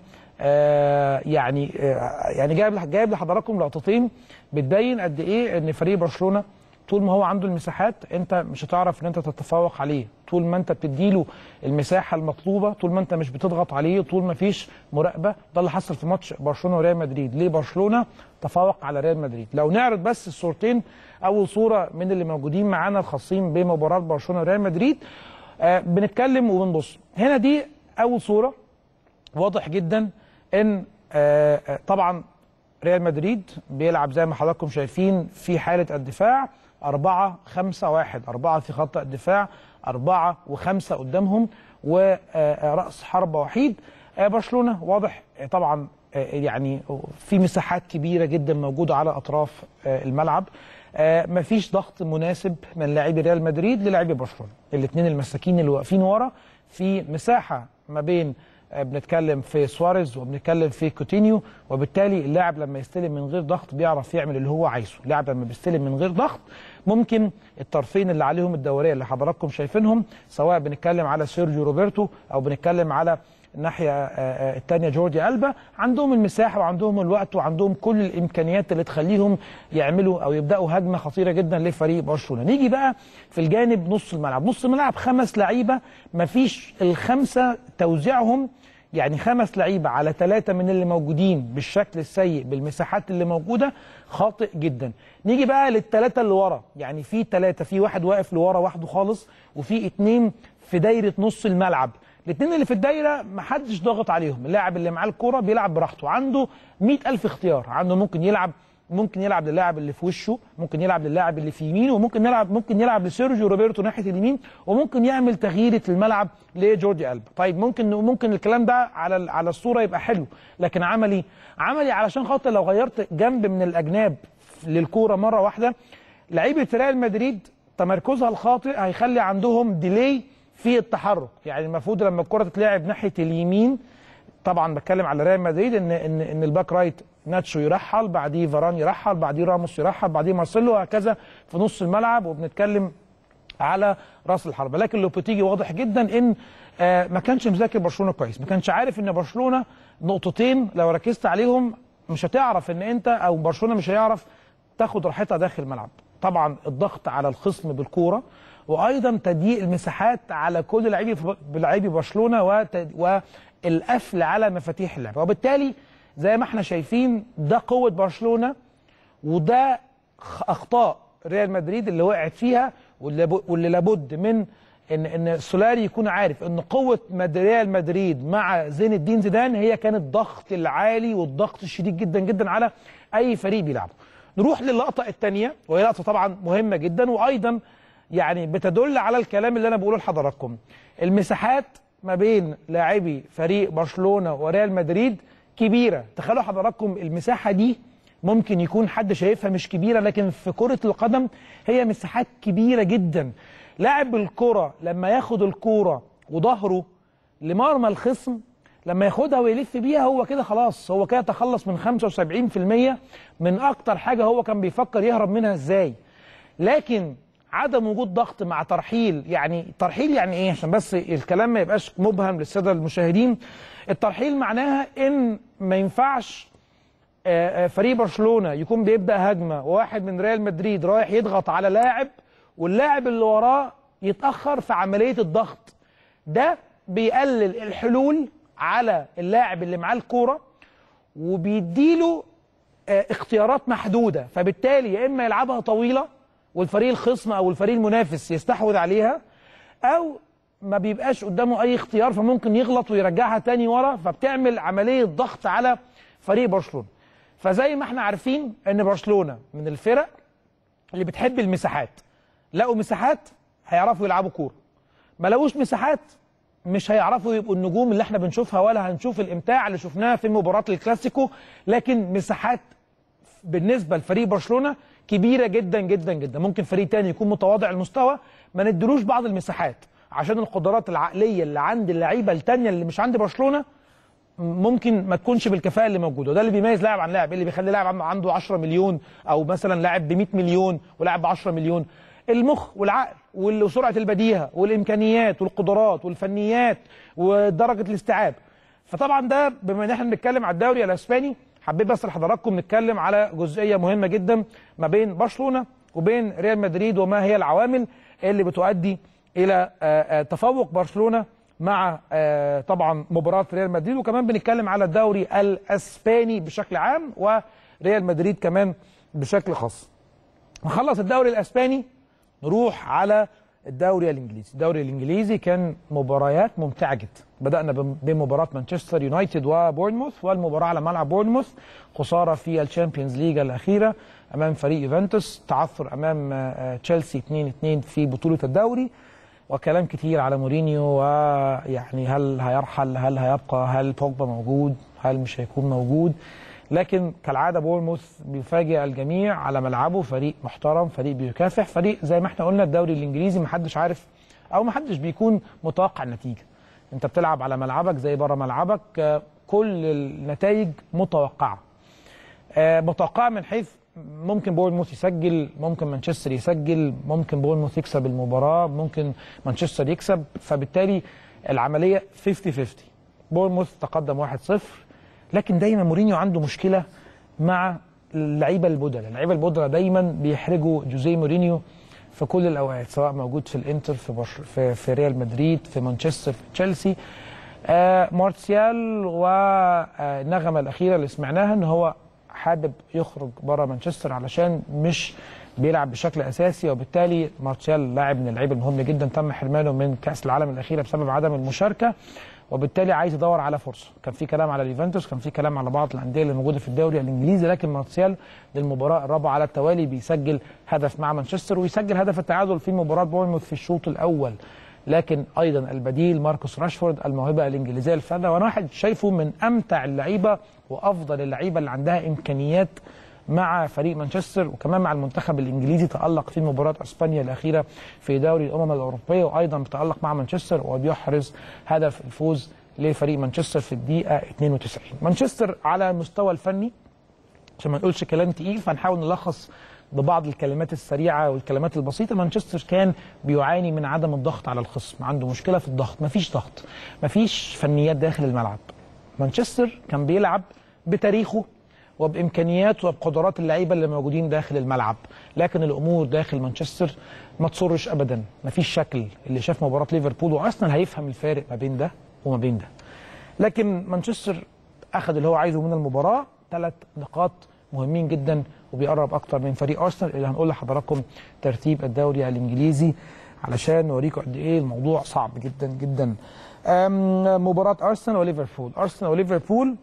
آه يعني آه يعني جايب جايب لحضراتكم لقطتين بتبين قد ايه ان فريق برشلونه طول ما هو عنده المساحات انت مش هتعرف ان انت تتفوق عليه طول ما انت بتديله المساحه المطلوبه طول ما انت مش بتضغط عليه طول ما فيش مراقبه ده اللي حصل في ماتش برشلونه وريال مدريد ليه برشلونه تفوق على ريال مدريد لو نعرض بس الصورتين اول صوره من اللي موجودين معانا الخاصين بمباراه برشلونه وريال مدريد آه بنتكلم وبنبص هنا دي اول صوره واضح جدا ان آه، آه، طبعا ريال مدريد بيلعب زي ما حضراتكم شايفين في حاله الدفاع أربعة خمسة واحد أربعة في خط الدفاع أربعة وخمسة قدامهم ورأس حربة وحيد آه، برشلونة واضح آه، طبعا آه، يعني في مساحات كبيرة جدا موجودة على أطراف آه، الملعب آه، مفيش ضغط مناسب من لاعبي ريال مدريد للاعبي برشلونة الاثنين المساكين اللي واقفين ورا في مساحة ما بين آه، بنتكلم في سواريز وبنتكلم في كوتينيو وبالتالي اللاعب لما يستلم من غير ضغط بيعرف يعمل اللي هو عايزه اللاعب لما بيستلم من غير ضغط ممكن الطرفين اللي عليهم الدوريه اللي حضراتكم شايفينهم سواء بنتكلم على سيرجيو روبرتو او بنتكلم على الناحيه الثانيه جوردي البا عندهم المساحه وعندهم الوقت وعندهم كل الامكانيات اللي تخليهم يعملوا او يبداوا هجمه خطيره جدا لفريق برشلونه نيجي بقى في الجانب نص الملعب نص الملعب خمس لعيبه مفيش الخمسه توزيعهم يعني خمس لعيبه على ثلاثه من اللي موجودين بالشكل السيء بالمساحات اللي موجوده خاطئ جدا نيجي بقى للثلاثه اللي ورا يعني في ثلاثه في واحد واقف لورا وحده خالص وفي اتنين في دايره نص الملعب الاثنين اللي في الدايره ما حدش ضاغط عليهم اللاعب اللي معاه الكوره بيلعب براحته عنده مئة ألف اختيار عنده ممكن يلعب ممكن يلعب للاعب اللي في وشه ممكن يلعب للاعب اللي في يمينه وممكن يلعب ممكن يلعب لسيرجيو روبرتو ناحيه اليمين وممكن يعمل تغييره الملعب لجوردي البا طيب ممكن ممكن الكلام ده على على الصوره يبقى حلو لكن عملي عملي علشان خاطر لو غيرت جنب من الاجناب للكوره مره واحده لعيبه ريال مدريد تمركزها الخاطئ هيخلي عندهم ديلي في التحرك يعني المفروض لما الكره تتلعب ناحيه اليمين طبعا بتكلم على ريال مدريد ان ان ان الباك رايت ناتشو يرحل بعديه فاران يرحل بعديه راموس يرحل بعديه مارسيلو وهكذا في نص الملعب وبنتكلم على راس الحربه لكن لوبوتيجي واضح جدا ان آه ما كانش مذاكر برشلونه كويس ما كانش عارف ان برشلونه نقطتين لو ركزت عليهم مش هتعرف ان انت او برشلونه مش هيعرف تاخد راحتها داخل الملعب طبعا الضغط على الخصم بالكوره وايضا تضييق المساحات على كل لاعبي لاعبي برشلونه وت- والقفل على مفاتيح اللعب وبالتالي زي ما احنا شايفين ده قوه برشلونه وده خ- اخطاء ريال مدريد اللي وقعت فيها واللي ب- واللي لابد من ان ان سولاري يكون عارف ان قوه مد- ريال مدريد مع زين الدين زيدان هي كانت الضغط العالي والضغط الشديد جدا جدا على اي فريق بيلعبه. نروح للقطه الثانيه وهي لقطه طبعا مهمه جدا وايضا يعني بتدل على الكلام اللي انا بقوله لحضراتكم. المساحات ما بين لاعبي فريق برشلونه وريال مدريد كبيره، تخيلوا حضراتكم المساحه دي ممكن يكون حد شايفها مش كبيره لكن في كره القدم هي مساحات كبيره جدا. لاعب الكره لما ياخد الكوره وظهره لمرمى الخصم لما ياخدها ويلف بيها هو كده خلاص هو كده تخلص من 75% من اكتر حاجه هو كان بيفكر يهرب منها ازاي لكن عدم وجود ضغط مع ترحيل يعني ترحيل يعني ايه عشان بس الكلام ما يبقاش مبهم للساده المشاهدين الترحيل معناها ان ما ينفعش آه، آه، فريق برشلونه يكون بيبدا هجمه وواحد من ريال مدريد رايح يضغط على لاعب واللاعب اللي وراه يتاخر في عمليه الضغط ده بيقلل الحلول على اللاعب اللي معاه الكوره وبيديله آه، اختيارات محدوده فبالتالي يا اما يلعبها طويله والفريق الخصم او الفريق المنافس يستحوذ عليها او ما بيبقاش قدامه اي اختيار فممكن يغلط ويرجعها تاني ورا فبتعمل عمليه ضغط على فريق برشلونه فزي ما احنا عارفين ان برشلونه من الفرق اللي بتحب المساحات لقوا مساحات هيعرفوا يلعبوا كوره ما لقوش مساحات مش هيعرفوا يبقوا النجوم اللي احنا بنشوفها ولا هنشوف الامتاع اللي شفناه في مباراه الكلاسيكو لكن مساحات بالنسبه لفريق برشلونه كبيره جدا جدا جدا ممكن فريق تاني يكون متواضع المستوى ما ندلوش بعض المساحات عشان القدرات العقليه اللي عند اللعيبه التانيه اللي مش عند برشلونه ممكن ما تكونش بالكفاءه اللي موجوده وده اللي بيميز لاعب عن لاعب إيه اللي بيخلي لاعب عنده 10 مليون او مثلا لاعب ب 100 مليون ولاعب ب 10 مليون المخ والعقل وال- وسرعه البديهه والامكانيات والقدرات والفنيات ودرجه الاستيعاب فطبعا ده بما ان احنا بنتكلم على الدوري الاسباني حبيت بس لحضراتكم نتكلم على جزئيه مهمه جدا ما بين برشلونه وبين ريال مدريد وما هي العوامل اللي بتؤدي الى آه، آه، تفوق برشلونه مع آه، طبعا مباراه ريال مدريد وكمان بنتكلم على الدوري الاسباني بشكل عام وريال مدريد كمان بشكل خاص. نخلص الدوري الاسباني نروح على الدوري الانجليزي، الدوري الانجليزي كان مباريات ممتعه جدا، بدانا بم- بمباراه مانشستر يونايتد وبورنموث والمباراه على ملعب بورنموث خساره في الشامبيونز ليج الاخيره امام فريق يوفنتوس، تعثر امام آه، آه، تشيلسي 2-2 في بطوله الدوري وكلام كتير على مورينيو ويعني هل هيرحل هل هيبقى هل بوجبا موجود هل مش هيكون موجود لكن كالعاده بورموث بيفاجئ الجميع على ملعبه فريق محترم فريق بيكافح فريق زي ما احنا قلنا الدوري الانجليزي محدش عارف او محدش بيكون متوقع النتيجه انت بتلعب على ملعبك زي بره ملعبك آه، كل النتائج متوقعه آه، متوقعه من حيث ممكن بورنموث يسجل ممكن مانشستر يسجل ممكن بورنموث يكسب المباراه ممكن مانشستر يكسب فبالتالي العمليه 50 50 بورنموث تقدم 1-0 لكن دايما مورينيو عنده مشكله مع اللعيبه البدلاء اللعيبه البدلاء دايما بيحرجوا جوزيه مورينيو في كل الاوقات سواء موجود في الانتر في بش... في, في ريال مدريد في مانشستر في تشيلسي آه مارسيال والنغمه الاخيره اللي سمعناها ان هو حابب يخرج بره مانشستر علشان مش بيلعب بشكل اساسي وبالتالي مارسيال لاعب من اللعيبه المهم جدا تم حرمانه من كاس العالم الاخيره بسبب عدم المشاركه وبالتالي عايز يدور على فرصه كان في كلام على اليوفنتوس كان في كلام على بعض الانديه اللي موجوده في الدوري الانجليزي لكن مارسيال للمباراه الرابعه على التوالي بيسجل هدف مع مانشستر ويسجل هدف التعادل في مباراه بورنموث في الشوط الاول لكن ايضا البديل ماركوس راشفورد الموهبه الانجليزيه الفذه وانا واحد شايفه من امتع اللعيبه وافضل اللعيبه اللي عندها امكانيات مع فريق مانشستر وكمان مع المنتخب الانجليزي تالق في مباراه اسبانيا الاخيره في دوري الامم الاوروبيه وايضا تالق مع مانشستر وبيحرز هدف الفوز لفريق مانشستر في الدقيقه 92 مانشستر على المستوى الفني عشان ما نقولش كلام تقيل فنحاول نلخص ببعض الكلمات السريعه والكلمات البسيطه مانشستر كان بيعاني من عدم الضغط على الخصم عنده مشكله في الضغط مفيش ضغط مفيش فنيات داخل الملعب مانشستر كان بيلعب بتاريخه وبامكانيات وبقدرات اللعيبه اللي موجودين داخل الملعب لكن الامور داخل مانشستر ما تسرش ابدا مفيش شكل اللي شاف مباراه ليفربول وارسنال هيفهم الفارق ما بين ده وما بين ده لكن مانشستر اخذ اللي هو عايزه من المباراه ثلاث نقاط مهمين جدا وبيقرب اكتر من فريق ارسنال اللي هنقول لحضراتكم ترتيب الدوري الانجليزي علشان نوريكم قد ايه الموضوع صعب جدا جدا أم، مباراه ارسنال وليفربول ارسنال وليفربول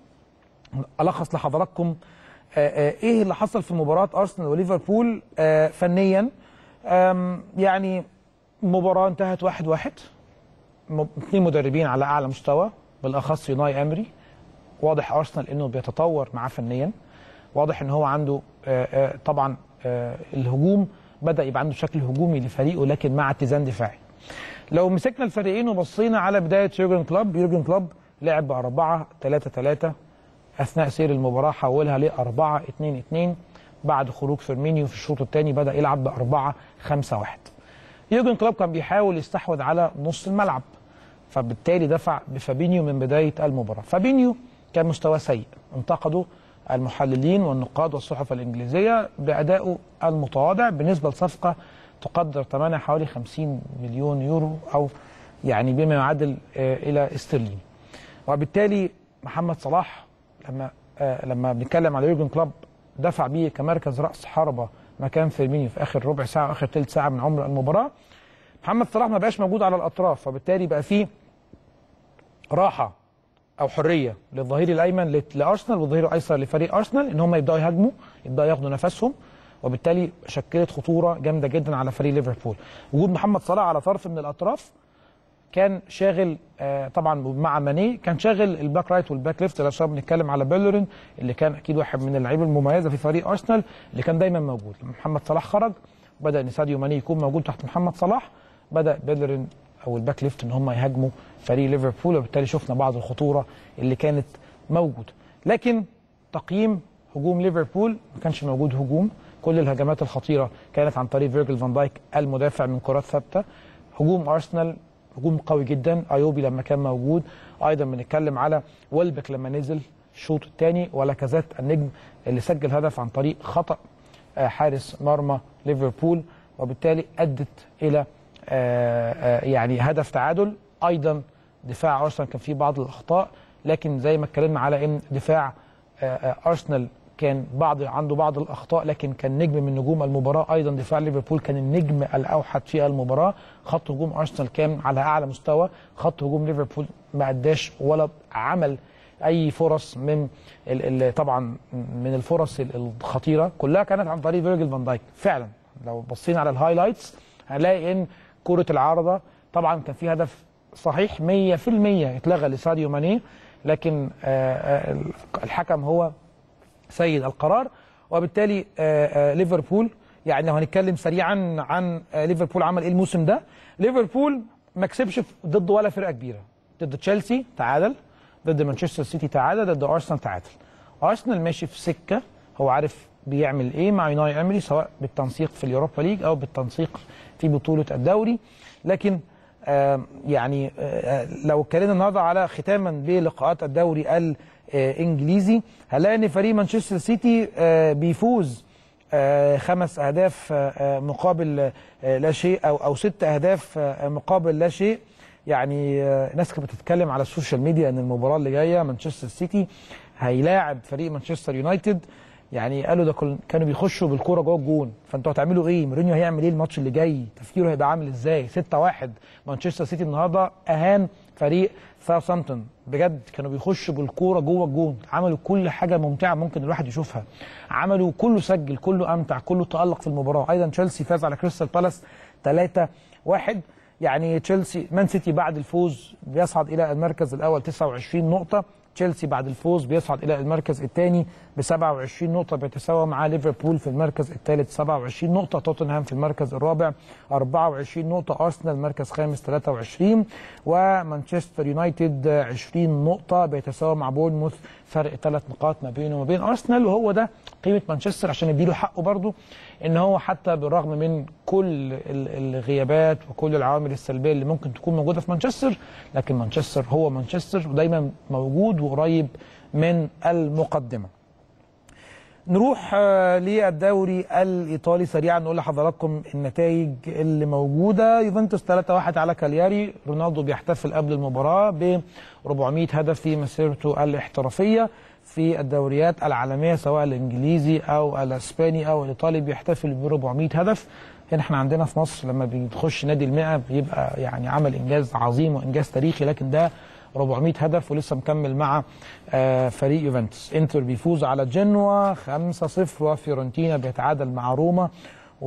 الخص لحضراتكم آه، آه، ايه اللي حصل في مباراه ارسنال وليفربول آه، فنيا آم، يعني مباراه انتهت واحد واحد م- اثنين مدربين على اعلى مستوى بالاخص يوناي امري واضح ارسنال انه بيتطور معاه فنيا واضح ان هو عنده آه، آه، طبعا آه، الهجوم بدا يبقى عنده شكل هجومي لفريقه لكن مع اتزان دفاعي لو مسكنا الفريقين وبصينا على بدايه يورجن كلوب يورجن كلوب لعب ب 4 3 3 اثناء سير المباراه حولها ل 4 2 2 بعد خروج فيرمينيو في الشوط الثاني بدا يلعب ب 4 5 1 يورجن كلوب كان بيحاول يستحوذ على نص الملعب فبالتالي دفع بفابينيو من بدايه المباراه فابينيو كان مستواه سيء انتقدوا المحللين والنقاد والصحف الانجليزيه بادائه المتواضع بالنسبه لصفقه تقدر ثمنها حوالي 50 مليون يورو او يعني بما يعادل آه، الى استرليني وبالتالي محمد صلاح لما آه، لما بنتكلم على يورجن كلوب دفع بيه كمركز راس حربه مكان فيرمينيو في اخر ربع ساعه واخر ثلث ساعه من عمر المباراه محمد صلاح ما بقاش موجود على الاطراف فبالتالي بقى فيه راحه او حريه للظهير الايمن لت- لارسنال والظهير الايسر لفريق ارسنال ان هم يبداوا يهاجموا يبداوا ياخدوا نفسهم وبالتالي شكلت خطوره جامده جدا على فريق ليفربول وجود محمد صلاح على طرف من الاطراف كان شاغل آه طبعا مع ماني كان شاغل الباك رايت والباك ليفت لو شباب بنتكلم على بيلورين اللي كان اكيد واحد من اللعيبه المميزه في فريق ارسنال اللي كان دايما موجود لما محمد صلاح خرج بدا ان ساديو ماني يكون موجود تحت محمد صلاح بدا بيلورين او الباك ليفت ان هم يهاجموا فريق ليفربول وبالتالي شفنا بعض الخطوره اللي كانت موجوده لكن تقييم هجوم ليفربول ما كانش موجود هجوم كل الهجمات الخطيره كانت عن طريق فيرجل فان دايك المدافع من كرات ثابته هجوم ارسنال هجوم قوي جدا ايوبي لما كان موجود ايضا بنتكلم على ويلبك لما نزل الشوط الثاني ولاكازيت النجم اللي سجل هدف عن طريق خطا آه، حارس مرمى ليفربول وبالتالي ادت الى آه، آه، يعني هدف تعادل ايضا دفاع ارسنال كان فيه بعض الاخطاء لكن زي ما اتكلمنا على ان دفاع آه، آه، ارسنال كان بعض عنده بعض الاخطاء لكن كان نجم من نجوم المباراه ايضا دفاع ليفربول كان النجم الاوحد في المباراه خط هجوم ارسنال كان على اعلى مستوى خط هجوم ليفربول ما اداش ولا عمل اي فرص من ال ال طبعا من الفرص ال- الخطيره كلها كانت عن طريق فيرجل فان دايك فعلا لو بصينا على الهايلايتس هنلاقي ان كره العارضه طبعا كان في هدف صحيح 100% اتلغى لساديو ماني لكن آه، آه، الحكم هو سيد القرار وبالتالي آه، آه، ليفربول يعني لو هنتكلم سريعا عن آه، ليفربول عمل ايه الموسم ده ليفربول ما كسبش ضد ولا فرقه كبيره ضد تشيلسي تعادل ضد مانشستر سيتي تعادل ضد ارسنال تعادل ارسنال ماشي في سكه هو عارف بيعمل ايه مع يوناي امري سواء بالتنسيق في اليوروبا ليج او بالتنسيق في بطوله الدوري لكن آه، يعني آه، لو اتكلمنا النهارده على ختاما بلقاءات الدوري الانجليزي هنلاقي ان فريق مانشستر سيتي آه، بيفوز آه، خمس اهداف آه، آه، مقابل آه، لا شيء او او ست اهداف آه، مقابل لا شيء يعني آه، ناس كانت بتتكلم على السوشيال ميديا ان المباراه اللي جايه مانشستر سيتي هيلاعب فريق مانشستر يونايتد يعني قالوا ده كل كانوا بيخشوا بالكوره جوه الجون فانتوا هتعملوا ايه مورينيو هيعمل ايه الماتش اللي جاي تفكيره هيبقى عامل ازاي 6 1 مانشستر سيتي النهارده اهان فريق ساوثامبتون بجد كانوا بيخشوا بالكوره جوه الجون عملوا كل حاجه ممتعه ممكن الواحد يشوفها عملوا كله سجل كله امتع كله تالق في المباراه ايضا تشيلسي فاز على كريستال بالاس 3 1 يعني تشيلسي مان سيتي بعد الفوز بيصعد الى المركز الاول 29 نقطه تشيلسي بعد الفوز بيصعد الى المركز الثاني ب 27 نقطه بيتساوى مع ليفربول في المركز الثالث 27 نقطه توتنهام في المركز الرابع 24 نقطه ارسنال مركز خامس 23 ومانشستر يونايتد 20 نقطه بيتساوى مع بورنموث فرق ثلاث نقاط ما بينه وما بين ارسنال وهو ده قيمه مانشستر عشان نديله حقه برضه ان هو حتى بالرغم من كل ال- الغيابات وكل العوامل السلبيه اللي ممكن تكون موجوده في مانشستر لكن مانشستر هو مانشستر ودايما موجود وقريب من المقدمه. نروح آه، للدوري الايطالي سريعا نقول لحضراتكم النتائج اللي موجوده يوفنتوس 3-1 على كالياري رونالدو بيحتفل قبل المباراه ب 400 هدف في مسيرته الاحترافيه في الدوريات العالميه سواء الانجليزي او الاسباني او الايطالي بيحتفل ب 400 هدف هنا احنا عندنا في مصر لما بيخش نادي المئة بيبقى يعني عمل انجاز عظيم وانجاز تاريخي لكن ده 400 هدف ولسه مكمل مع آه، فريق يوفنتوس انتر بيفوز على جنوا 5-0 وفيورنتينا بيتعادل مع روما 1-1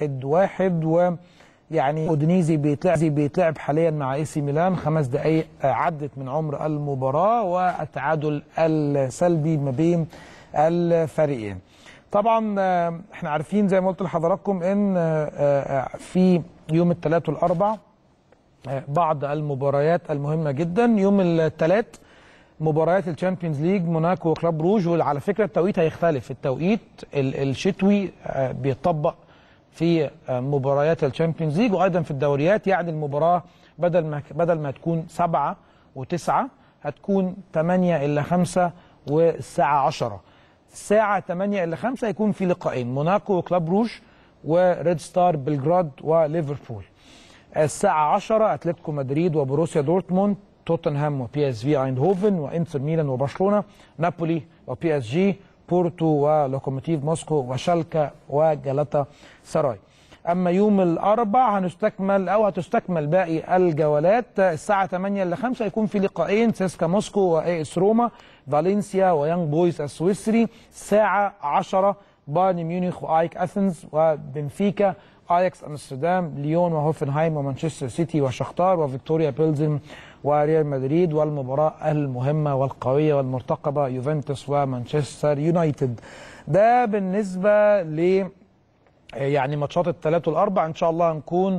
و يعني اودينيزي بيتلعب بيتلعب حاليا مع اي سي ميلان خمس دقائق آه، عدت من عمر المباراه والتعادل السلبي ما بين الفريقين طبعا آه، احنا عارفين زي ما قلت لحضراتكم ان آه، آه، في يوم الثلاث والاربع آه، بعض المباريات المهمه جدا يوم الثلاث مباريات الشامبيونز ليج موناكو وكلاب روج وعلى فكره التوقيت هيختلف التوقيت ال- الشتوي آه، بيطبق في آه، مباريات الشامبيونز ليج وايضا في الدوريات يعني المباراه بدل ما بدل ما تكون سبعة وتسعة هتكون 8 إلا 5 والساعة 10 الساعة 8 إلا 5 هيكون في لقاءين موناكو وكلاب روج وريد ستار بلجراد وليفربول الساعة 10 أتلتيكو مدريد وبروسيا دورتموند توتنهام وبي اس في ايندهوفن وانتر ميلان وبرشلونة نابولي وبي اس جي بورتو ولوكوموتيف موسكو وشالكا وجالاتا سراي اما يوم الاربع هنستكمل او هتستكمل باقي الجولات الساعه 8 ل 5 هيكون في لقاءين سيسكا موسكو واي اس روما فالنسيا ويانج بويز السويسري الساعه 10 بايرن ميونخ وايك اثينز وبنفيكا اياكس امستردام ليون وهوفنهايم ومانشستر سيتي وشختار وفيكتوريا بيلزن وريال مدريد والمباراه المهمه والقويه والمرتقبه يوفنتوس ومانشستر يونايتد ده بالنسبه ل يعني ماتشات الثلاث والاربع ان شاء الله هنكون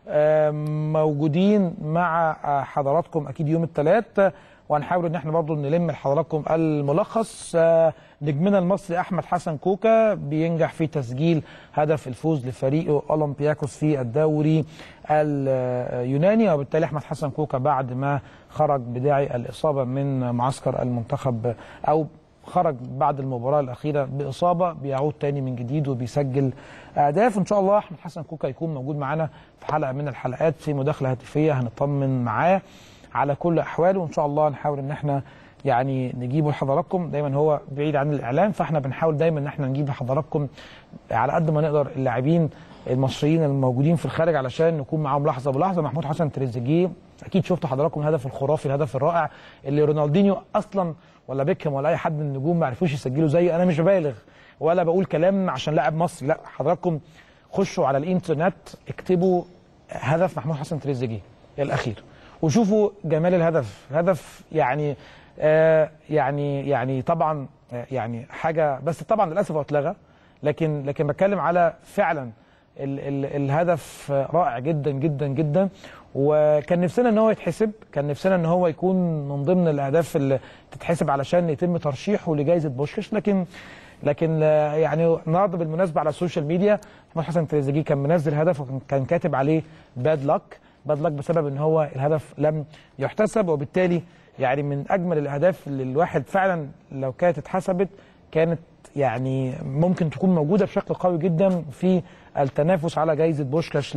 موجودين مع حضراتكم اكيد يوم الثلاث وهنحاول ان احنا برضو نلم لحضراتكم الملخص نجمنا المصري احمد حسن كوكا بينجح في تسجيل هدف الفوز لفريقه اولمبياكوس في الدوري اليوناني وبالتالي احمد حسن كوكا بعد ما خرج بداعي الاصابه من معسكر المنتخب او خرج بعد المباراة الأخيرة بإصابة بيعود تاني من جديد وبيسجل أهداف إن شاء الله أحمد حسن كوكا يكون موجود معانا في حلقة من الحلقات في مداخلة هاتفية هنطمن معاه على كل أحواله وإن شاء الله نحاول إن إحنا يعني نجيبه لحضراتكم دايما هو بعيد عن الإعلام فإحنا بنحاول دايما إن إحنا نجيب لحضراتكم على قد ما نقدر اللاعبين المصريين الموجودين في الخارج علشان نكون معاهم لحظة بلحظة محمود حسن تريزيجيه أكيد شفتوا حضراتكم الهدف الخرافي الهدف الرائع اللي رونالدينيو أصلا ولا بيكهام ولا اي حد من النجوم ما عرفوش يسجلوا زي انا مش ببالغ ولا بقول كلام عشان لاعب مصري لا حضراتكم خشوا على الانترنت اكتبوا هدف محمود حسن تريزيجيه الاخير وشوفوا جمال الهدف هدف يعني آه يعني يعني طبعا آه يعني حاجه بس طبعا للاسف هو اتلغى لكن لكن بتكلم على فعلا ال ال الهدف رائع جدا جدا جدا وكان نفسنا ان هو يتحسب كان نفسنا ان هو يكون من ضمن الاهداف اللي تتحسب علشان يتم ترشيحه لجائزه بوشكش لكن لكن يعني النهارده بالمناسبه على السوشيال ميديا محمد حسن تريزيجيه كان منزل هدف وكان كاتب عليه باد لك باد لك بسبب ان هو الهدف لم يحتسب وبالتالي يعني من اجمل الاهداف اللي الواحد فعلا لو كانت اتحسبت كانت يعني ممكن تكون موجوده بشكل قوي جدا في التنافس على جائزه بوشكاش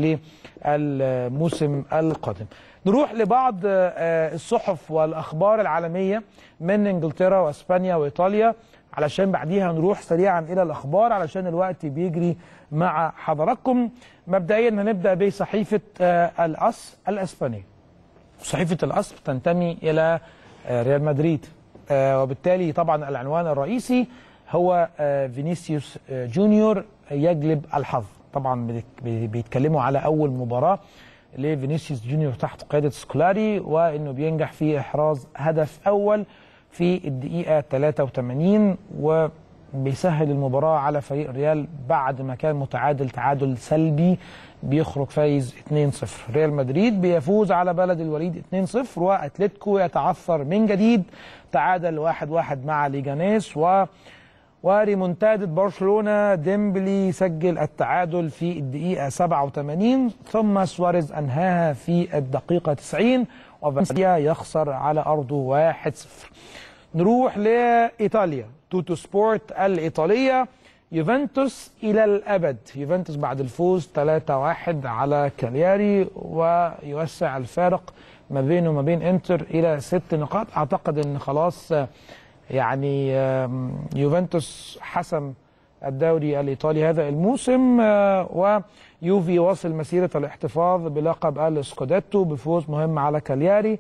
للموسم القادم. نروح لبعض الصحف والاخبار العالميه من انجلترا واسبانيا وايطاليا علشان بعديها نروح سريعا الى الاخبار علشان الوقت بيجري مع حضراتكم. مبدئيا هنبدا بصحيفه الاس الاسبانيه. صحيفه الاس تنتمي الى ريال مدريد وبالتالي طبعا العنوان الرئيسي هو فينيسيوس جونيور يجلب الحظ طبعا بيتكلموا على اول مباراه لفينيسيوس جونيور تحت قياده سكولاري وانه بينجح في احراز هدف اول في الدقيقه 83 وبيسهل المباراه على فريق ريال بعد ما كان متعادل تعادل سلبي بيخرج فايز 2-0 ريال مدريد بيفوز على بلد الوليد 2-0 واتلتيكو يتعثر من جديد تعادل 1-1 مع ليجانيس و وريمونتادة برشلونة ديمبلي سجل التعادل في الدقيقة 87 ثم سواريز أنهاها في الدقيقة 90 وفالنسيا يخسر على أرضه 1-0 نروح لإيطاليا توتو سبورت الإيطالية يوفنتوس إلى الأبد يوفنتوس بعد الفوز 3-1 على كالياري ويوسع الفارق ما بينه وما بين انتر إلى ست نقاط أعتقد أن خلاص يعني يوفنتوس حسم الدوري الايطالي هذا الموسم ويوفي واصل مسيره الاحتفاظ بلقب السكوديتو بفوز مهم على كالياري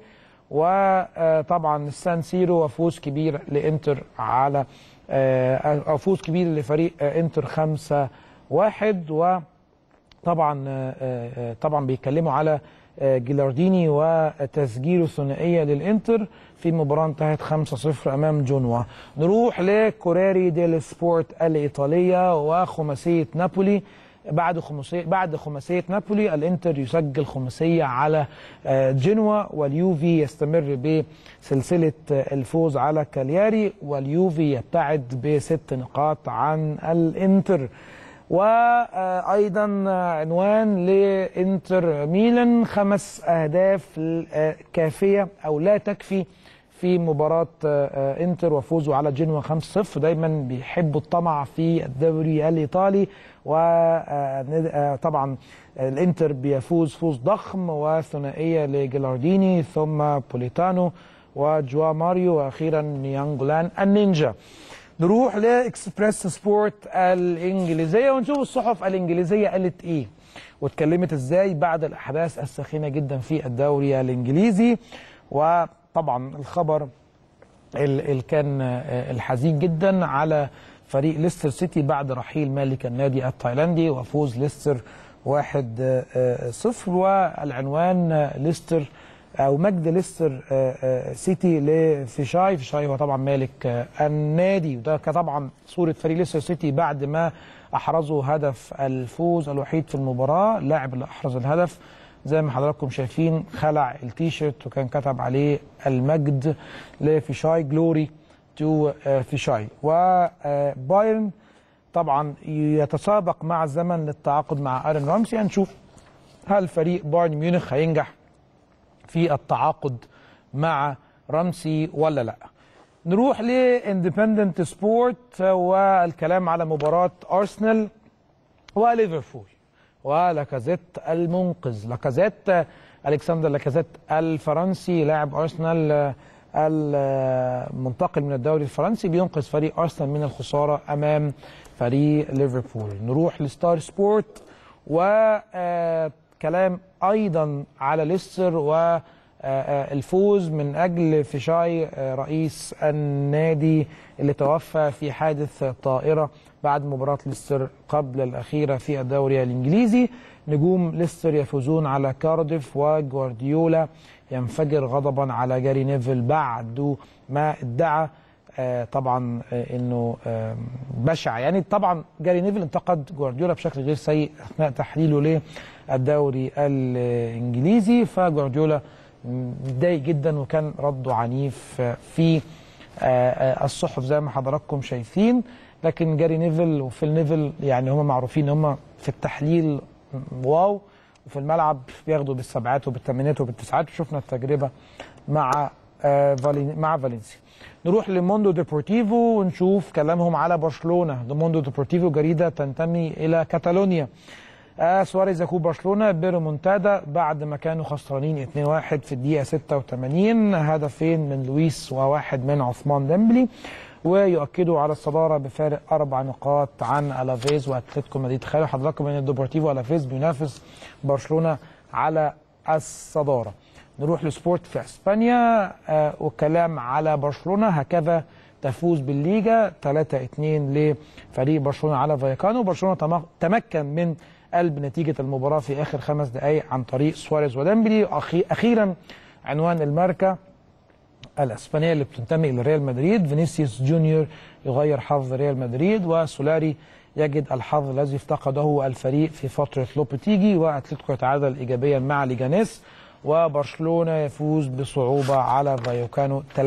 وطبعا السان سيرو وفوز كبير لانتر على او فوز كبير لفريق انتر 5 1 وطبعا طبعا بيتكلموا على جيلارديني وتسجيله ثنائيه للانتر في مباراه انتهت 5-0 امام جونوا نروح لكوريري ديل سبورت الايطاليه وخماسيه نابولي بعد خماسيه بعد خماسيه نابولي الانتر يسجل خماسيه على جنوا واليوفي يستمر بسلسله الفوز على كالياري واليوفي يبتعد بست نقاط عن الانتر وايضا عنوان لانتر ميلان خمس اهداف كافيه او لا تكفي في مباراة آه، آه، انتر وفوزه على جنوا 5-0 دايما بيحبوا الطمع في الدوري الإيطالي وطبعا الانتر بيفوز فوز ضخم وثنائية لجيلارديني ثم بوليتانو وجوا ماريو واخيرا نيانجولان النينجا نروح لاكسبريس سبورت الانجليزيه ونشوف الصحف الانجليزيه قالت ايه واتكلمت ازاي بعد الاحداث الساخنه جدا في الدوري الانجليزي وطبعا الخبر اللي كان آه، الحزين جدا على فريق ليستر سيتي بعد رحيل مالك النادي التايلاندي وفوز ليستر واحد آه، آه، صفر والعنوان آه، ليستر او مجد ليستر آه، آه، سيتي لفيشاي فيشاي هو طبعا مالك آه، النادي وده كان طبعا صوره فريق ليستر سيتي بعد ما احرزوا هدف الفوز الوحيد في المباراه اللاعب اللي احرز الهدف زي ما حضراتكم شايفين خلع التيشيرت وكان كتب عليه المجد لفيشاي جلوري تو فيشاي وبايرن طبعا يتسابق مع الزمن للتعاقد مع ارن رامسي هنشوف هل فريق بايرن ميونخ هينجح في التعاقد مع رامسي ولا لا نروح لاندبندنت سبورت والكلام على مباراة أرسنال وليفربول ولاكازيت المنقذ لاكازيت الكسندر لاكازيت الفرنسي لاعب ارسنال المنتقل من الدوري الفرنسي بينقذ فريق ارسنال من الخساره امام فريق ليفربول نروح لستار سبورت وكلام ايضا على ليستر و الفوز من اجل فيشاي رئيس النادي اللي توفى في حادث طائره بعد مباراه ليستر قبل الاخيره في الدوري الانجليزي نجوم ليستر يفوزون على كارديف وجوارديولا ينفجر غضبا على جاري نيفل بعد ما ادعى آه طبعا آه انه آه بشع يعني طبعا جاري نيفل انتقد جوارديولا بشكل غير سيء اثناء تحليله للدوري الانجليزي فجوارديولا متضايق جدا وكان رده عنيف في الصحف زي ما حضراتكم شايفين لكن جاري نيفل وفيل نيفل يعني هم معروفين هم في التحليل واو وفي الملعب بياخدوا بالسبعات وبالثمانينات وبالتسعات وشفنا التجربه مع مع فالنسيا نروح لموندو ديبورتيفو ونشوف كلامهم على برشلونه موندو ديبورتيفو جريده تنتمي الى كاتالونيا آه سواريز يكون برشلونه بريمونتادا بعد ما كانوا خسرانين 2-1 في الدقيقه 86 هدفين من لويس وواحد من عثمان ديمبلي ويؤكدوا على الصداره بفارق اربع نقاط عن الافيز واتلتيكو مدريد تخيلوا حضراتكم ان الديبورتيفو الافيز بينافس برشلونه على الصداره نروح لسبورت في اسبانيا آه والكلام على برشلونه هكذا تفوز بالليجا 3-2 لفريق برشلونه على فايكانو برشلونه تمكن من قلب نتيجة المباراة في آخر خمس دقايق عن طريق سواريز وديمبلي أخيرا عنوان الماركة الأسبانية اللي بتنتمي إلى ريال مدريد فينيسيوس جونيور يغير حظ ريال مدريد وسولاري يجد الحظ الذي افتقده الفريق في فترة لوبوتيجي وأتلتيكو يتعادل إيجابيا مع ليجانيس وبرشلونة يفوز بصعوبة على فايوكانو 3-2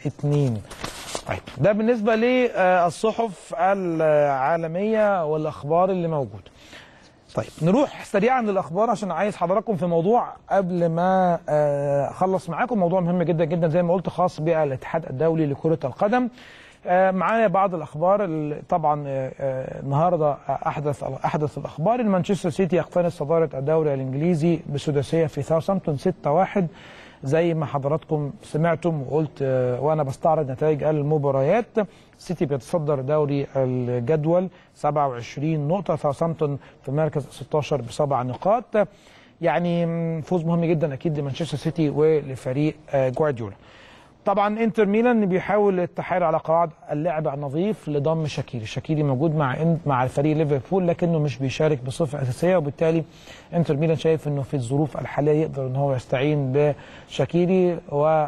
طيب ده بالنسبة للصحف العالمية والأخبار اللي موجودة طيب نروح سريعا للاخبار عشان عايز حضراتكم في موضوع قبل ما اخلص معاكم موضوع مهم جدا جدا زي ما قلت خاص بالاتحاد الدولي لكره القدم معايا بعض الاخبار طبعا النهارده احدث احدث الاخبار ان مانشستر سيتي يقتنص صداره الدوري الانجليزي بسداسيه في ساوثامبتون 6-1 زي ما حضراتكم سمعتم وقلت وانا بستعرض نتائج المباريات سيتي بيتصدر دوري الجدول 27 نقطه ساوثامبتون في المركز 16 بسبع نقاط يعني فوز مهم جدا اكيد لمانشستر سيتي ولفريق جوارديولا طبعا انتر ميلان بيحاول التحايل على قواعد اللعب النظيف لضم شاكيري شاكيري موجود مع مع فريق ليفربول لكنه مش بيشارك بصفه اساسيه وبالتالي انتر ميلان شايف انه في الظروف الحاليه يقدر ان هو يستعين بشاكيري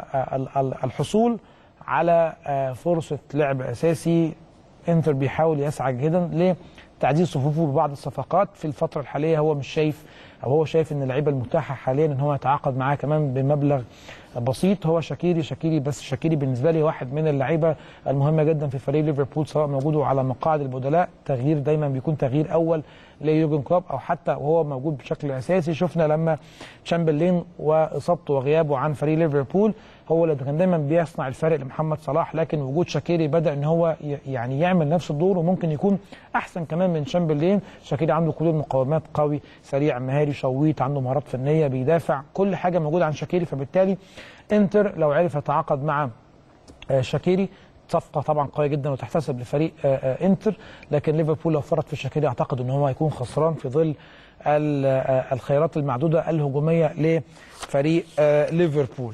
والحصول على فرصه لعب اساسي انتر بيحاول يسعى جدا لتعزيز صفوفه ببعض الصفقات في الفتره الحاليه هو مش شايف او هو شايف ان اللعيبه المتاحه حاليا ان هو يتعاقد معاه كمان بمبلغ بسيط هو شاكيري شاكيري بس شاكيري بالنسبه لي واحد من اللعيبه المهمه جدا في فريق ليفربول سواء موجود على مقاعد البدلاء تغيير دايما بيكون تغيير اول ليورجن كلوب او حتى وهو موجود بشكل اساسي شفنا لما تشامبرلين واصابته وغيابه عن فريق ليفربول هو اللي كان دايما بيصنع الفارق لمحمد صلاح لكن وجود شاكيري بدا ان هو يعني يعمل نفس الدور وممكن يكون احسن كمان من تشامبرلين شاكيري عنده كل المقومات قوي سريع مهاري شويت عنده مهارات فنيه بيدافع كل حاجه موجوده عن شاكيري فبالتالي انتر لو عرف يتعاقد مع شاكيري صفقه طبعا قويه جدا وتحتسب لفريق انتر لكن ليفربول لو فرط في شاكيري اعتقد ان هو هيكون خسران في ظل الخيارات المعدوده الهجوميه لفريق ليفربول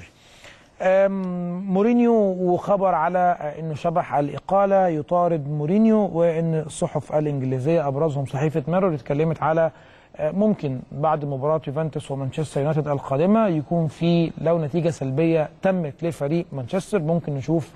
مورينيو وخبر على انه شبح الاقاله يطارد مورينيو وان الصحف الانجليزيه ابرزهم صحيفه ميرور اتكلمت على ممكن بعد مباراه يوفنتوس ومانشستر يونايتد القادمه يكون في لو نتيجه سلبيه تمت لفريق مانشستر ممكن نشوف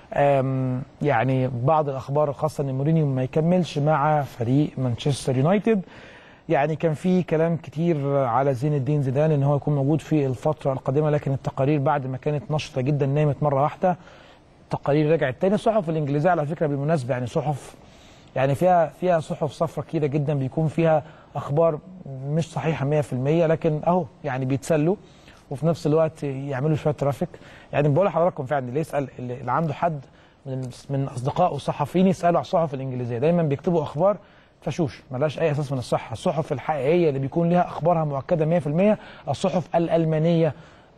يعني بعض الاخبار الخاصه ان مورينيو ما يكملش مع فريق مانشستر يونايتد يعني كان في كلام كتير على زين الدين زيدان ان هو يكون موجود في الفتره القادمه لكن التقارير بعد ما كانت نشطه جدا نامت مره واحده التقارير رجعت تاني الصحف الانجليزيه على فكره بالمناسبه يعني صحف يعني فيها فيها صحف صفرة كتيره جدا بيكون فيها اخبار مش صحيحه 100% لكن اهو يعني بيتسلوا وفي نفس الوقت يعملوا شويه ترافيك يعني بقول لحضراتكم فعلا اللي يسال اللي عنده حد من من اصدقائه الصحفيين يسالوا على الصحف الانجليزيه دايما بيكتبوا اخبار فشوش ملهاش اي اساس من الصحه الصحف الحقيقيه اللي بيكون لها اخبارها مؤكده 100% الصحف الالمانيه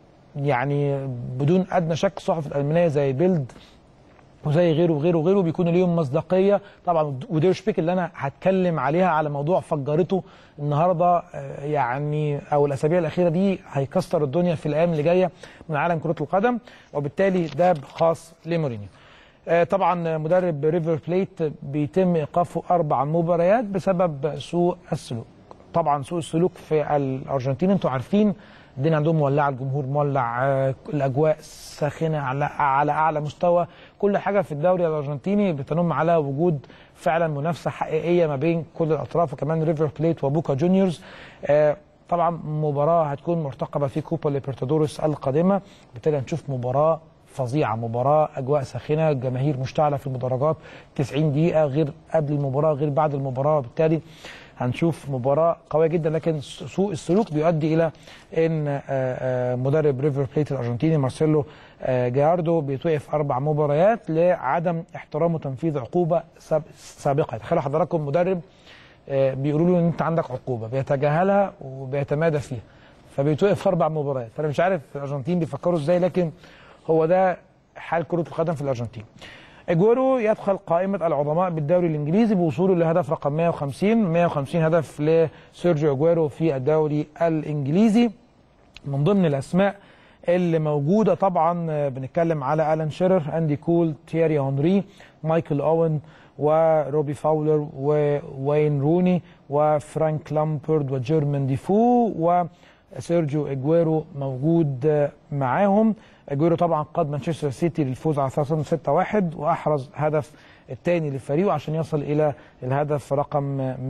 يعني بدون ادنى شك الصحف الالمانيه زي بيلد وزي غيره وغيره وغيره بيكون ليهم مصداقيه طبعا ودير شبيك اللي انا هتكلم عليها على موضوع فجرته النهارده يعني او الاسابيع الاخيره دي هيكسر الدنيا في الايام اللي جايه من عالم كره القدم وبالتالي ده خاص لمورينيو طبعا مدرب ريفر بليت بيتم ايقافه اربع مباريات بسبب سوء السلوك طبعا سوء السلوك في الارجنتين انتوا عارفين الدنيا عندهم مولعه الجمهور مولع الاجواء ساخنه على على اعلى مستوى كل حاجه في الدوري الارجنتيني بتنم على وجود فعلا منافسه حقيقيه ما بين كل الاطراف وكمان ريفر بليت وبوكا جونيورز طبعا مباراه هتكون مرتقبه في كوبا ليبرتادوريس القادمه بالتالي هنشوف مباراه فظيعه مباراه اجواء ساخنه جماهير مشتعله في المدرجات 90 دقيقه غير قبل المباراه غير بعد المباراه بالتالي هنشوف مباراه قويه جدا لكن سوء السلوك بيؤدي الى ان مدرب ريفر بليت الارجنتيني مارسيلو جاردو بيتوقف اربع مباريات لعدم احترام وتنفيذ عقوبه سابقه تخيلوا حضراتكم مدرب بيقولوا له ان انت عندك عقوبه بيتجاهلها وبيتمادى فيها فبيتوقف اربع مباريات فانا مش عارف الارجنتين بيفكروا ازاي لكن هو ده حال كره القدم في الارجنتين اجويرو يدخل قائمه العظماء بالدوري الانجليزي بوصوله لهدف رقم 150 150 هدف لسيرجيو اجويرو في الدوري الانجليزي من ضمن الاسماء اللي موجوده طبعا بنتكلم على الان شيرر اندي كول تيري هنري مايكل اوين وروبي فاولر ووين روني وفرانك لامبرد وجيرمان ديفو وسيرجيو اجويرو موجود معاهم اجويرو طبعا قاد مانشستر سيتي للفوز على ساوثهامبتون 6-1 واحرز هدف الثاني لفريقه عشان يصل الى الهدف رقم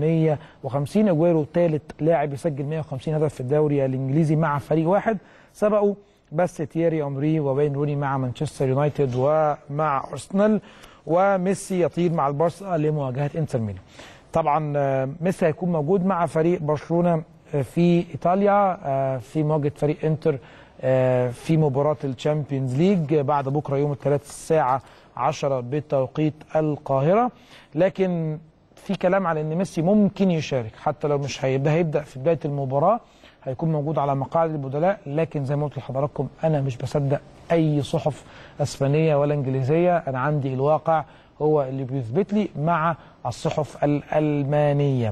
150 اجويرو ثالث لاعب يسجل 150 هدف في الدوري الانجليزي مع فريق واحد سبقوا بس تييري امري ووين روني مع مانشستر يونايتد ومع ارسنال وميسي يطير مع البارسا لمواجهه انتر ميلان طبعا ميسي هيكون موجود مع فريق برشلونه في ايطاليا في مواجهه فريق انتر في مباراة الشامبيونز ليج بعد بكرة يوم الثلاث الساعة 10 بتوقيت القاهرة لكن في كلام على ان ميسي ممكن يشارك حتى لو مش هيبدا هيبدا في بدايه المباراه هيكون موجود على مقاعد البدلاء لكن زي ما قلت لحضراتكم انا مش بصدق اي صحف اسبانيه ولا انجليزيه انا عندي الواقع هو اللي بيثبت لي مع الصحف الالمانيه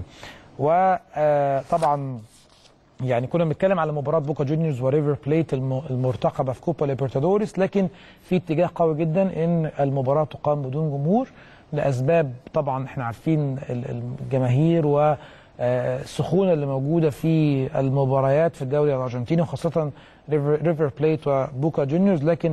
وطبعا يعني كنا بنتكلم على مباراه بوكا جونيورز وريفر بليت المرتقبه في كوبا ليبرتادوريس لكن في اتجاه قوي جدا ان المباراه تقام بدون جمهور لاسباب طبعا احنا عارفين الجماهير والسخونه اللي موجوده في المباريات في الدوري الارجنتيني وخاصه ريفر بليت وبوكا جونيورز لكن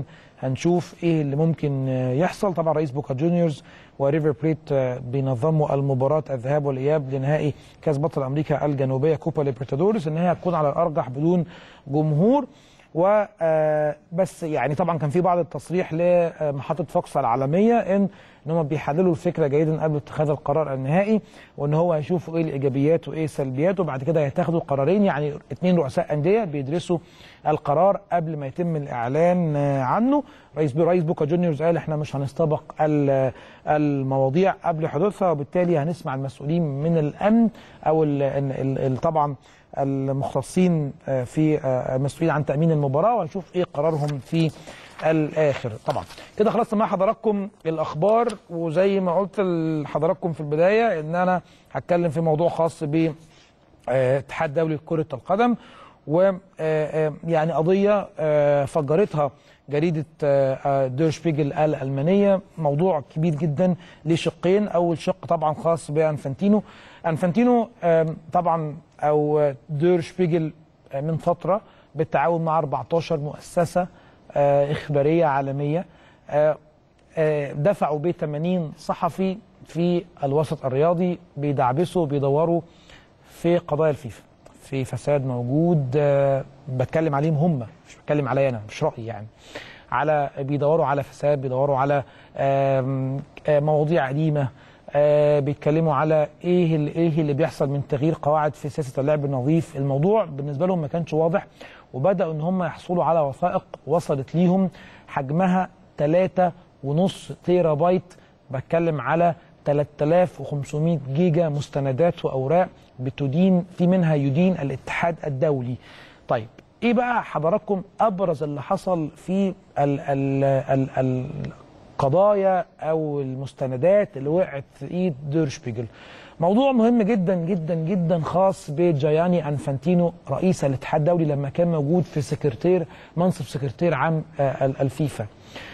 هنشوف ايه اللي ممكن آه، يحصل طبعا رئيس بوكا جونيورز وريفر بليت آه، بينظموا المباراه الذهاب والاياب لنهائي كاس بطل امريكا الجنوبيه كوبا ليبرتادورس ان هي هتكون على الارجح بدون جمهور و آه، بس يعني طبعا كان في بعض التصريح لمحطه فوكس العالميه ان ان هم بيحللوا الفكره جيدا قبل اتخاذ القرار النهائي وان هو هيشوفوا ايه الايجابيات وايه السلبيات وبعد كده هيتاخدوا قرارين يعني اثنين رؤساء انديه بيدرسوا القرار قبل ما يتم الاعلان آه، عنه رئيس رئيس بوكا جونيورز قال احنا مش هنستبق ال- المواضيع قبل حدوثها وبالتالي هنسمع المسؤولين من الامن او ال ال ال طبعا المختصين آه، في آه، المسؤولين عن تامين المباراه وهنشوف ايه قرارهم في الاخر طبعا كده خلصنا مع حضراتكم الاخبار وزي ما قلت لحضراتكم في البدايه ان انا هتكلم في موضوع خاص ب آه، اتحاد دولي لكرة القدم و آه، آه، يعني قضية آه، فجرتها جريدة آه، آه، دير شبيجل الألمانية موضوع كبير جدا ليه شقين أول شق طبعا خاص بأنفانتينو أنفانتينو آم، طبعا أو آه، دير شبيجل آه، من فترة بالتعاون مع 14 مؤسسة آه، إخبارية عالمية آه، آه، دفعوا ب 80 صحفي في الوسط الرياضي بيدعبسوا بيدوروا في قضايا الفيفا في فساد موجود آه، بتكلم عليهم هم مش بتكلم عليا انا مش رايي يعني على بيدوروا على فساد بيدوروا على آم، آه، مواضيع قديمه آه، بيتكلموا على ايه اللي ايه اللي بيحصل من تغيير قواعد في سياسه اللعب النظيف الموضوع بالنسبه لهم ما كانش واضح وبداوا ان هم يحصلوا على وثائق وصلت ليهم حجمها 3.5 تيرا بايت بتكلم على 3500 جيجا مستندات واوراق بتدين في منها يدين الاتحاد الدولي. طيب ايه بقى حضراتكم ابرز اللي حصل في ال ال ال القضايا او المستندات اللي وقعت في ايد ديرشبيجل. موضوع مهم جدا جدا جدا خاص بجياني انفانتينو رئيس الاتحاد الدولي لما كان موجود في سكرتير منصب سكرتير عام آه، ال- الفيفا.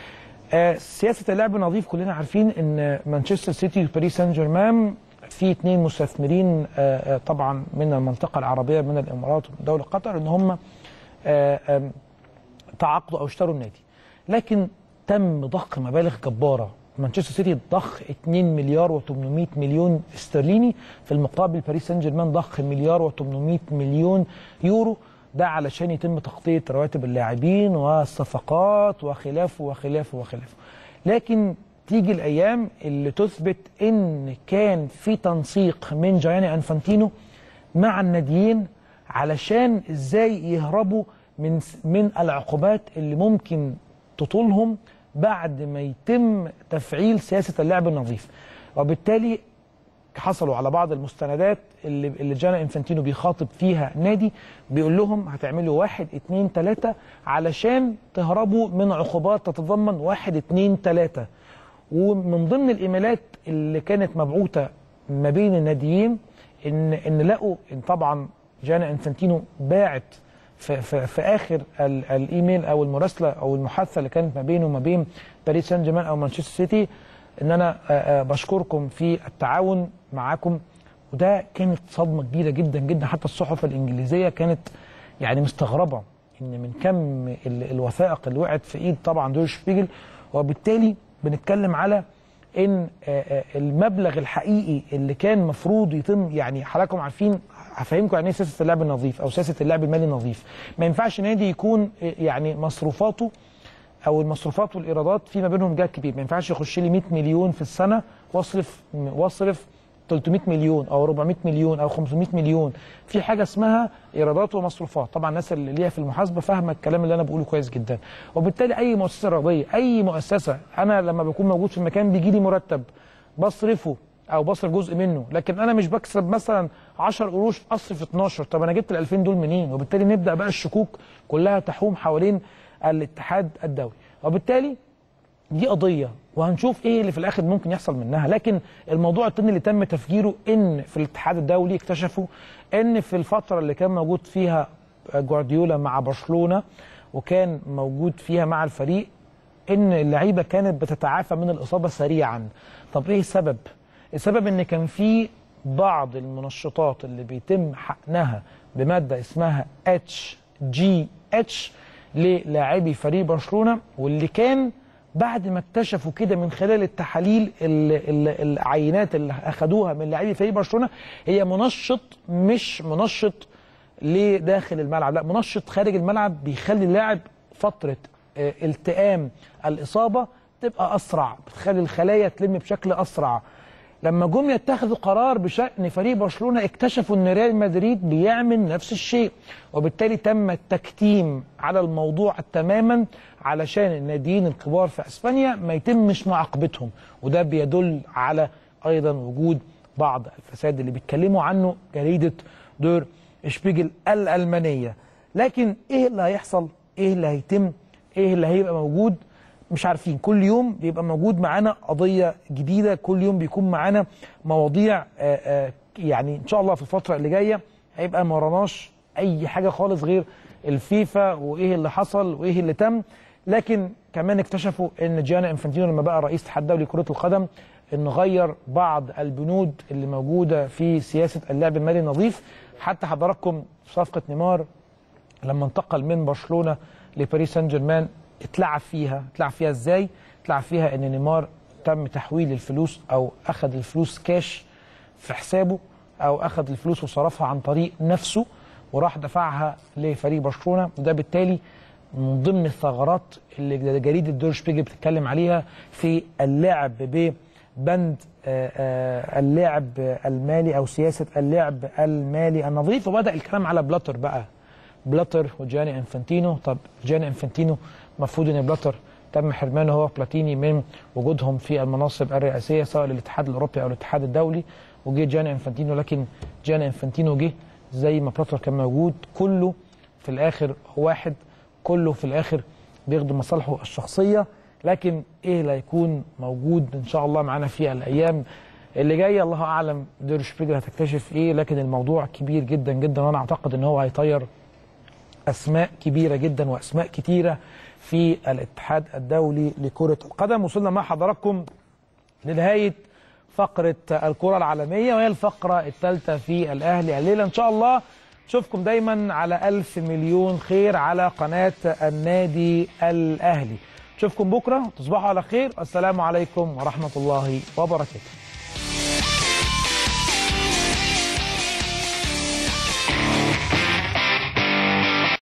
آه، سياسه اللعب النظيف كلنا عارفين ان مانشستر سيتي وباريس سان جيرمان في اثنين مستثمرين آه، آه، طبعا من المنطقه العربيه من الامارات ومن دوله قطر ان هم آه، آم، تعاقدوا او اشتروا النادي لكن تم ضخ مبالغ جباره مانشستر سيتي ضخ 2 مليار و800 مليون استرليني في المقابل باريس سان جيرمان ضخ مليار و800 مليون يورو ده علشان يتم تغطيه رواتب اللاعبين والصفقات وخلافه وخلافه وخلافه لكن تيجي الايام اللي تثبت ان كان في تنسيق من جياني انفانتينو مع الناديين علشان ازاي يهربوا من من العقوبات اللي ممكن تطولهم بعد ما يتم تفعيل سياسه اللعب النظيف وبالتالي حصلوا على بعض المستندات اللي اللي جانا انفانتينو بيخاطب فيها نادي بيقول لهم هتعملوا واحد اتنين تلاته علشان تهربوا من عقوبات تتضمن واحد اتنين تلاته ومن ضمن الايميلات اللي كانت مبعوثه ما بين الناديين ان ان لقوا ان طبعا جانا انفانتينو باعت في, في, في اخر ال الايميل او المراسله او المحادثه اللي كانت ما بينه وما بين باريس سان جيرمان او مانشستر سيتي ان انا آه، آه، بشكركم في التعاون معاكم وده كانت صدمه كبيره جدا جدا حتى الصحف الانجليزيه كانت يعني مستغربه ان من كم ال- الوثائق اللي وقعت في ايد طبعا دور شبيجل وبالتالي بنتكلم على ان آه، آه، المبلغ الحقيقي اللي كان مفروض يتم يعني حضراتكم عارفين هفهمكم يعني ايه سياسه اللعب النظيف او سياسه اللعب المالي النظيف ما ينفعش نادي يكون آه، يعني مصروفاته او المصروفات والايرادات في ما بينهم جاب كبير ما ينفعش يخش لي 100 مليون في السنه واصرف واصرف 300 مليون او 400 مليون او 500 مليون في حاجه اسمها ايرادات ومصروفات طبعا الناس اللي ليها في المحاسبه فاهمه الكلام اللي انا بقوله كويس جدا وبالتالي اي مؤسسه رياضيه اي مؤسسه انا لما بكون موجود في المكان بيجي لي مرتب بصرفه او بصرف جزء منه لكن انا مش بكسب مثلا 10 قروش اصرف 12 طب انا جبت ال 2000 دول منين وبالتالي نبدا بقى الشكوك كلها تحوم حوالين الاتحاد الدولي وبالتالي دي قضيه وهنشوف ايه اللي في الاخر ممكن يحصل منها لكن الموضوع التاني اللي تم تفجيره ان في الاتحاد الدولي اكتشفوا ان في الفتره اللي كان موجود فيها جوارديولا مع برشلونه وكان موجود فيها مع الفريق ان اللعيبه كانت بتتعافى من الاصابه سريعا طب ايه السبب السبب ان كان في بعض المنشطات اللي بيتم حقنها بماده اسمها اتش جي اتش للاعبي فريق برشلونه واللي كان بعد ما اكتشفوا كده من خلال التحاليل ال- ال- العينات اللي اخذوها من لاعبي فريق برشلونه هي منشط مش منشط لداخل الملعب لا منشط خارج الملعب بيخلي اللاعب فتره آه، التئام الاصابه تبقى اسرع بتخلي الخلايا تلم بشكل اسرع لما جم يتخذوا قرار بشأن فريق برشلونة اكتشفوا ان ريال مدريد بيعمل نفس الشيء وبالتالي تم التكتيم على الموضوع تماما علشان الناديين الكبار في اسبانيا ما يتمش معاقبتهم وده بيدل على ايضا وجود بعض الفساد اللي بيتكلموا عنه جريدة دور شبيجل الألمانية لكن ايه اللي هيحصل ايه اللي هيتم ايه اللي هيبقى موجود مش عارفين كل يوم بيبقى موجود معانا قضية جديدة كل يوم بيكون معانا مواضيع آه، آه، يعني إن شاء الله في الفترة اللي جاية هيبقى ما وراناش أي حاجة خالص غير الفيفا وإيه اللي حصل وإيه اللي تم لكن كمان اكتشفوا ان جيانا انفانتينو لما بقى رئيس الاتحاد الدولي لكره القدم انه غير بعض البنود اللي موجوده في سياسه اللعب المالي النظيف حتى حضراتكم صفقه نيمار لما انتقل من برشلونه لباريس سان جيرمان اتلعب فيها اتلعب فيها ازاي اتلعب فيها ان نيمار تم تحويل الفلوس او اخذ الفلوس كاش في حسابه او اخذ الفلوس وصرفها عن طريق نفسه وراح دفعها لفريق برشلونه وده بالتالي من ضمن الثغرات اللي جريده دور شبيجل بتتكلم عليها في اللعب ببند آه، آه، اللعب المالي او سياسه اللعب المالي النظيف وبدا الكلام على بلاتر بقى بلاتر وجاني انفانتينو طب جاني انفانتينو المفروض ان بلاتر تم حرمانه هو بلاتيني من وجودهم في المناصب الرئاسيه سواء للاتحاد الاوروبي او الاتحاد الدولي وجه جاني انفانتينو لكن جاني انفانتينو جه زي ما بلاتر كان موجود كله في الاخر واحد كله في الاخر بيخدم مصالحه الشخصيه لكن ايه اللي هيكون موجود ان شاء الله معانا في الايام اللي جايه الله اعلم دير شبيجل هتكتشف ايه لكن الموضوع كبير جدا جدا وانا اعتقد ان هو هيطير اسماء كبيره جدا واسماء كتيره في الاتحاد الدولي لكره القدم وصلنا مع حضراتكم لنهايه فقره الكره العالميه وهي الفقره الثالثه في الاهلي الليله ان شاء الله نشوفكم دايما على ألف مليون خير على قناه النادي الاهلي نشوفكم بكره تصبحوا على خير السلام عليكم ورحمه الله وبركاته